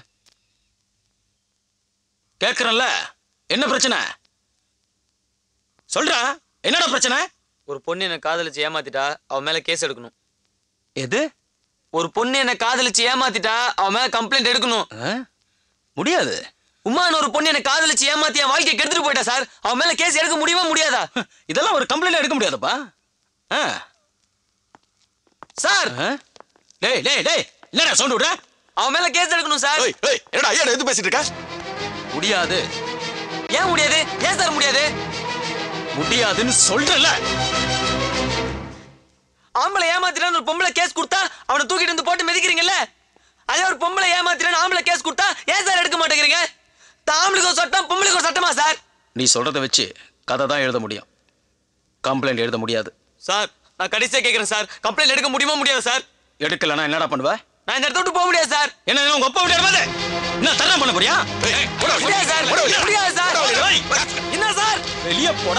கேக்குறேன்ல என்ன பிரச்சனை சொல்றா என்னடா பிரச்சனை ஒரு பொண்ணு என்ன காதலிச்சு ஏமாத்திட்டா அவ மேல கேஸ் எடுக்கணும் எது ஒரு பொண்ணு என்ன காதலிச்சு ஏமாத்திட்டா அவ மேல கம்ப்ளைண்ட் எடுக்கணும் முடியாது உமான்னு ஒரு பொண்ணு என்ன காதலிச்சு ஏமாத்தி என் வாழ்க்கையை கெடுத்துட்டு போயிட்டா சார் அவ மேல கேஸ் எடுக்க முடியுமா முடியாதா இதெல்லாம் ஒரு கம்ப்ளைண்ட் எடுக்க முடியாதுப்பா ஆ. சார் ஆ? டேய் டேய் டேய் என்னடா சவுண்ட் விடுற அவன் மேல கேஸ் எடுக்கணும் சார் என்னடா ஐயா எது பேசிட்டு இருக்க முடியாது ஏன் முடியாது ஏன் சார் முடியாது முடியாதுன்னு சொல்றல ஆம்பளை ஏமாத்திட்டான்னு ஒரு பொம்பளை கேஸ் கொடுத்தா அவனை தூக்கிட்டு வந்து போட்டு மிதிக்கிறீங்கல்ல அதே ஒரு பொம்பளை ஏமாத்திட்டான்னு ஆம்பளை கேஸ் கொடுத்தா ஏன் சார் எடுக்க மாட்டேங்கிறீங்க ஆம்பளைக்கு ஒரு சட்டம் பொம்பளைக்கு ஒரு சட்டமா சார் நீ சொல்றத வச்சு கதை தான் எழுத முடியும் கம்ப்ளைண்ட் எழுத முடியாது சார் நான் கடைசியா கேக்குறேன் சார் கம்ப்ளைண்ட் எடுக்க முடியுமா முடியாது சார் எடுக்கலனா என்னடா பண்ணுவ நான் இந்த இடத்த விட்டு போக முடியாது சார் என்ன இதெல்லாம் உங்க அப்பா விட்டு இருப்பாது என்ன தரம் பண்ண போறியா முடியாது சார் முடியாது சார் என்ன சார் வெளிய போடா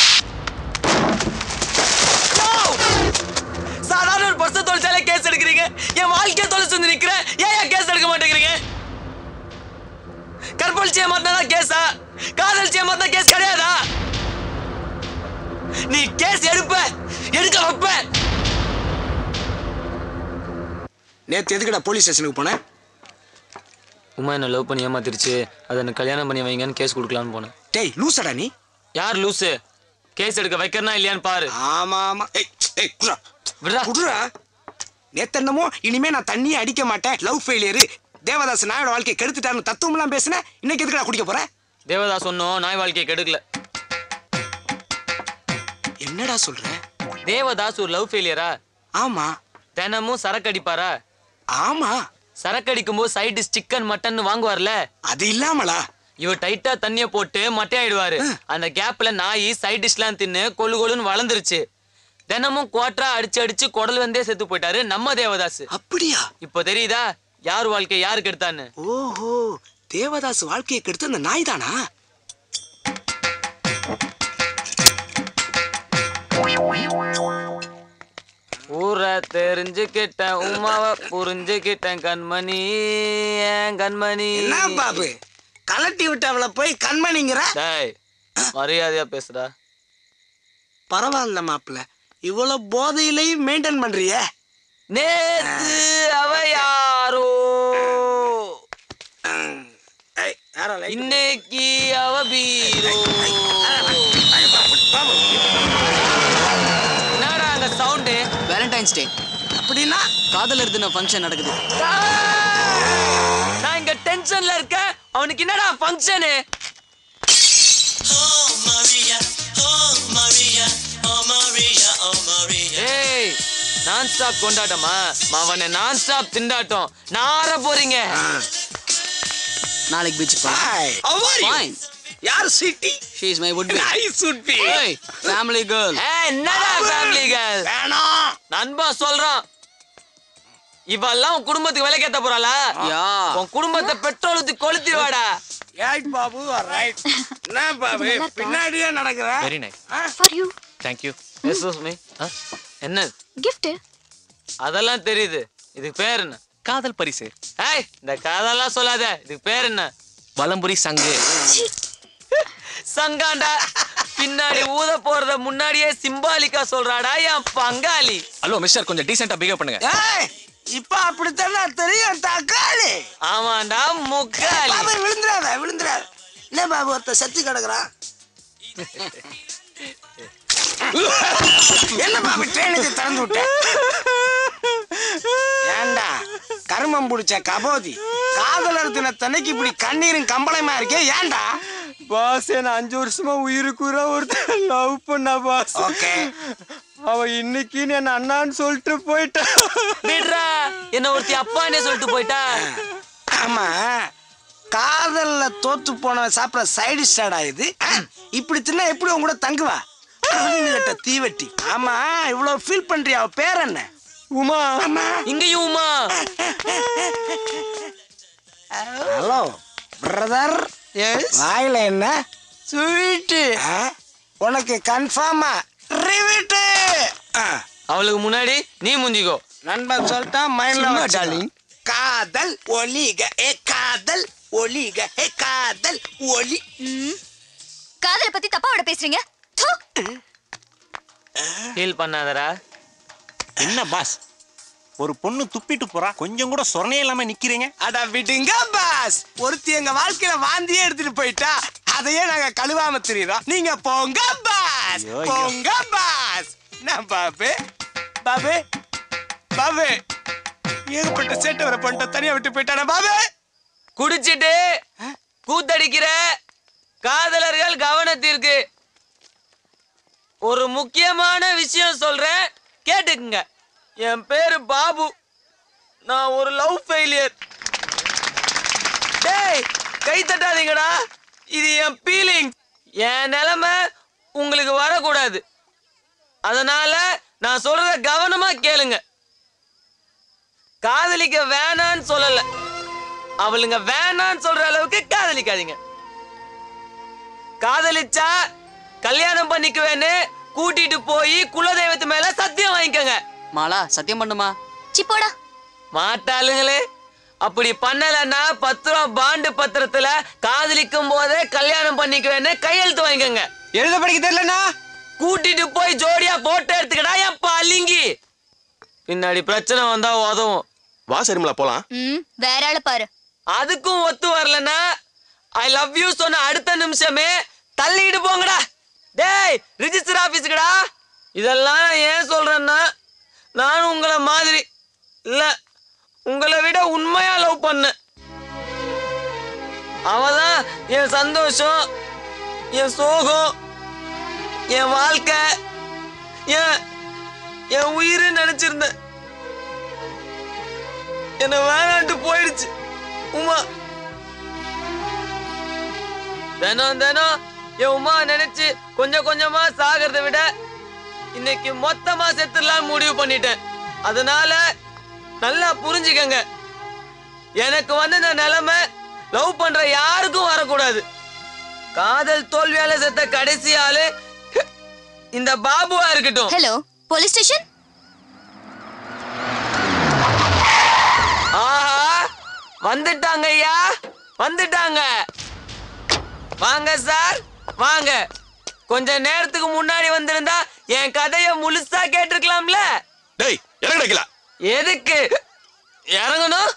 சாதாரண ஒரு பர்ச தொலைச்சாலே கேஸ் எடுக்கிறீங்க என் வாழ்க்கையை தொலைச்சு வந்து நிக்கிறேன் ஏன் ஏன் கேஸ் எடுக்க மாட்டேங்கிறீங்க கற்பழிச்சு ஏமாத்தினா கேஸா காதலிச்சு ஏமாத்தினா கேஸ் கிடையாதா நீ கேஸ் எடுப்ப எடுக்க வைப்ப நேத்து எதுக்குடா போலீஸ் ஸ்டேஷனுக்கு போனேன் உமா என்ன லவ் பண்ணி ஏமாத்திருச்சு அதை எனக்கு கல்யாணம் பண்ணி வைங்கன்னு கேஸ் கொடுக்கலான்னு போனேன் டேய் லூசடா நீ யார் லூசு கேஸ் எடுக்க வைக்கிறனா இல்லையான்னு பாரு ஆமா ஆமா ஏய் ஏய் குடுறா விடுறா குடுறா நேத்து என்னமோ இனிமே நான் தண்ணியே அடிக்க மாட்டேன் லவ் ஃபெயிலியர் தேவதாஸ் நாயோட வாழ்க்கையை கெடுத்துட்டாருன்னு தத்துவம்லாம் பேசுனேன் இன்னைக்கு எதுக்குடா குடிக்க போற தேவதாஸ் சொன்னோம் நாய் வாழ்க்கையை கெடுக்கல என்னடா சொல்ற தேவதாஸ் ஒரு லவ் ஃபெயிலியரா ஆமா தினமும் சரக்கு அடிப்பாரா ஆமா சரக்கு அடிக்கும் போது சைடு சிக்கன் மட்டன் வாங்குவார்ல அது இல்லாமலா இவர் டைட்டா தண்ணிய போட்டு மட்டையாயிடுவாரு அந்த கேப்ல நாய் சைட் டிஷ்லாம் தின்னு கொழு கொழுன்னு வளர்ந்துருச்சு தினமும் குவாட்டரா அடிச்சு அடிச்சு குடல் வந்தே செத்து போயிட்டாரு நம்ம தேவதாஸ் அப்படியா இப்போ தெரியுதா யார் வாழ்க்கை யாருக்கு எடுத்தான்னு ஓஹோ தேவதாஸ் வாழ்க்கையை கெடுத்து அந்த நாய் தானா ஊரை தெரிஞ்சுக்கிட்டேன் உமாவை புரிஞ்சுக்கிட்டேன் கண்மணி ஏன் கண்மணி என்ன பாபு கலட்டி விட்டவள போய் கண்மணிங்கிற டேய் மரியாதையா பேசுடா பரவாயில்ல மாப்பிள்ள இவ்வளவு போதையிலையும் மெயின்டைன் பண்றிய நேத்து அவ யாரோ இன்னைக்கு அவ பீரோ என்னடா அங்க சவுண்டு வேலண்டைன்ஸ் டே அப்படின்னா காதலர் தின ஃபங்க்ஷன் நடக்குது நான் இங்க டென்ஷன்ல இருக்கேன் அவனுக்கு என்னடா ஃபங்க்ஷனு ஏய் நான் ஸ்டாப் கொண்டாட்டமா அவனை நான் ஸ்டாப் திண்டாட்டம் நார போறீங்க நாளைக்கு பீச் Fine. யார் city she is my would be nice would be. ஏய் ஃபேமிலி கேர்ள் ஏய் என்னடா ஃபேமிலி கேர்ள் வேணாம் நண்பன் சொல்றான் இவெல்லாம் உன் குடும்பத்துக்கு விலைக்கேத்த போறாளா உன் குடும்பத்தை பெட்ரோல் ஊத்தி கொளுத்திடுவாடா ரைட் பாபு ரைட் என்ன பாபு பின்னாடியே நடக்கிற very nice for you thank you excuse me என்ன கிஃப்ட் அதெல்லாம் தெரியுது இதுக்கு பேர் என்ன காதல் பரிசு ஏய் இந்த கதெல்லாம் சொல்லாத இதுக்கு பேர் என்ன வலம்புரி சங்கு சங்காண்டா பின்னாடி ஊத போறத முன்னாடியே சிம்பாலிக்கா சொல்றாடா என் பங்காளி ஹலோ மிஸ்டர் கொஞ்சம் டீசெண்டா பிஹேவ் பண்ணுங்க ஏய் இப்ப அப்படித்தான் தெரியும் தக்காளி ஆமாண்டா முக்காளி பாபு விழுந்துடாத விழுந்துடாத என்ன பாபு ஒருத்த சத்தி கிடக்குறான் என்ன பாபு ட்ரெயினுக்கு திறந்து விட்ட ஏண்டா கருமம் பிடிச்ச கபோதி காதலர் தினத்தன்னைக்கு இப்படி கண்ணீரும் கம்பளமா இருக்கே ஏன்டா பாஸ் என்ன அஞ்சு வருஷமா உயிருக்குற ஒருத்தர் லவ் பண்ணா பாஸ் ஓகே அவ இன்னைக்கு என்ன அண்ணான்னு சொல்லிட்டு போயிட்டா விடுறா என்ன ஒருத்தி அப்பானே சொல்லிட்டு போயிட்டா ஆமா காதல்ல தோத்து போனவன் சாப்பிட சைடு ஸ்டாடா இது இப்படி தின்னா எப்படி உங்க கூட தங்குவா கட்ட தீவெட்டி ஆமா இவ்வளவு ஃபீல் பண்றியா அவ பேர் என்ன உமா இங்கேயும் உமா ஹலோ பிரதர் வாயில என்ன ஸ்வீட்டு உனக்கு கன்ஃபார்மா ரிவிட்டு அவளுக்கு முன்னாடி நீ முந்திக்கோ நண்பன் சொல்லிட்டான் மைண்ட்ல சும்மா டார்லிங் காதல் ஒலிக ஏ காதல் ஒலிக ஏ காதல் ஒலி காதலை பத்தி தப்பா விட பேசுறீங்க து. ஃபீல் பண்ணாதடா என்ன பாஸ் ஒரு பொண்ணு துப்பிட்டு போறா கொஞ்சம் கூட சொரணையே இல்லாம நிக்கிறீங்க அட விடுங்க பாஸ் ஒருத்தி எங்க வாழ்க்கையில வாந்தியே எடுத்துட்டு போயிட்டா அதையே நாங்க கழுவாம திரியோம் நீங்க போங்க பாஸ் ஐயோ, ஐயோ. போங்க பாஸ் என்ன பாபு பாபு பாபு ஏகப்பட்ட சேட்டை வர பண்ணிட்ட தனியா விட்டு போயிட்டானா பாபு குடிச்சிட்டு கூத்தடிக்கிற காதலர்கள் கவனத்திற்கு ஒரு முக்கியமான விஷயம் சொல்றேன் கேட்டுக்குங்க என் பேரு பாபு நான் ஒரு லவ் ஃபெயிலியர் டேய் கை தட்டாதீங்கடா இது என் ஃபீலிங் என் நிலைமை உங்களுக்கு வரக்கூடாது அதனால நான் சொல்றத கவனமா கேளுங்க காதலிக்க வேணான்னு சொல்லல அவளுங்க வேணான்னு சொல்ற அளவுக்கு காதலிக்காதீங்க காதலிச்சா கல்யாணம் பண்ணிக்குவேன்னு கூட்டிட்டு போய் குலதெய்வத்து மேல சத்தியம் வாங்கிக்கோங்க மாலா சத்தியம் பண்ணுமா சிப்போடா மாட்டாளுங்களே அப்படி பண்ணலன்னா பத்து ரூபா பாண்டு பத்திரத்துல காதலிக்கும் போதே கல்யாணம் பண்ணிக்குவேன்னு கையெழுத்து வாங்கிக்கோங்க எழுத படிக்க தெரியலனா கூட்டிட்டு போய் ஜோடியா போட்டோ எடுத்துக்கடா என் பளிங்கி பின்னாடி பிரச்சனை வந்தா உதவும் வா சரிமலா போலாம் ம் வேற ஆளு பாரு அதுக்கும் ஒத்து வரலன்னா ஐ லவ் யூ சொன்ன அடுத்த நிமிஷமே தள்ளிட்டு போங்கடா டேய் ரிஜிஸ்டர் ஆபீஸுக்குடா இதெல்லாம் நான் ஏன் சொல்றேன்னா நானும் உங்களை மாதிரி இல்ல உங்களை விட உண்மையா லவ் பண்ணேன் அவதான் என் சந்தோஷம் என் சோகம் என் வாழ்க்கை என் என் உயிர் நினைச்சிருந்தேன் என்ன வேணான்ட்டு போயிடுச்சு உமா தினம் தினம் என் உமா நினைச்சு கொஞ்சம் கொஞ்சமா சாகிறத விட இன்னைக்கு மொத்தமா செத்துடலாம் முடிவு பண்ணிட்டேன் அதனால நல்லா புரிஞ்சுக்கங்க எனக்கு வந்து இந்த நிலைமை லவ் பண்ற யாருக்கும் வரக்கூடாது காதல் தோல்வியால செத்த கடைசி ஆளு இந்த பாபுவா இருக்கட்டும் ஹலோ போலீஸ் ஸ்டேஷன் ஆஹா வந்துட்டாங்க ஐயா வந்துட்டாங்க வாங்க சார் வாங்க கொஞ்ச நேரத்துக்கு முன்னாடி வந்திருந்தா என் கதைய முழுசா கேட்டிருக்கலாம்ல டேய் இறங்கடா எதுக்கு இறங்கணும்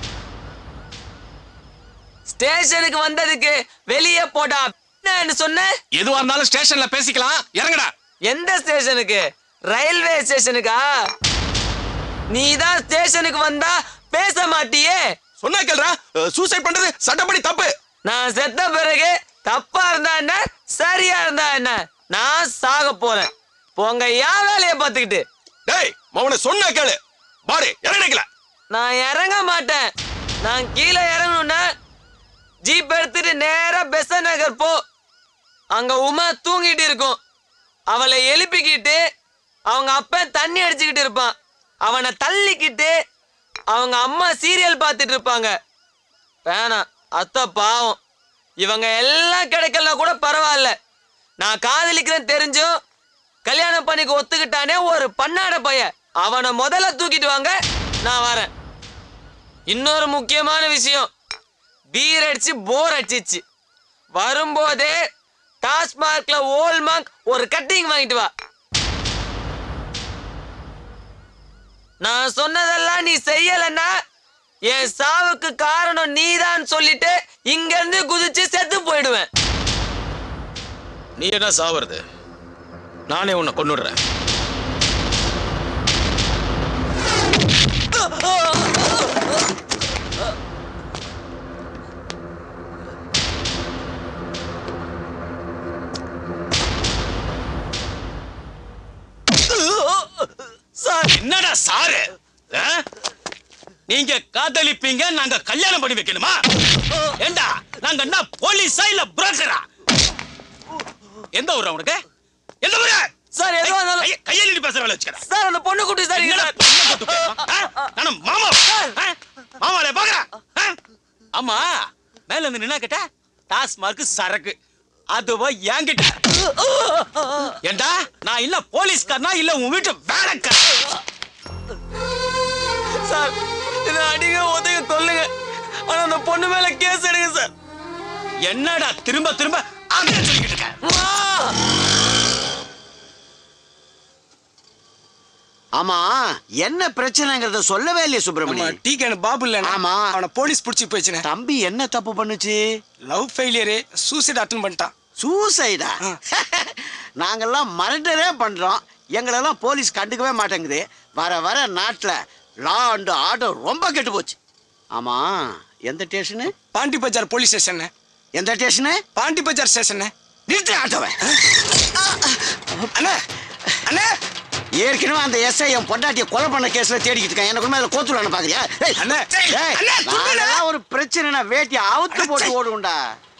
ஸ்டேஷனுக்கு வந்ததுக்கு வெளியே போடா என்ன சொன்ன எதுவா இருந்தாலும் ஸ்டேஷன்ல பேசிக்கலாம் இறங்கடா எந்த ஸ்டேஷனுக்கு ரயில்வே ஸ்டேஷனுக்கா நீ தான் ஸ்டேஷனுக்கு வந்தா பேச மாட்டியே சொன்னா கேள்றா சூசைட் பண்றது சட்டப்படி தப்பு நான் செத்த பிறகு தப்பா இருந்தா என்ன சரியா இருந்தா என்ன நான் சாக போறேன் போங்க என் வேலையை பார்த்துக்கிட்டு டேய் மவனை சொன்னா கேளு பாரு இறங்கடா நான் இறங்க மாட்டேன் நான் கீழே இறங்கணும்னா ஜீப் எடுத்துட்டு நேரா பெச நகர் போ அங்க உமா தூங்கிட்டு இருக்கும் அவளை எழுப்பிக்கிட்டு அவங்க அப்பன் தண்ணி அடிச்சுக்கிட்டு இருப்பான் அவனை தள்ளிக்கிட்டு அவங்க அம்மா சீரியல் பார்த்துட்டு இருப்பாங்க வேணாம் அத்தை பாவம் இவங்க எல்லாம் கிடைக்கலனா கூட பரவாயில்ல நான் காதலிக்கிறேன் தெரிஞ்சும் கல்யாணம் பண்ணிக்க ஒத்துக்கிட்டானே ஒரு பண்ணாட பையன் அவனை முதல்ல தூக்கிட்டு வாங்க நான் வரேன் இன்னொரு முக்கியமான விஷயம் பீர் அடிச்சு போர் அடிச்சிச்சு வரும்போதே டாஸ்மார்க்ல ஓல்மார்க் ஒரு கட்டிங் வாங்கிட்டு வா நான் சொன்னதெல்லாம் நீ செய்யலன்னா என் சாவுக்கு காரணம் நீதான் சொல்லிட்டு இங்க இருந்து குதிச்சு செத்து போயிடுவேன் நீ என்ன சாவறது நானே உன்னை கொன்னுடுறேன் சார் என்னடா சாரு ஆ? நீங்க காதலிப்பீங்க நாங்க கல்யாணம் பண்ணி வைக்கணுமா ஏண்டா நாங்க என்ன போலீஸா இல்ல புரோக்கரா எந்த ஊர் உனக்கு எந்த ஊரு சார் எதுவா இருந்தாலும் கைய- கையில் நீ பேசுற வேலை வச்சுக்கிறேன் சார் அந்த பொண்ணு குட்டி சார் இங்க சார். நானும் மாமா ஆ? மாமாலே பாக்குறேன் ஆமா மேல இருந்து நின்னா கேட்ட டாஸ்மார்க் சரக்கு அதுவா என்கிட்ட ஏண்டா நான் இல்ல போலீஸ்காரனா இல்ல உன் வீட்டு வேலைக்கார சார் இதை அடிங்க உதவி கொல்லுங்க ஆனா அந்த பொண்ணு மேல கேஸ் எடுங்க சார் என்னடா திரும்ப திரும்ப அதே சொல்லிக்கிட்டு இருக்க ஆமா என்ன பிரச்சனைங்கிறத சொல்லவே இல்லையே சுப்பிரமணியம் டீ கேன் பாபு இல்ல ஆமா அவனை போலீஸ் பிடிச்சி போயிடுச்சுனே தம்பி என்ன தப்பு பண்ணுச்சு லவ் ஃபெயிலியரு சூசைட் அட்டன் பண்ணிட்டான் சூசைடா நாங்கெல்லாம் மர்டரே பண்றோம் எங்களெல்லாம் போலீஸ் கண்டுக்கவே மாட்டேங்குது வர வர நாட்டுல லா அண்ட் ஆர்டர் ரொம்ப கெட்டு போச்சு ஆமா எந்த station Pondy Bazaar police station எந்த ஸ்டேஷனு பாண்டி பஜார் ஸ்டேஷன் நிறுத்தி ஆட்டோவை அண்ணா அண்ணா ஏற்கனவே அந்த எஸ்ஐ என் பொண்டாட்டிய கொலை பண்ண கேஸ்ல தேடிக்கிட்டு இருக்கேன் எனக்கு மேல கோத்துலான்னு பாக்குறியா ஏய், அண்ணே, ஏய், அண்ணே, துண்டுண்ணே. நாங்கெல்லாம் ஒரு பிரச்சனைனா வேட்டியை அவுத்து போட்டு ஓடுவோம்டா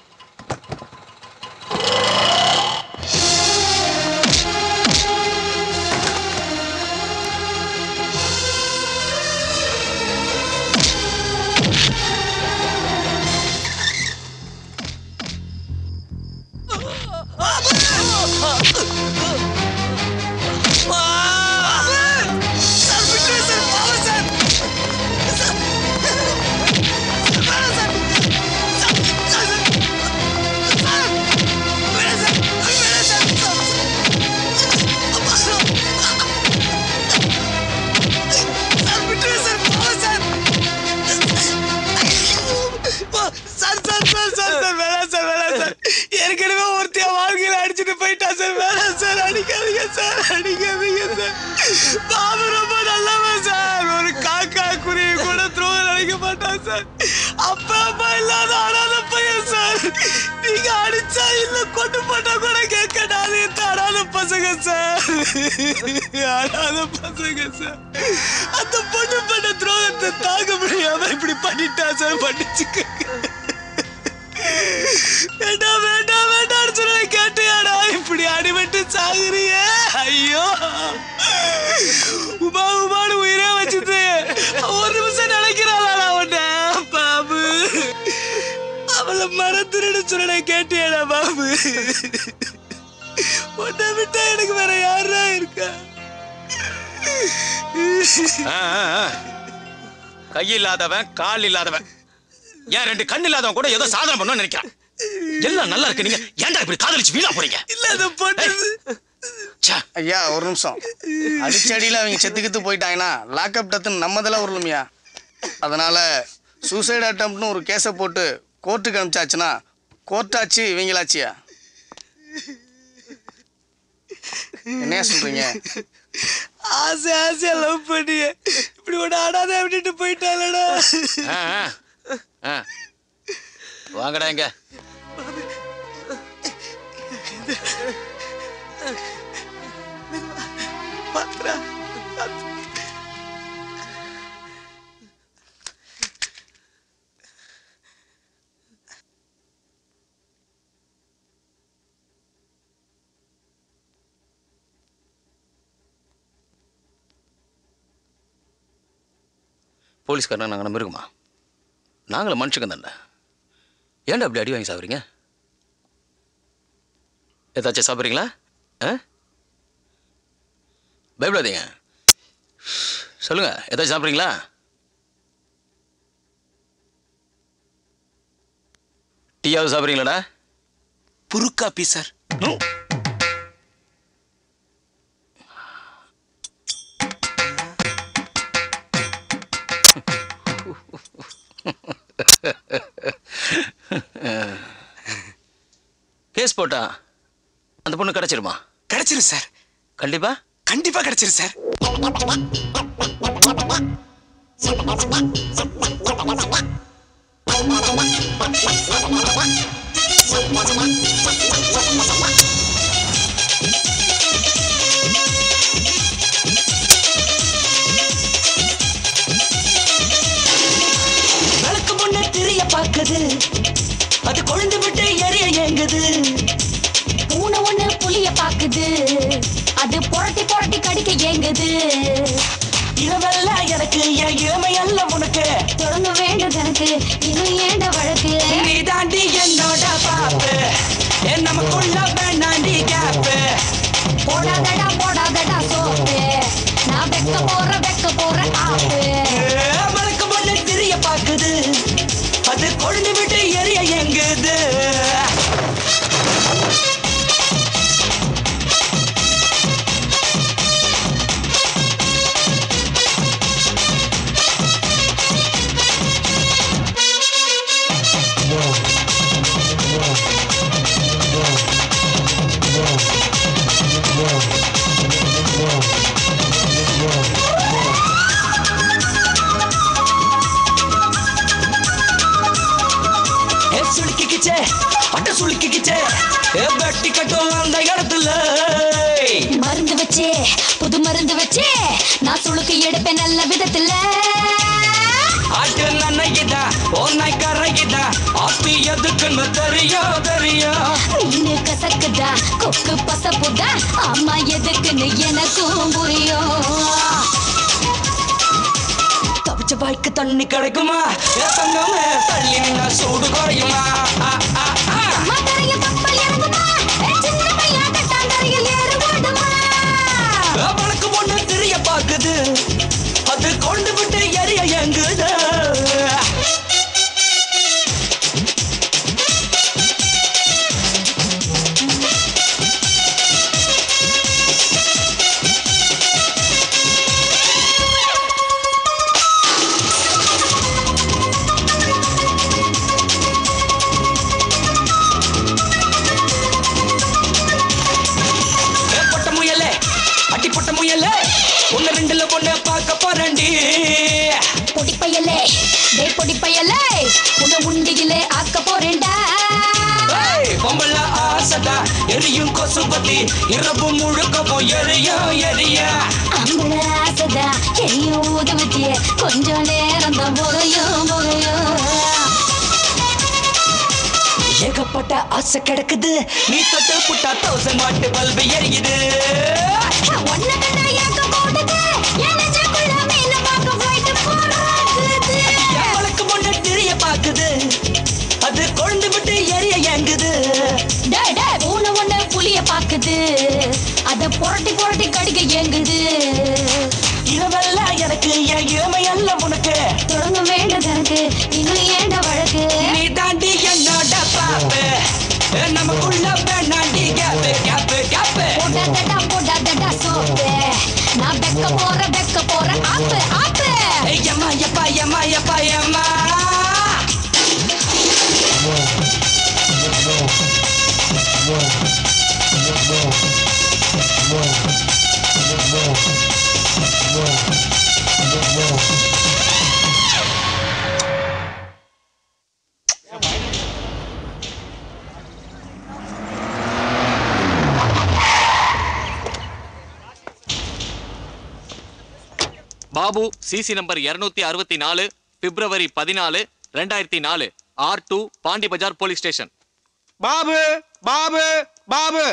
sir sir sir sir sir வேணாம் சார் வேணாம் சார் ஏற்கனவே ஒருத்தைய வாழ்க்கையில அடிச்சுட்டு போயிட்டா சார் வேணாம் சார் அடிக்காதீங்க சார் அடிக்காதீங்க சார் பாபு ரொம்ப நல்லவன் சார் ஒரு காக்கா குருவி கூட துரோகம் நினைக்க மாட்டான் சார் அப்பா அம்மா இல்லாத அனாத பையன் சார் நீங்க அடிச்சா இல்ல கொண்டு போட்டா கூட கேட்க நான் இந்த அனாத பசங்க சார் அனாத பசங்க சார் அந்த பொண்ணு பண்ண துரோகத்தை தாங்க முடியாம இப்படி பண்ணிட்டா சார் பண்ணிச்சுக்க வேண்டாம் வேண்டாம் வேண்டாம் சொல்ல கேட்டியாடா இப்படி அடிபட்டு சாகுறியே ஐயோ உமா உமான்னு உயிரே வச்சுது ஒரு நிமிஷம் நினைக்கிறாளா உன்ன பாபு அவளை மறந்துடுன்னு சொல்ல கேட்டியாடா பாபு உன்னை விட்டா எனக்கு வேற யாரா இருக்கா ஆ, ஆ, ஆ. கை இல்லாதவன் கால் இல்லாதவன் ஏன் ரெண்டு கண் இல்லாதவன் கூட ஏதோ சாதனை பண்ணணும்னு நினைக்கிறான் எல்லாம் நல்லா இருக்கு நீங்க ஏன்டா இப்படி காதலிச்சு வீணா போறீங்க இல்ல அது பொண்ணு ஐயா ஒரு நிமிஷம் அடிச்சடியில் அவங்க செத்துக்கித்து போயிட்டாங்கன்னா லாக்அப் டத்துன்னு நம்மதெல்லாம் உருளுமையா அதனால சூசைட் அட்டம்ப்ட்னு ஒரு கேஸை போட்டு கோர்ட்டுக்கு அனுப்பிச்சாச்சுன்னா கோர்ட்டாச்சு இவங்களாச்சியா என்னையா சொல்றீங்க ஆசை ஆசையா லவ் பண்ணிய இப்படி ஒன்று ஆடாத விட்டுட்டு போயிட்டாளடா ஆ, ஆ. ஆ. வாங்கடா இங்க பாத்துடா போலீஸ்காரனா நாங்கள் மிருகமா நாங்களும் மனுஷங்க தானே ஏன்டா அப்படி அடி வாங்கி சாப்பிட்றீங்க ஏதாச்சும் சாப்பிட்றீங்களா ஆ பயப்படாதீங்க சொல்லுங்க ஏதாச்சும் சாப்பிட்றீங்களா டீயாவது சாப்பிட்றீங்களாடா புருக்காப்பி சார் கேஸ் போட்டா அந்த பொண்ணு கிடைச்சிருமா கிடைச்சிரு சார் கண்டிப்பா கண்டிப்பா கிடைச்சிரு சார் விளக்கு முன்ன திரிய பாக்குது அது கொழுந்து விட்டு எரிய ஏங்குது பூனை ஒண்ணு புளிய பாக்குது அது புரட்டி புரட்டி கடிக்க ஏங்குது இளவெல்லாம் எனக்கு என் இளமையல்ல உனக்கு தொடங்க வேண்டும் எனக்கு இன்னும் ஏண்ட வழக்கு நீ தாண்டி என்னோட பாப்பு என் நமக்குள்ள வேண்டாண்டி கேப்பு போடாதடா போடாதடா சோப்பு நான் வெக்க போற வெக்க போற ஆப்பு விளக்கு முன்ன திரிய பாக்குது அது கொழுந்து விட்டு எரிய ஏங்குது ஏ சுளுக்கிக்கிச்சே அட்ட சுளுக்கிக்கிச்சே ஏ வெட்டி கட்டும் அந்த இடத்துல மருந்து வச்சே புது மருந்து வச்சே நான் சுளுக்கு எடுப்பேன் நல்ல விதத்துல ஆட்டு நன்னைக்குதா ஓநாய் கரைக்குதா ஆப்பி எதுக்குன்னு தெரியும் தெரியும் மீனு கசக்குதா கொக்கு பசப்புதா அம்மா எதுக்குன்னு எனக்கும் புரியும் தவிச்ச வாய்க்கு தண்ணி கிடைக்குமா ஏ தங்கமே தள்ளி நின்னா சூடு குறையுமா ஆ, ஆ, ஆ. மதுரைய கப்பல் இறங்குமா ஏ சின்ன பையன் கட்டாந்தரையில் ஏறு ஓடுமா ஏ வழக்கு ஒண்ணு தெரிய பாக்குது அது கொண்டு விட்டு எரிய எங்குது ஏ பொட்ட முயலே அடி பொட்ட முயலே ஒன்னு ரெண்டுல பொண்ணு பார்க்க போறேன்டி பொடி பயலே டே பொடி பயலே உன்னை உண்டியிலே ஆக்க போறேன்டா ஏய், பொம்பள ஆசைடா எரியும் கொசுபத்தி இரவு முழுக்கவும் எரியும் எரிய அம்பள ஆசைதா எரியும் ஊதுவத்திய கொஞ்சம் நேரம் தான் புகையும் புகையும் ஏகப்பட்ட ஆசை கிடக்குது நீ தொட்டு புட்டா தௌசண்ட் வாட்டு பல்பு எரியுது ஒன்ன கண்டா ஏக்க போடுது என் நெஞ்சுக்குள்ள மீன பார்க்க flight போறாக்குது. எவளுக்கு முன்ன தெரிய பாக்குது அது கொழுந்து விட்டு எரிய ஏங்குது டேய், டேய், பூனை ஒண்ணு புலிய பாக்குது அத புரட்டி புரட்டி கடிக்க ஏங்குது இரவெல்லாம் எனக்கு என் இளமையல்ல உனக்கு தொடங்க வேண்டது எனக்கு இன்னும் ஏண்ட வழக்கு நீ தாண்டி என்னோட பாப்பு நமக்குள்ள வேணாண்டி கேப்பு கேப்பு கேப்பு போடாதடா போடாதடா சோப்பு நான் வெக்க போற வெக்க போற ஆப்பு ஆப்பு எம்மா எப்பா எம்மா எப்பா எம்மா பாபு சிசி நம்பர் இருநூத்தி அறுபத்தி நாலு பிப்ரவரி பதினாலு ரெண்டாயிரத்தி நாலு R two Pondy Bazaar police station Babu Babu Babu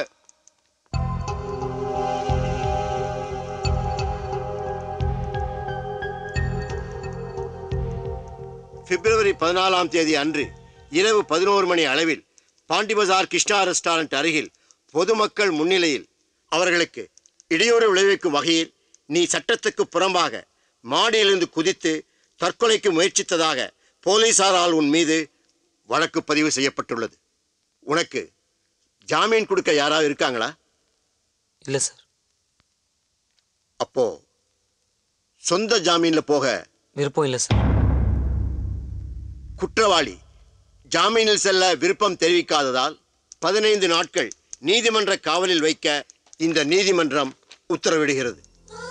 பிப்ரவரி பதினாலாம் தேதி அன்று இரவு பதினோரு மணி அளவில் பாண்டிபஜார் கிருஷ்ணா ரெஸ்டாரண்ட் அருகில் பொதுமக்கள் முன்னிலையில் அவர்களுக்கு இடையூறு விளைவிக்கும் வகையில் நீ சட்டத்துக்கு புறம்பாக மாடியிலிருந்து குதித்து தற்கொலைக்கு முயற்சித்ததாக போலீசாரால் உன் மீது வழக்கு பதிவு செய்யப்பட்டுள்ளது உனக்கு ஜாமீன் கொடுக்க யாராவது இருக்காங்களா இல்லை சார் அப்போ சொந்த ஜாமீன்ல போக விருப்பம் இல்லை சார் குற்றவாளி ஜாமீனில் செல்ல விருப்பம் தெரிவிக்காததால் பதினைந்து நாட்கள் நீதிமன்ற காவலில் வைக்க இந்த நீதிமன்றம் உத்தரவிடுகிறது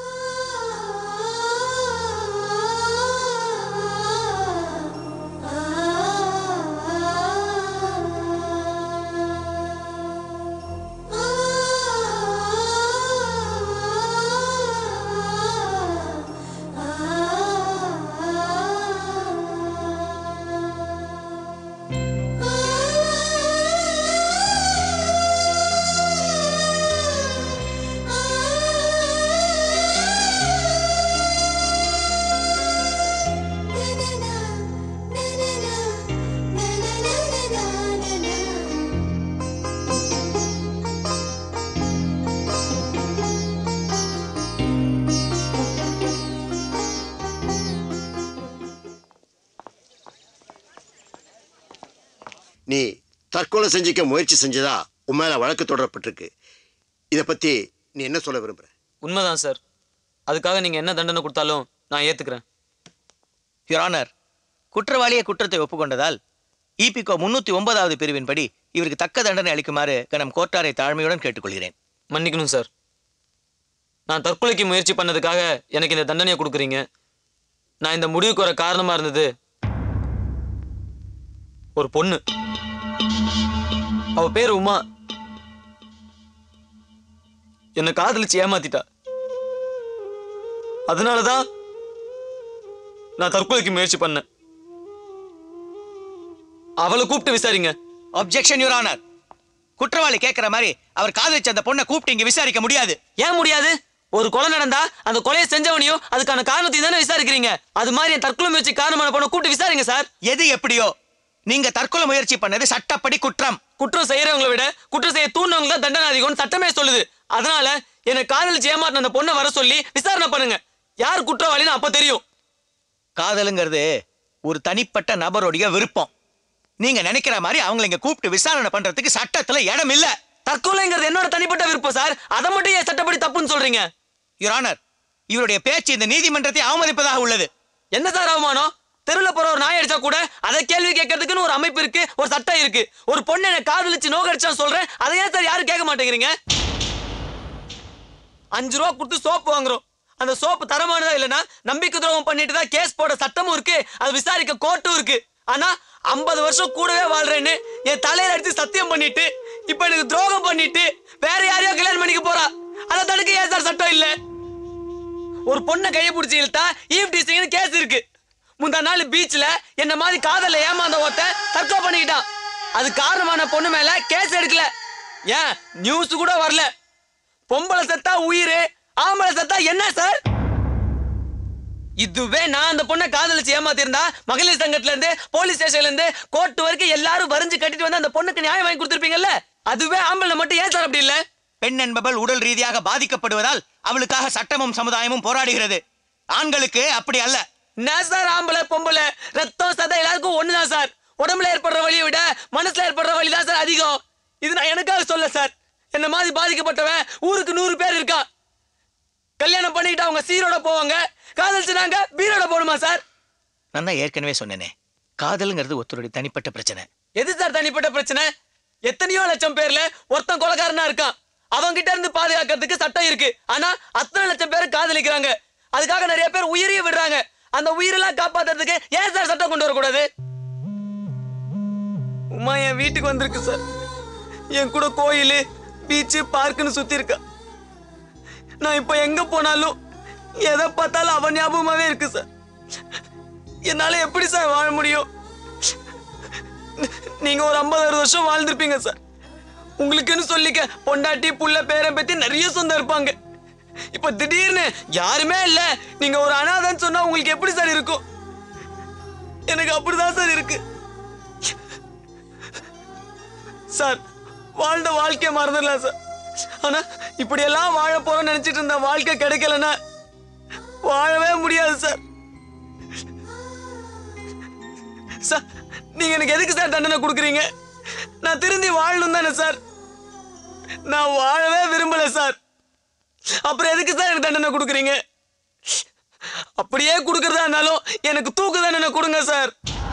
நீ தற்கொலை செஞ்சுக்க முயற்சி செஞ்சதா உன் மேல வழக்கு தொடரப்பட்டிருக்கு இதை பத்தி நீ என்ன சொல்ல விரும்புற உண்மைதான் சார் அதுக்காக நீங்கள் என்ன தண்டனை கொடுத்தாலும் நான் ஏற்றுக்கிறேன் யுவர் ஆனர் குற்றவாளியை குற்றத்தை ஒப்புக்கொண்டதால் இபிகோ முன்னூத்தி ஒன்பதாவது பிரிவின்படி இவருக்கு தக்க தண்டனை அளிக்குமாறு கனம் கோட்டாரை தாழ்மையுடன் கேட்டுக்கொள்கிறேன் மன்னிக்கணும் சார் நான் தற்கொலைக்கு முயற்சி பண்ணதுக்காக எனக்கு இந்த தண்டனையை கொடுக்குறீங்க நான் இந்த முடிவுக்கு வர காரணமா இருந்தது ஒரு பொண்ணு அவ பேர் உமா என்னை காதலிச்சு ஏமாத்திட்டா அதனாலதான் நான் தற்கொலைக்கு முயற்சி பண்ணேன் அவளை கூப்பிட்டு விசாரிங்க அப்ஜெக்ஷன் யுவர் ஆனர் குற்றவாளி கேட்கிற மாதிரி அவர் காதலிச்ச அந்த பொண்ணை கூப்பிட்டு இங்க விசாரிக்க முடியாது ஏன் முடியாது ஒரு கொலை நடந்தா அந்த கொலையை செஞ்சவனையும் அதுக்கான காரணத்தையும் தானே விசாரிக்கிறீங்க அது மாதிரி என் தற்கொலை முயற்சி காரணமான பொண்ணை கூப்பிட்டு விசாரிங்க சார் எது எப்படியோ நீங்க தற்கொலை முயற்சி பண்ணது சட்டப்படி குற்றம் குற்றம் செய்யறவங்களை விட குற்றம் செய்ய தூண்டவங்க தான் தண்டனை அதிகம்னு சட்டமே சொல்லுது அதனால என்னை காதலிச்சு ஏமாட்டின அந்த பொண்ணை வர சொல்லி விசாரணை பண்ணுங்க யார் குற்றவாளின்னு அப்ப தெரியும் காதலுங்கிறது ஒரு தனிப்பட்ட நபருடைய விருப்பம் நீங்க நினைக்கிற மாதிரி அவங்களை இங்க கூப்பிட்டு விசாரணை பண்றதுக்கு சட்டத்துல இடம் இல்ல தற்கொலைங்கிறது என்னோட தனிப்பட்ட விருப்பம் சார் அதை மட்டும் ஏன் சட்டப்படி தப்புன்னு சொல்றீங்க யுவர் ஆனர் இவருடைய பேச்சு இந்த நீதிமன்றத்தை அவமதிப்பதாக உள்ளது என்ன சார் அவமானம் தெருவில் போற ஒரு நாய் அடிச்சா கூட அதை கேள்வி கேட்கறதுக்குன்னு ஒரு அமைப்பு இருக்கு ஒரு சட்டம் இருக்கு ஒரு பொண்ணு என்ன காதலிச்சு நோகடிச்சான்னு சொல்றேன் அதை ஏன் சார் யாரும் கேட்க மாட்டேங்கிறீங்க அஞ்சு ரூபா கொடுத்து சோப்பு வாங்குறோம் அந்த சோப்பு தரமானதா இல்லைன்னா நம்பிக்கை துரோகம் பண்ணிட்டு தான் கேஸ் போட சட்டமும் இருக்கு அது விசாரிக்க கோர்ட்டும் இருக்கு ஆனா ஐம்பது வருஷம் கூடவே வாழ்றேன்னு என் தலையில அடிச்சு சத்தியம் பண்ணிட்டு இப்ப எனக்கு துரோகம் பண்ணிட்டு வேற யாரையோ கல்யாணம் பண்ணிக்க போறா அதை தடுக்க ஏன் சார் சட்டம் இல்ல ஒரு பொண்ணை கையை பிடிச்சி இழுத்தா ஈவ் டீசிங்னு கேஸ் இருக்கு முந்தா நாள் பீச்ல என்ன மாதிரி காதல ஏமாந்த ஒருத்த தற்கொலை பண்ணிக்கிட்டான் அது காரணமான பொண்ணு மேல கேஸ் எடுக்கல ஏன் நியூஸ் கூட வரல பொம்பளை செத்தா உயிர் ஆம்பளை செத்தா என்ன சார் இதுவே நான் அந்த பொண்ணை காதலிச்சு ஏமாத்திருந்தா மகளிர் சங்கத்துல இருந்து போலீஸ் ஸ்டேஷன்ல இருந்து கோர்ட் வரைக்கும் எல்லாரும் வரைஞ்சு கட்டிட்டு வந்து அந்த பொண்ணுக்கு நியாயம் வாங்கி கொடுத்துருப்பீங்கல்ல அதுவே ஆம்பளை மட்டும் ஏன் சார் அப்படி இல்ல பெண் என்பவள் உடல் ரீதியாக பாதிக்கப்படுவதால் அவளுக்காக சட்டமும் சமுதாயமும் போராடுகிறது ஆண்களுக்கு அப்படி அல்ல என்ன சார் ஆம்பளை பொம்பளை ரத்தம் சதை எல்லாருக்கும் ஒண்ணுதான் சார் உடம்புல ஏற்படுற வலியை விட மனசுல ஏற்படுற வலி தான் சார் அதிகம் இது நான் எனக்காக சொல்ல சார் என்ன மாதிரி பாதிக்கப்பட்டவன் ஊருக்கு நூறு பேர் இருக்கா கல்யாணம் பண்ணிக்கிட்டு அவங்க சீரோட போவாங்க காதலிச்சுனாங்க பீரோட போடுமா சார் நான் தான் ஏற்கனவே சொன்னேனே காதலுங்கிறது ஒருத்தருடைய தனிப்பட்ட பிரச்சனை எது சார் தனிப்பட்ட பிரச்சனை எத்தனையோ லட்சம் பேர்ல ஒருத்தன் கொலைகாரனா இருக்கான் அவங்கிட்ட இருந்து பாதுகாக்கிறதுக்கு சட்டம் இருக்கு ஆனா அத்தனை லட்சம் பேர் காதலிக்கிறாங்க அதுக்காக நிறைய பேர் உயிரையும் விடுறாங்க அந்த உயிரெல்லாம் காப்பாத்துறதுக்கு ஏன் சார் சட்டம் கொண்டு வரக்கூடாது உமா என் வீட்டுக்கு வந்திருக்கு சார் என் கூட கோயில் பீச்சு பார்க்குன்னு சுத்தி இருக்கா நான் இப்போ எங்க போனாலும் எதை பார்த்தாலும் அவன் ஞாபகமாவே இருக்கு சார் என்னால எப்படி சார் வாழ முடியும் நீங்க ஒரு ஐம்பது அறுபது வருஷம் வாழ்ந்திருப்பீங்க சார் உங்களுக்குன்னு சொல்லிக்க பொண்டாட்டி புள்ள பேரன் பத்தி நிறைய சொந்தம் இருப்பாங்க இப்ப திடீர்னு யாருமே இல்ல நீங்க ஒரு அனாதைன்னு சொன்னா உங்களுக்கு எப்படி சார் இருக்கும் எனக்கு அப்படிதான் சார் இருக்கு சார் வாழ்ந்த வாழ்க்கைய மறந்துடலாம் சார் ஆனா இப்படியெல்லாம் வாழ போறோம்னு நினைச்சிட்டு இருந்த வாழ்க்கை கிடைக்கலன்னா வாழவே முடியாது சார் சார் நீங்க எனக்கு எதுக்கு சார் தண்டனை கொடுக்குறீங்க நான் திருந்தி வாழணும் தானே சார் நான் வாழவே விரும்பல சார் அப்புறம் எதுக்கு சார் எனக்கு தண்டனை கொடுக்குறீங்க அப்படியே கொடுக்கறதா இருந்தாலும் எனக்கு தூக்கு தண்டனை கொடுங்க சார்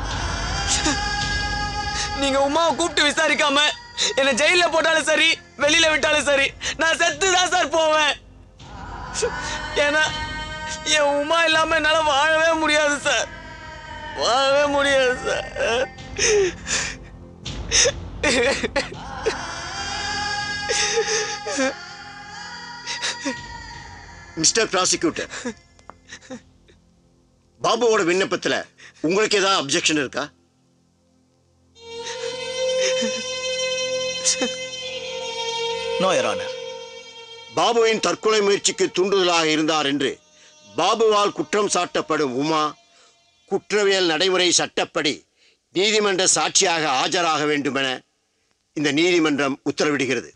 நீங்க உமாவை கூப்பிட்டு விசாரிக்காம என்ன ஜெயில போட்டாலும் சரி வெளியில விட்டாலும் சரி நான் செத்து தான் சார் போவேன் ஏன்னா என் உமா இல்லாம என்னால வாழவே முடியாது சார் வாழவே முடியாது சார் மிஸ்டர் ப்ராசிக்யூட்டர் பாபுவோட விண்ணப்பத்துல உங்களுக்கு ஏதாவது அப்ஜெக்ஷன் இருக்கா நோ ஆனர் பாபுவின் தற்கொலை முயற்சிக்கு தூண்டுதலாக இருந்தார் என்று பாபுவால் குற்றம் சாட்டப்படும் உமா குற்றவியல் நடைமுறை சட்டப்படி நீதிமன்ற சாட்சியாக ஆஜராக வேண்டுமென இந்த நீதிமன்றம் உத்தரவிடுகிறது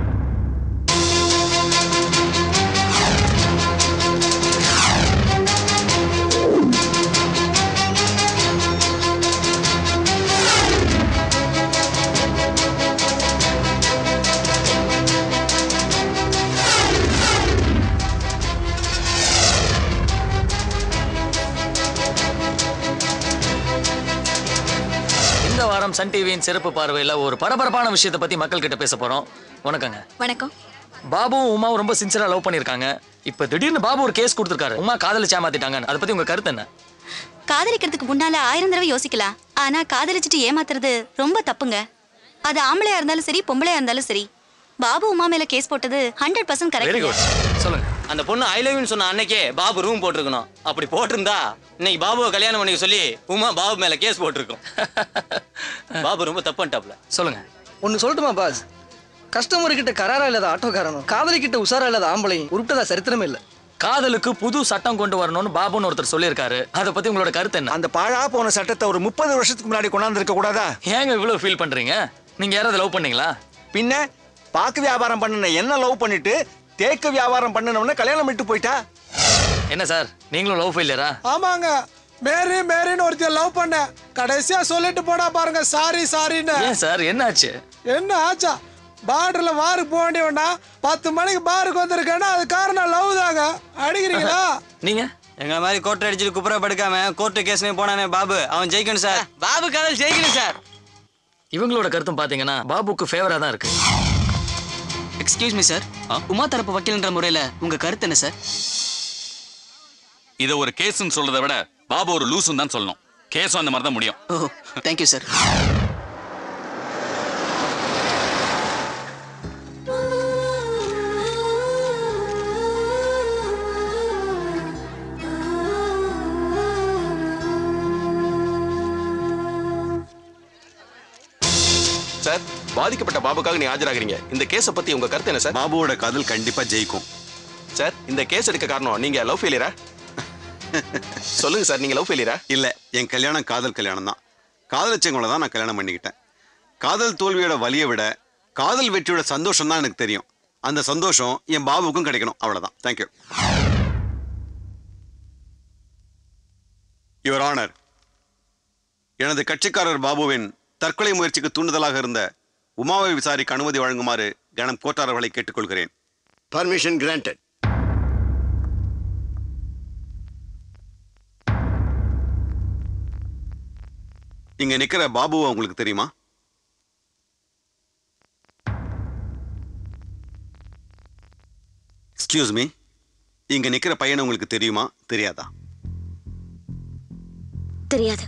இந்த வாரம் சன் டிவியின் சிறப்பு பார்வையில் ஒரு பரபரப்பான விஷயத்தை பத்தி மக்கள் கிட்ட பேச போறோம் வணக்கங்க வணக்கம் பாபுவும் உமாவும் ரொம்ப சின்சியரா லவ் பண்ணிருக்காங்க இப்ப திடீர்னு பாபு ஒரு கேஸ் கொடுத்திருக்காரு உமா காதலிச்சு ஏமாத்திட்டாங்க அதை பத்தி உங்க கருத்து என்ன காதலிக்கிறதுக்கு முன்னால ஆயிரம் தடவை யோசிக்கலாம் ஆனா காதலிச்சுட்டு ஏமாத்துறது ரொம்ப தப்புங்க அது ஆம்பளையா இருந்தாலும் சரி பொம்பளையா இருந்தாலும் சரி பாபு உமா மேல கேஸ் போட்டது hundred percent very correct good சொல்லுங்க அந்த பொண்ணு ஐ லவ் சொன்ன அன்னைக்கே பாபு ரூம் போட்டிருக்கணும் அப்படி போட்டிருந்தா இன்னைக்கு பாபுவை கல்யாணம் பண்ணிக்க சொல்லி உமா பாபு மேல கேஸ் போட்டிருக்கும் பாபு ரொம்ப தப்பு பண்ணிட்டாப்ல சொல்லுங்க ஒன்னு சொல்லட்டுமா பாஸ் கஸ்டமர் கிட்ட கராரா இல்லாத ஆட்டோக்காரனும் காதலி கிட்ட உசாரா இல்லாத ஆம்பளையும் உருப்பிட்டதா சரித்திரமே இல்ல காதலுக்கு புது சட்டம் கொண்டு வரணும்னு பாபுன்னு ஒருத்தர் சொல்லியிருக்காரு அதை பத்தி உங்களோட கருத்து என்ன அந்த பாழா போன சட்டத்தை ஒரு முப்பது வருஷத்துக்கு முன்னாடி கொண்டாந்து இருக்க கூடாதா ஏங்க இவ்வளவு ஃபீல் பண்றீங்க நீங்க யாராவது லவ் பண்ணீங்களா பின்ன பாக்கு வியாபாரம் பண்ணின என்ன லவ் பண்ணிட்டு தேக்கு வியாபாரம் பண்ணினவன கல்யாணம் பண்ணிட்டு போயிட்டா என்ன சார் நீங்களும் லவ் ஃபெயிலியரா ஆமாங்க மேரி மேரின்னு ஒருத்திய லவ் பண்ண கடைசியா சொல்லிட்டு போனா பாருங்க சாரி சாரின்னு ஏன் சார் என்னாச்சு என்ன ஆச்சா பார்டர்ல பாருக்கு போக வேண்டியவனா பத்து மணிக்கு பாருக்கு வந்திருக்கேன்னா அது காரணம் லவ் தாங்க அடிக்கிறீங்களா நீங்க எங்களை மாதிரி கோட்டை அடிச்சுட்டு குப்புற படுக்காம கோர்ட்டு கேஸ்னே போனானே பாபு அவன் ஜெயிக்கணும் சார் பாபு காதல் ஜெயிக்கணும் சார் இவங்களோட கருத்தும் பாத்தீங்கன்னா பாபுக்கு ஃபேவரா தான் இருக்கு எக்ஸ்கியூஸ் மீ சார் உமா தரப்பு வக்கீல்ன்ற முறையில உங்க கருத்து என்ன சார் இதை ஒரு கேஸ்ன்னு சொல்றதை விட பாபு ஒரு லூசுன்னு தான் சொல்லணும் கேஸும் அந்த மாதிரி தான் முடியும் ஓ தேங்க்யூ சார் சார் பாதிக்கப்பட்ட பாபுக்காக நீ ஆஜராகிறீங்க இந்த கேஸை பத்தி உங்க கருத்து என்ன சார் பாபுவோட காதல் கண்டிப்பா ஜெயிக்கும் சார் இந்த கேஸ் எடுக்க காரணம் நீங்க லவ் ஃபெயிலியரா சொல்லுங்க சார் நீங்க லவ் ஃபெயிலியரா இல்ல என் கல்யாணம் காதல் கல்யாணம் தான் காதலிச்சவங்கள தான் நான் கல்யாணம் பண்ணிக்கிட்டேன் காதல் தோல்வியோட வலியை விட காதல் வெற்றியோட சந்தோஷம் தான் எனக்கு தெரியும் அந்த சந்தோஷம் என் பாபுக்கும் கிடைக்கணும் அவ்வளவுதான் தேங்க்யூ யுவர் ஆனர் எனது கட்சிக்காரர் பாபுவின் தற்கொலை முயற்சிக்கு தூண்டுதலாக இருந்த உமாவை விசாரிக்க அனுமதி வழங்குமாறு கணம் கோட்டாரர்களை கேட்டுக்கொள்கிறேன் பர்மிஷன் கிராண்டட் இங்க நிக்கிற பாபுவை உங்களுக்கு தெரியுமா எக்ஸ்கியூஸ் மீ இங்க நிக்கிற பையனை உங்களுக்கு தெரியுமா தெரியாதா தெரியாது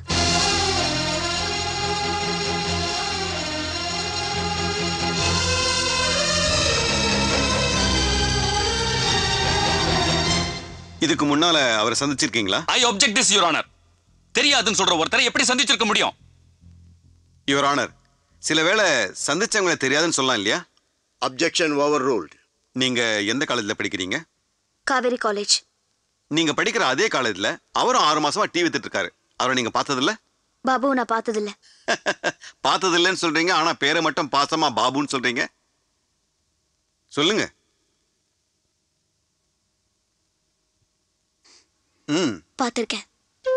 இதுக்கு முன்னால அவரை சந்திச்சிருக்கீங்களா I object this your honour தெரியாதுன்னு சொல்ற ஒருத்தரை எப்படி சந்திச்சிருக்க முடியும் யுவர் ஆனர் சில வேளை சந்திச்சவங்களை தெரியாதுன்னு சொல்லலாம் இல்லையா அப்ஜெக்ஷன் ஓவர் ரூல்டு நீங்க எந்த காலேஜ்ல படிக்கிறீங்க காவேரி காலேஜ் நீங்க படிக்கிற அதே காலேஜ்ல அவரும் ஆறு மாசமா டீ வித்துட்டு இருக்காரு அவரை நீங்க பார்த்ததில்ல பாபுவை நான் பார்த்ததில்ல பார்த்தது இல்லைன்னு சொல்றீங்க ஆனா பேரை மட்டும் பாசமா பாபுன்னு சொல்றீங்க சொல்லுங்க ம் பார்த்திருக்கேன்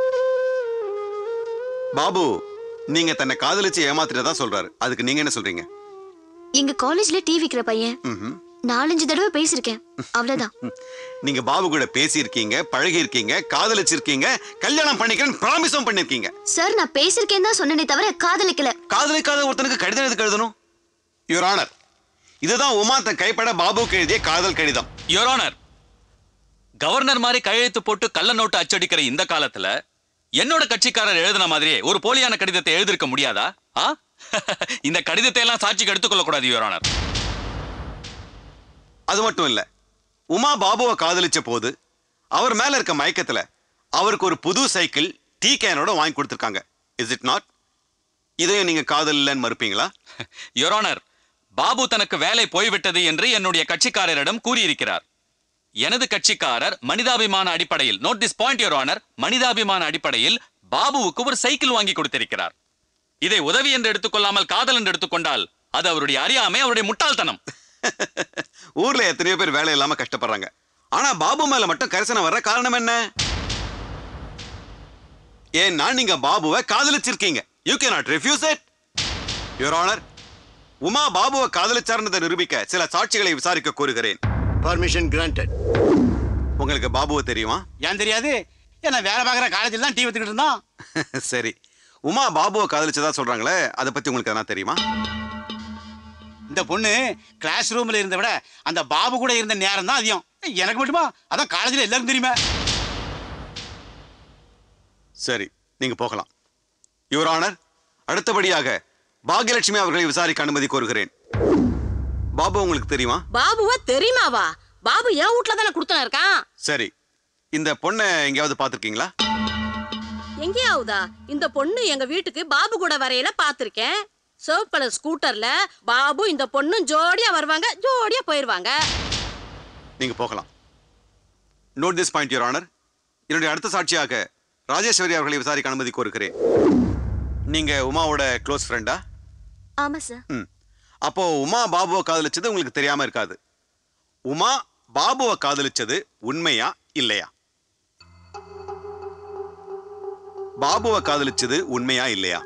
பாபு நீங்க தன்னை காதலிச்சு ஏமாத்திட்டதா சொல்றாரு அதுக்கு நீங்க என்ன சொல்றீங்க எங்க காலேஜ்ல டீ விக்கிற பையன் ம்ஹும். நாலஞ்சு தடவை பேசியிருக்கேன் அவ்வளவுதான் நீங்க பாபு கூட பேசியிருக்கீங்க பழகி இருக்கீங்க காதலிச்சிருக்கீங்க கல்யாணம் பண்ணிக்கிறேன்னு ப்ராமிஸும் பண்ணிருக்கீங்க சார் நான் பேசியிருக்கேன் தான் சொன்னனே தவிர காதலிக்கல காதலிக்காத ஒருத்தனுக்கு கடிதம் எதுக்கு எழுதணும் யுவர் ஆனர் இதுதான் உமா தன் கைப்பட பாபுக்கு எழுதிய காதல் கடிதம் யுவர் ஆனர் கவர்னர் மாதிரி கையெழுத்து போட்டு கள்ள நோட்டு அச்சடிக்கிற இந்த காலத்துல என்னோட கட்சிக்காரர் எழுதின மாதிரியே ஒரு போலியான கடிதத்தை எழுதிருக்க முடியாதா ஆ இந்த கடிதத்தை எல்லாம் சாட்சிக்கு எடுத்துக்கொள்ள கூடாது யுவர் ஆனர் அது மட்டும் இல்ல உமா பாபுவை காதலிச்ச போது அவர் மேல இருக்க மயக்கத்துல அவருக்கு ஒரு புது சைக்கிள் டீ கேனோட வாங்கி கொடுத்துருக்காங்க இஸ் இட் நாட் இதையும் நீங்க காதல் இல்லைன்னு மறுப்பீங்களா யுவர் ஆனர் பாபு தனக்கு வேலை போய்விட்டது என்று என்னுடைய கட்சிக்காரரிடம் கூறியிருக்கிறார் எனது கட்சிக்காரர் மனிதாபிமான அடிப்படையில் note this point your honour மனிதாபிமான அடிப்படையில் பாபுவுக்கு ஒரு சைக்கிள் வாங்கி கொடுத்திருக்கிறார் இதை உதவி என்று எடுத்துக்கொள்ளாமல் காதல் என்று எடுத்துக்கொண்டால் அது அவருடைய அறியாமை அவருடைய முட்டாள்தனம் ஊர்ல எத்தனையோ பேர் வேலை இல்லாம கஷ்டப்படுறாங்க ஆனா பாபு மேல மட்டும் கரிசனம் வர்ற காரணம் என்ன ஏன்னா நீங்க பாபுவை காதலிச்சிருக்கீங்க you cannot refuse it your honour Uma பாபுவை காதலிச்சார்ன்றதை நிரூபிக்க சில சாட்சிகளை விசாரிக்க கோருகிறேன் பர்மிஷன் கிராண்டட் உங்களுக்கு பாபுவை தெரியுமா ஏன் தெரியாது ஏன்னா வேலை பார்க்குற காலேஜில் தான் டீ வச்சுக்கிட்டு இருந்தான் சரி உமா பாபுவை காதலிச்சதா சொல்றாங்களே அதை பத்தி உங்களுக்கு எதனா தெரியுமா இந்த பொண்ணு கிளாஸ் ரூம்ல இருந்த விட அந்த பாபு கூட இருந்த நேரம் தான் அதிகம் எனக்கு மட்டுமா அதான் காலேஜில் எல்லாரும் தெரியுமே சரி நீங்க போகலாம் யுவர் ஆனர் அடுத்தபடியாக பாக்யலட்சுமி அவர்களை விசாரிக்க அனுமதி கோருகிறேன் பாபு உங்களுக்கு தெரியுமா பாபுவா தெரியுமாவா பாபு என் வீட்ல தானே கொடுத்தன இருக்கான் சரி இந்த பொண்ணை எங்கேயாவது பார்த்துருக்கீங்களா எங்கேயாவுதா இந்த பொண்ணு எங்க வீட்டுக்கு பாபு கூட வரையில பாத்திருக்கேன் சிவப்பு கலர் ஸ்கூட்டர்ல பாபு இந்த பொண்ணும் ஜோடியா வருவாங்க ஜோடியா போயிருவாங்க நீங்க போகலாம் note this point your honour என்னுடைய அடுத்த சாட்சியாக ராஜேஸ்வரி அவர்களை விசாரிக்க அனுமதி கோருகிறேன் நீங்க உமாவோட க்ளோஸ் ஃப்ரெண்டா ஆமா சார் ம் அப்போ உமா பாபுவை காதலிச்சது உங்களுக்கு தெரியாம இருக்காது உமா பாபுவை காதலிச்சது உண்மையா இல்லையா பாபுவை காதலிச்சது உண்மையா இல்லையா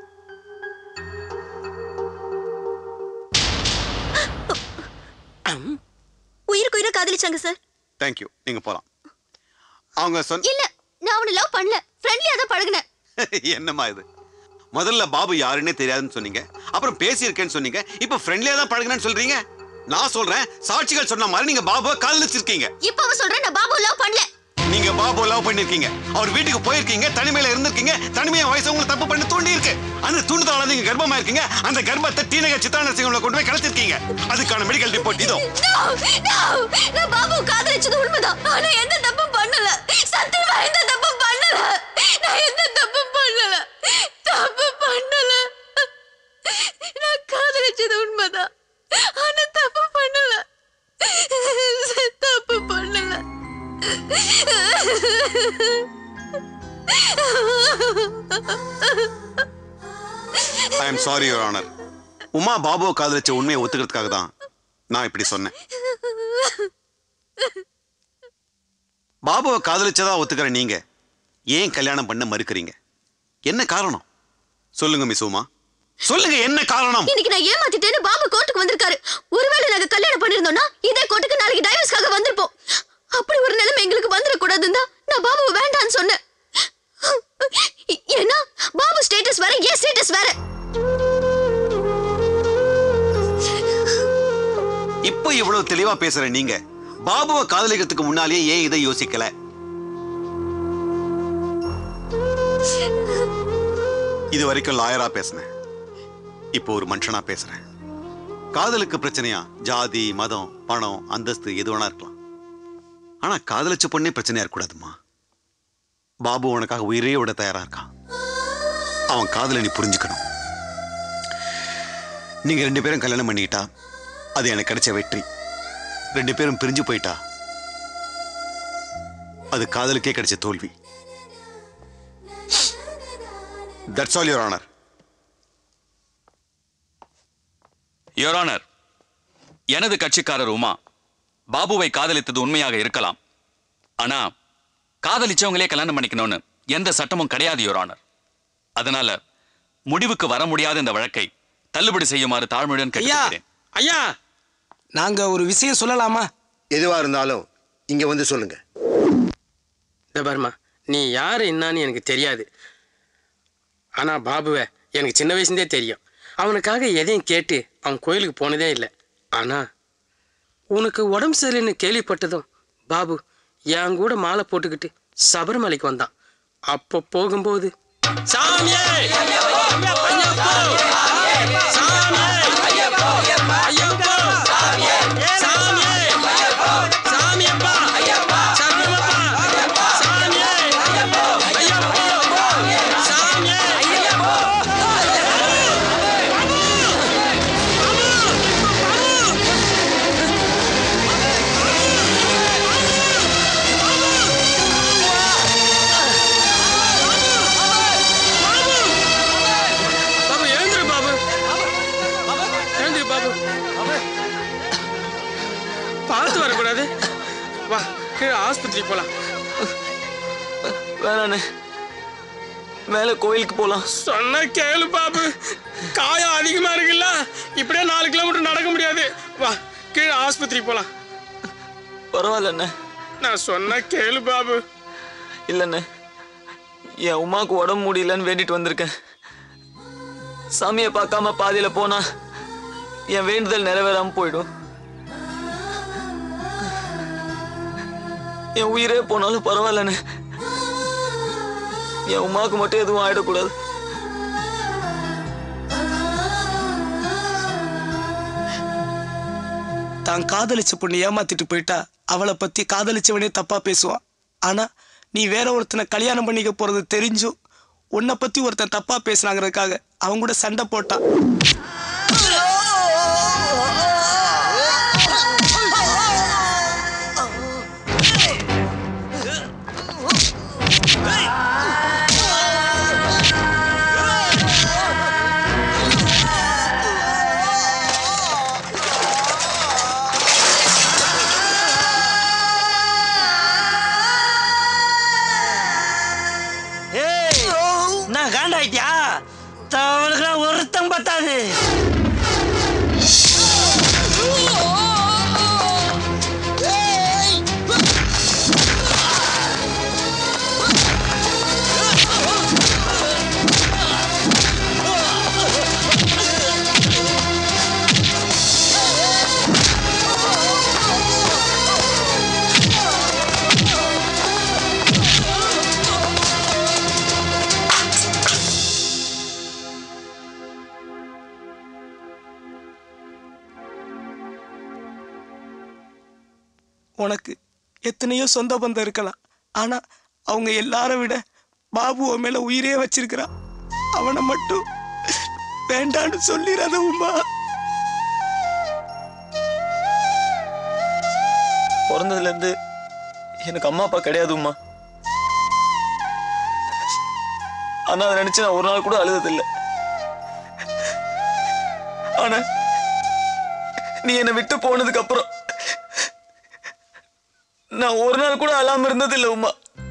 உயிருக்கு உயிரை காதலிச்சாங்க சார் தேங்க்யூ நீங்க போலாம் அவங்க சொன்ன இல்ல நான் அவனை லவ் பண்ணல ஃப்ரெண்ட்லியா தான் பழகுனேன் என்னம்மா இது முதல்ல பாபு யாருன்னே தெரியாதுன்னு சொன்னீங்க அப்புறம் பேசியிருக்கேன்னு சொன்னீங்க இப்போ ஃப்ரெண்ட்லியா தான் பழகுனேன்னு சொல்றீங்க நான் சொல்றேன் சாட்சிகள் சொன்ன மாதிரி நீங்க பாபுவை காதலிச்சிருக்கீங்க இப்ப அவன் சொல்றேன் நான் பாபு லவ் பண்ணல நீங்க பாபு லவ் பண்ணிருக்கீங்க அவர் வீட்டுக்கு போயிருக்கீங்க தனிமையில இருந்திருக்கீங்க தனிமையா வயசு உங்களுக்கு தப்பு பண்ணி தூண்டி இருக்கு அந்த தூண்டுதலால நீங்க கர்ப்பமா இருக்கீங்க அந்த கர்ப்பத்தை டீனகர் சித்ரா நரசிங்கம்ல கொண்டு போய் கலத்திருக்கீங்க அதுக்கான மெடிக்கல் ரிப்போர்ட் இதோ No, no, நான் பாபு காதலிச்சது உண்மைதான் ஆனா எந்த தப்பும் பண்ணல சத்தியமா எந்த தப்பும் பண்ணல நான் எந்த தப்பும் பண்ணல தப்பு பண்ணல நான் காதலிச்சது உண்மைதான் ஆனா தப்பு பண்ணல தப்பு பண்ணல I am sorry your honour Uma பாபுவை காதலிச்ச உண்மையை ஒத்துக்கிறதுக்காக தான் நான் இப்படி சொன்னேன் பாபுவை காதலிச்சதா ஒத்துக்கிற நீங்க ஏன் கல்யாணம் பண்ண மறுக்கிறீங்க என்ன காரணம் சொல்லுங்க மிஸ் உமா சொல்லுங்க என்ன காரணம் இன்னைக்கு நான் ஏமாத்திட்டேன்னு பாபு கோர்ட்டுக்கு வந்திருக்காரு ஒருவேளை நாங்க கல்யாணம் பண்ணிருந்தோம்னா இதே கோர்ட்டுக்கு நாளைக்கு டைவர்ஸ்க்காக வந்திருப்போம் அப்படி ஒரு நிலைமை எங்களுக்கு வந்துடக்கூடாதுன்னு தான் நான் பாபுவை வேண்டான்னு சொன்னேன் ஏன்னா பாபு ஸ்டேட்டஸ் வேற என் ஸ்டேட்டஸ் வேற இப்போ இவ்வளவு தெளிவா பேசுற நீங்க பாபுவை காதலிக்கிறதுக்கு முன்னாலேயே ஏன் இதை யோசிக்கல இது வரைக்கும் லாயரா பேசினேன் இப்போ ஒரு மனுஷனா பேசுறேன் காதலுக்கு பிரச்சனையா ஜாதி மதம் பணம் அந்தஸ்து எது வேணா இருக்கலாம் ஆனா காதலிச்ச பொண்ணே பிரச்சனையா இருக்கக்கூடாதுமா பாபு உனக்காக உயிரே விட தயாரா இருக்கான் அவன் காதலை நீ புரிஞ்சுக்கணும் நீங்க ரெண்டு பேரும் கல்யாணம் பண்ணிக்கிட்டா அது எனக்கு கிடைச்ச வெற்றி ரெண்டு பேரும் பிரிஞ்சு போயிட்டா அது காதலுக்கே கிடைச்ச தோல்வி that's all your honour your honour எனது கட்சிக்காரர் உமா பாபுவை காதலித்தது உண்மையாக இருக்கலாம் ஆனா காதலிச்சவங்களே கல்யாணம் பண்ணிக்கணும்னு எந்த சட்டமும் கிடையாது யுவர் ஆனர் அதனால முடிவுக்கு வர முடியாத இந்த வழக்கை தள்ளுபடி செய்யுமாறு தாழ்மையுடன் கேட்டுக்கிறேன் ஐயா நாங்க ஒரு விஷயம் சொல்லலாமா எதுவா இருந்தாலும் இங்க வந்து சொல்லுங்க இந்த பாருமா நீ யாரு என்னன்னு எனக்கு தெரியாது ஆனா பாபுவை எனக்கு சின்ன வயசுலேருந்தே தெரியும் அவனுக்காக எதையும் கேட்டு அவன் கோயிலுக்கு போனதே இல்லை ஆனா உனக்கு உடம்பு சரியில்லைன்னு கேள்விப்பட்டதும் பாபு என் கூட மாலை போட்டுக்கிட்டு சபரிமலைக்கு வந்தான் அப்போ போகும்போது சாமியே ஐயப்போ! சாமியே! ஐயப்போ! சாமியே! சாமியப்பா! சரணமப்பா! சாமியே! ஐயப்போ! சாமியே! பாபு எழுந்துரு பாபு எழுந்துரு பாபு பார்த்து வரக்கூடாது வா கீழே ஆஸ்பத்திரி போலாம் வேணாண்ணே மேல கோயிலுக்கு போலாம் சொன்ன கேளு பாபு காயம் அதிகமா இருக்குல்ல இப்படியே நாலு கிலோமீட்டர் நடக்க முடியாது வா கீழே ஆஸ்பத்திரி போலாம் பரவாயில்லண்ணே நான் சொன்ன கேளு பாபு இல்லைண்ணே என் உமாக்கு உடம்பு முடியலன்னு வேண்டிட்டு வந்திருக்கேன் சாமியை பார்க்காம பாதியில போனா என் வேண்டுதல் நிறைவேறாம போயிடும் என் உயிரே போனாலும் பரவாயில்லண்ணே என் உமாக்கு மட்டும் எதுவும் ஆயிடக்கூடாது தான் காதலிச்ச பொண்ணு ஏமாத்திட்டு போயிட்டா அவளை பத்தி காதலிச்சவனே தப்பா பேசுவான் ஆனா நீ வேற ஒருத்தனை கல்யாணம் பண்ணிக்க போறது தெரிஞ்சும் உன்னை பத்தி ஒருத்தன் தப்பா பேசுனாங்கிறதுக்காக அவன் கூட சண்டை போட்டான் ஏய் நான் காண்டாயிட்டியா அவனுக்குலாம் ஒருத்தம் பத்தாது உனக்கு எத்தனையோ சொந்த பந்தம் இருக்கலாம் ஆனா அவங்க எல்லாரும் விட பாபு உன் மேல உயிரே வச்சிருக்கிறான் அவனை மட்டும் வேண்டான்னு சொல்லிடாத உமா பிறந்ததுல இருந்து எனக்கு அம்மா அப்பா கிடையாது உமா ஆனா அதை நினைச்சு நான் ஒரு நாள் கூட அழுததில்லை ஆனா நீ என்னை விட்டு போனதுக்கு அப்புறம் நான் ஒரு நாள் கூட அழாம இருந்ததில்லை உமா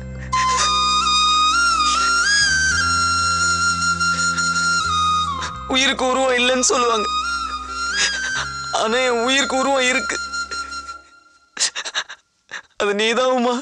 உயிருக்கு உருவம் இல்லைன்னு சொல்லுவாங்க ஆனா என் உயிருக்கு உருவம் இருக்கு அது நீதான் உமா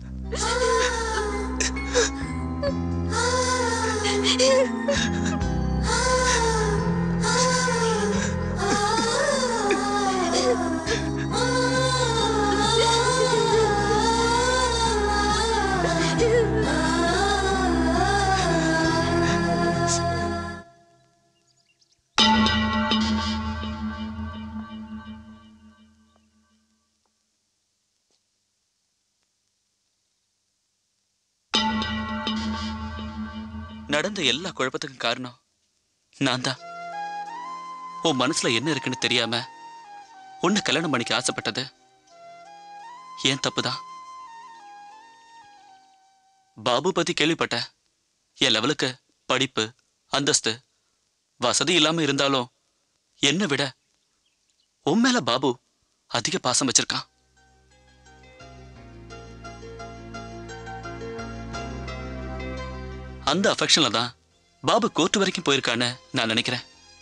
நடந்த எல்லா குழப்பத்துக்கும் காரணம் நான் தான் உன் மனசுல என்ன இருக்குன்னு தெரியாம உன்னை கல்யாணம் பண்ணிக்க ஆசைப்பட்டது ஏன் தப்புதான் பாபு பத்தி கேள்விப்பட்ட என் லெவலுக்கு படிப்பு அந்தஸ்து வசதி இல்லாம இருந்தாலும் என்னை விட உன் மேல பாபு அதிக பாசம் வச்சிருக்கான் அந்த அஃபெக்ஷன்ல தான் பாபு கோர்ட் வரைக்கும் போயிருக்கான்னு நான் நினைக்கிறேன்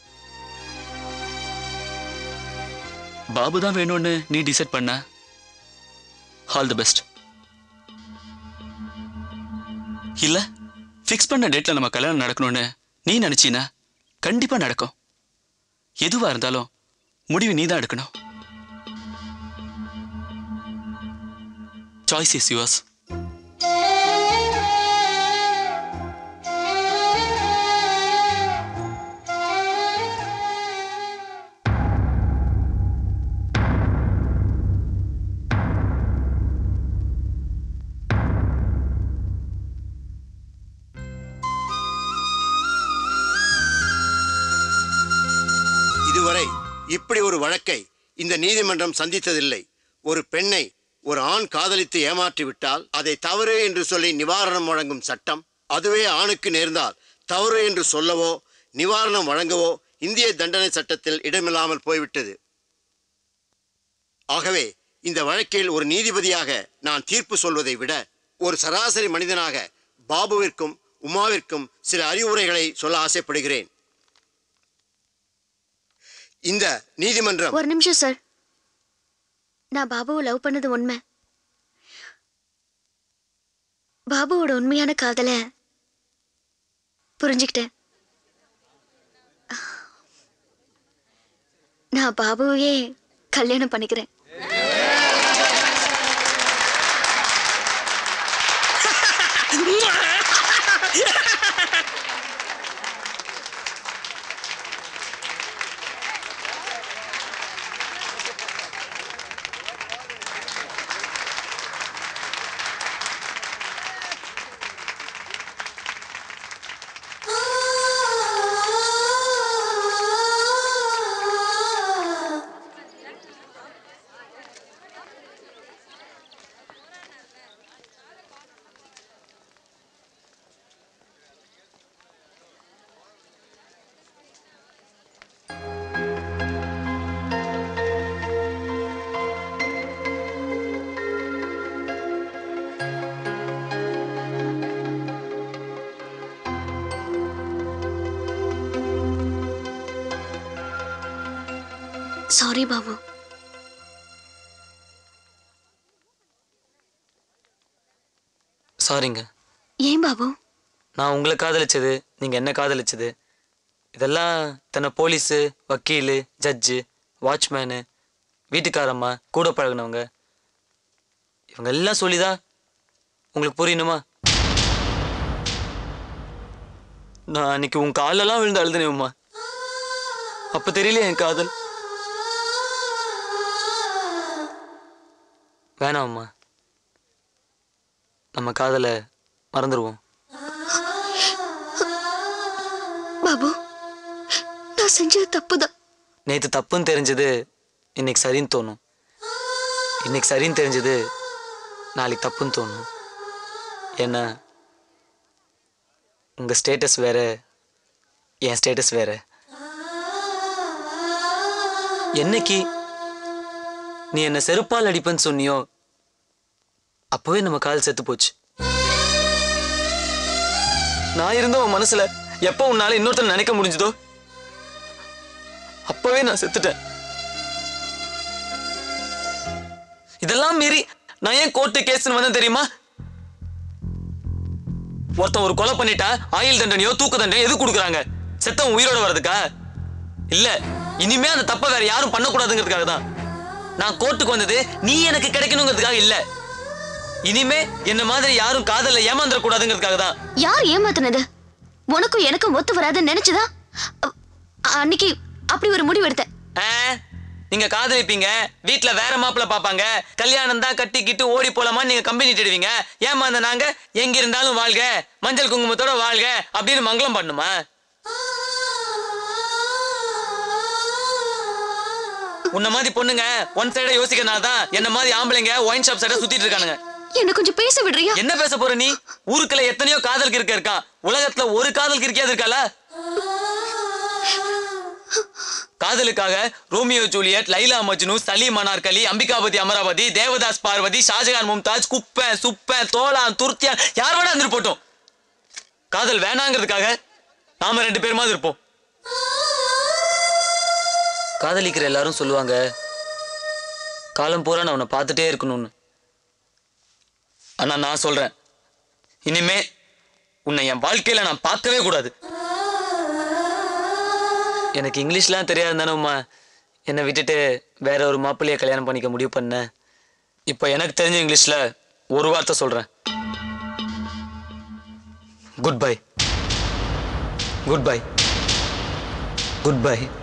பாபு தான் வேணும்னு நீ டிசைட் பண்ண ஆல் தி பெஸ்ட் இல்ல ஃபிக்ஸ் பண்ண டேட்ல நம்ம கல்யாணம் நடக்கணும்னு நீ நினைச்சீனா கண்டிப்பா நடக்கும் எதுவா இருந்தாலும் முடிவு நீ தான் எடுக்கணும் சாய்ஸ் இஸ் யுவர்ஸ் இதுவரை இப்படி ஒரு வழக்கை இந்த நீதிமன்றம் சந்தித்ததில்லை ஒரு பெண்ணை ஒரு ஆண் காதலித்து ஏமாற்றி விட்டால் அதை தவறு என்று சொல்லி நிவாரணம் வழங்கும் சட்டம் அதுவே ஆணுக்கு நேர்ந்தால் தவறு என்று சொல்லவோ நிவாரணம் வழங்கவோ இந்திய தண்டனை சட்டத்தில் இடமில்லாமல் போய்விட்டது ஆகவே இந்த வழக்கில் ஒரு நீதிபதியாக நான் தீர்ப்பு சொல்வதை விட ஒரு சராசரி மனிதனாக பாபுவிற்கும் உமாவிற்கும் சில அறிவுரைகளை சொல்ல ஆசைப்படுகிறேன் இந்த நீதிமன்றம் ஒரு நிமிஷம் சார் நான் பாபுவை லவ் பண்ணது உண்மை பாபுவோட உண்மையான காதலை புரிஞ்சுக்கிட்டேன் நான் பாபுவையே கல்யாணம் பண்ணிக்கிறேன் சாரி பாபு சாரிங்க ஏன் பாபு நான் உங்களை காதலிச்சது நீங்கள் என்ன காதலிச்சது இதெல்லாம் தன்னை போலீஸு வக்கீலு ஜட்ஜு வாட்ச்மேனு வீட்டுக்காரம்மா கூட பழகுனவங்க இவங்க எல்லாம் சொல்லிதான் உங்களுக்கு புரியணுமா நான் அன்னைக்கு உன் காலெல்லாம் விழுந்து அழுதுனேம்மா அப்போ தெரியல என் காதல் வேணாம்மா நம்ம காதலை மறந்துடுவோம் பாபு நான் செஞ்சது தப்புதான் நேற்று தப்புன்னு தெரிஞ்சது இன்னைக்கு சரின்னு தோணும் இன்னைக்கு சரின்னு தெரிஞ்சது நாளைக்கு தப்புன்னு தோணும் ஏன்னா உங்கள் ஸ்டேட்டஸ் வேற என் ஸ்டேட்டஸ் வேற என்னைக்கு நீ என்னை செருப்பால் அடிப்பேன்னு சொன்னியோ அப்பவே நம்ம கால் செத்து போச்சு நான் இருந்த உன் மனசுல எப்போ உன்னால இன்னொருத்தர் நினைக்க முடிஞ்சதோ அப்பவே நான் செத்துட்டேன் இதெல்லாம் மீறி நான் ஏன் கோர்ட்டு கேஸ்னு வந்தேன் தெரியுமா ஒருத்தன் ஒரு கொலை பண்ணிட்டா ஆயுள் தண்டனையோ தூக்கு தண்டனையோ எது கொடுக்குறாங்க செத்தவன் உயிரோட வர்றதுக்கா இல்ல இனிமே அந்த தப்பை வேற யாரும் பண்ணக்கூடாதுங்கிறதுக்காக தான் நான் கோர்ட்டுக்கு வந்தது நீ எனக்கு கிடைக்கணுங்கிறதுக்காக இல்ல இனிமே என்ன மாதிரி யாரும் காதல்ல ஏமாந்துட கூடாதுங்கிறதுக்காக தான் யார் ஏமாத்துனது உனக்கும் எனக்கும் ஒத்து வராதுன்னு நினைச்சுதான் அ- அன்னைக்கு அப்படி ஒரு முடிவு எடுத்தேன் ஆ, நீங்க காதலிப்பீங்க வீட்ல வேற மாப்பிள்ள பாப்பாங்க கல்யாணம் தான் கட்டிக்கிட்டு ஓடி போலாமா நீங்க கம்பெனி தேடுவீங்க ஏமாந்த நாங்க எங்க இருந்தாலும் வாழ்க மஞ்சள் குங்குமத்தோட வாழ்க அப்படின்னு மங்களம் பண்ணுமா உன்ன மாதிரி பொண்ணுங்க ஒன் சைடா யோசிக்கிறனால தான் என்ன மாதிரி ஆம்பளைங்க ஒயின் ஷாப் சைடா சுத்திட்டு இருக்கானுங்க என்ன கொஞ்சம் பேச விடுறியா என்ன பேச போற நீ ஊருக்குள்ள எத்தனையோ காதல் கிறுக்க இருக்கா உலகத்துல ஒரு காதல் கிறுக்கியாது இருக்கால காதலுக்காக ரோமியோ ஜூலியட் லைலா மஜ்னு சலீம் அனார்கலி அம்பிகாபதி அமராவதி தேவதாஸ் பார்வதி ஷாஜகான் மும்தாஜ் குப்பன் சுப்பன் தோலான் துர்த்தியான் யார் வேணா இருந்துட்டு போட்டோம் காதல் வேணாங்கிறதுக்காக நாம ரெண்டு பேருமாவது இருப்போம் காதலிக்கிற எல்லாரும் சொல்லுவாங்க காலம் பூரா நான் உன்னை பார்த்துட்டே இருக்கணும்னு ஆனா நான் சொல்றேன் இனிமே உன்னை என் வாழ்க்கையில நான் பார்க்கவே கூடாது எனக்கு இங்கிலீஷ்லாம் தெரியாது தானே உமா என்னை விட்டுட்டு வேற ஒரு மாப்பிள்ளைய கல்யாணம் பண்ணிக்க முடிவு பண்ண இப்போ எனக்கு தெரிஞ்ச இங்கிலீஷ்ல ஒரு வார்த்தை சொல்றேன் goodbye goodbye good bye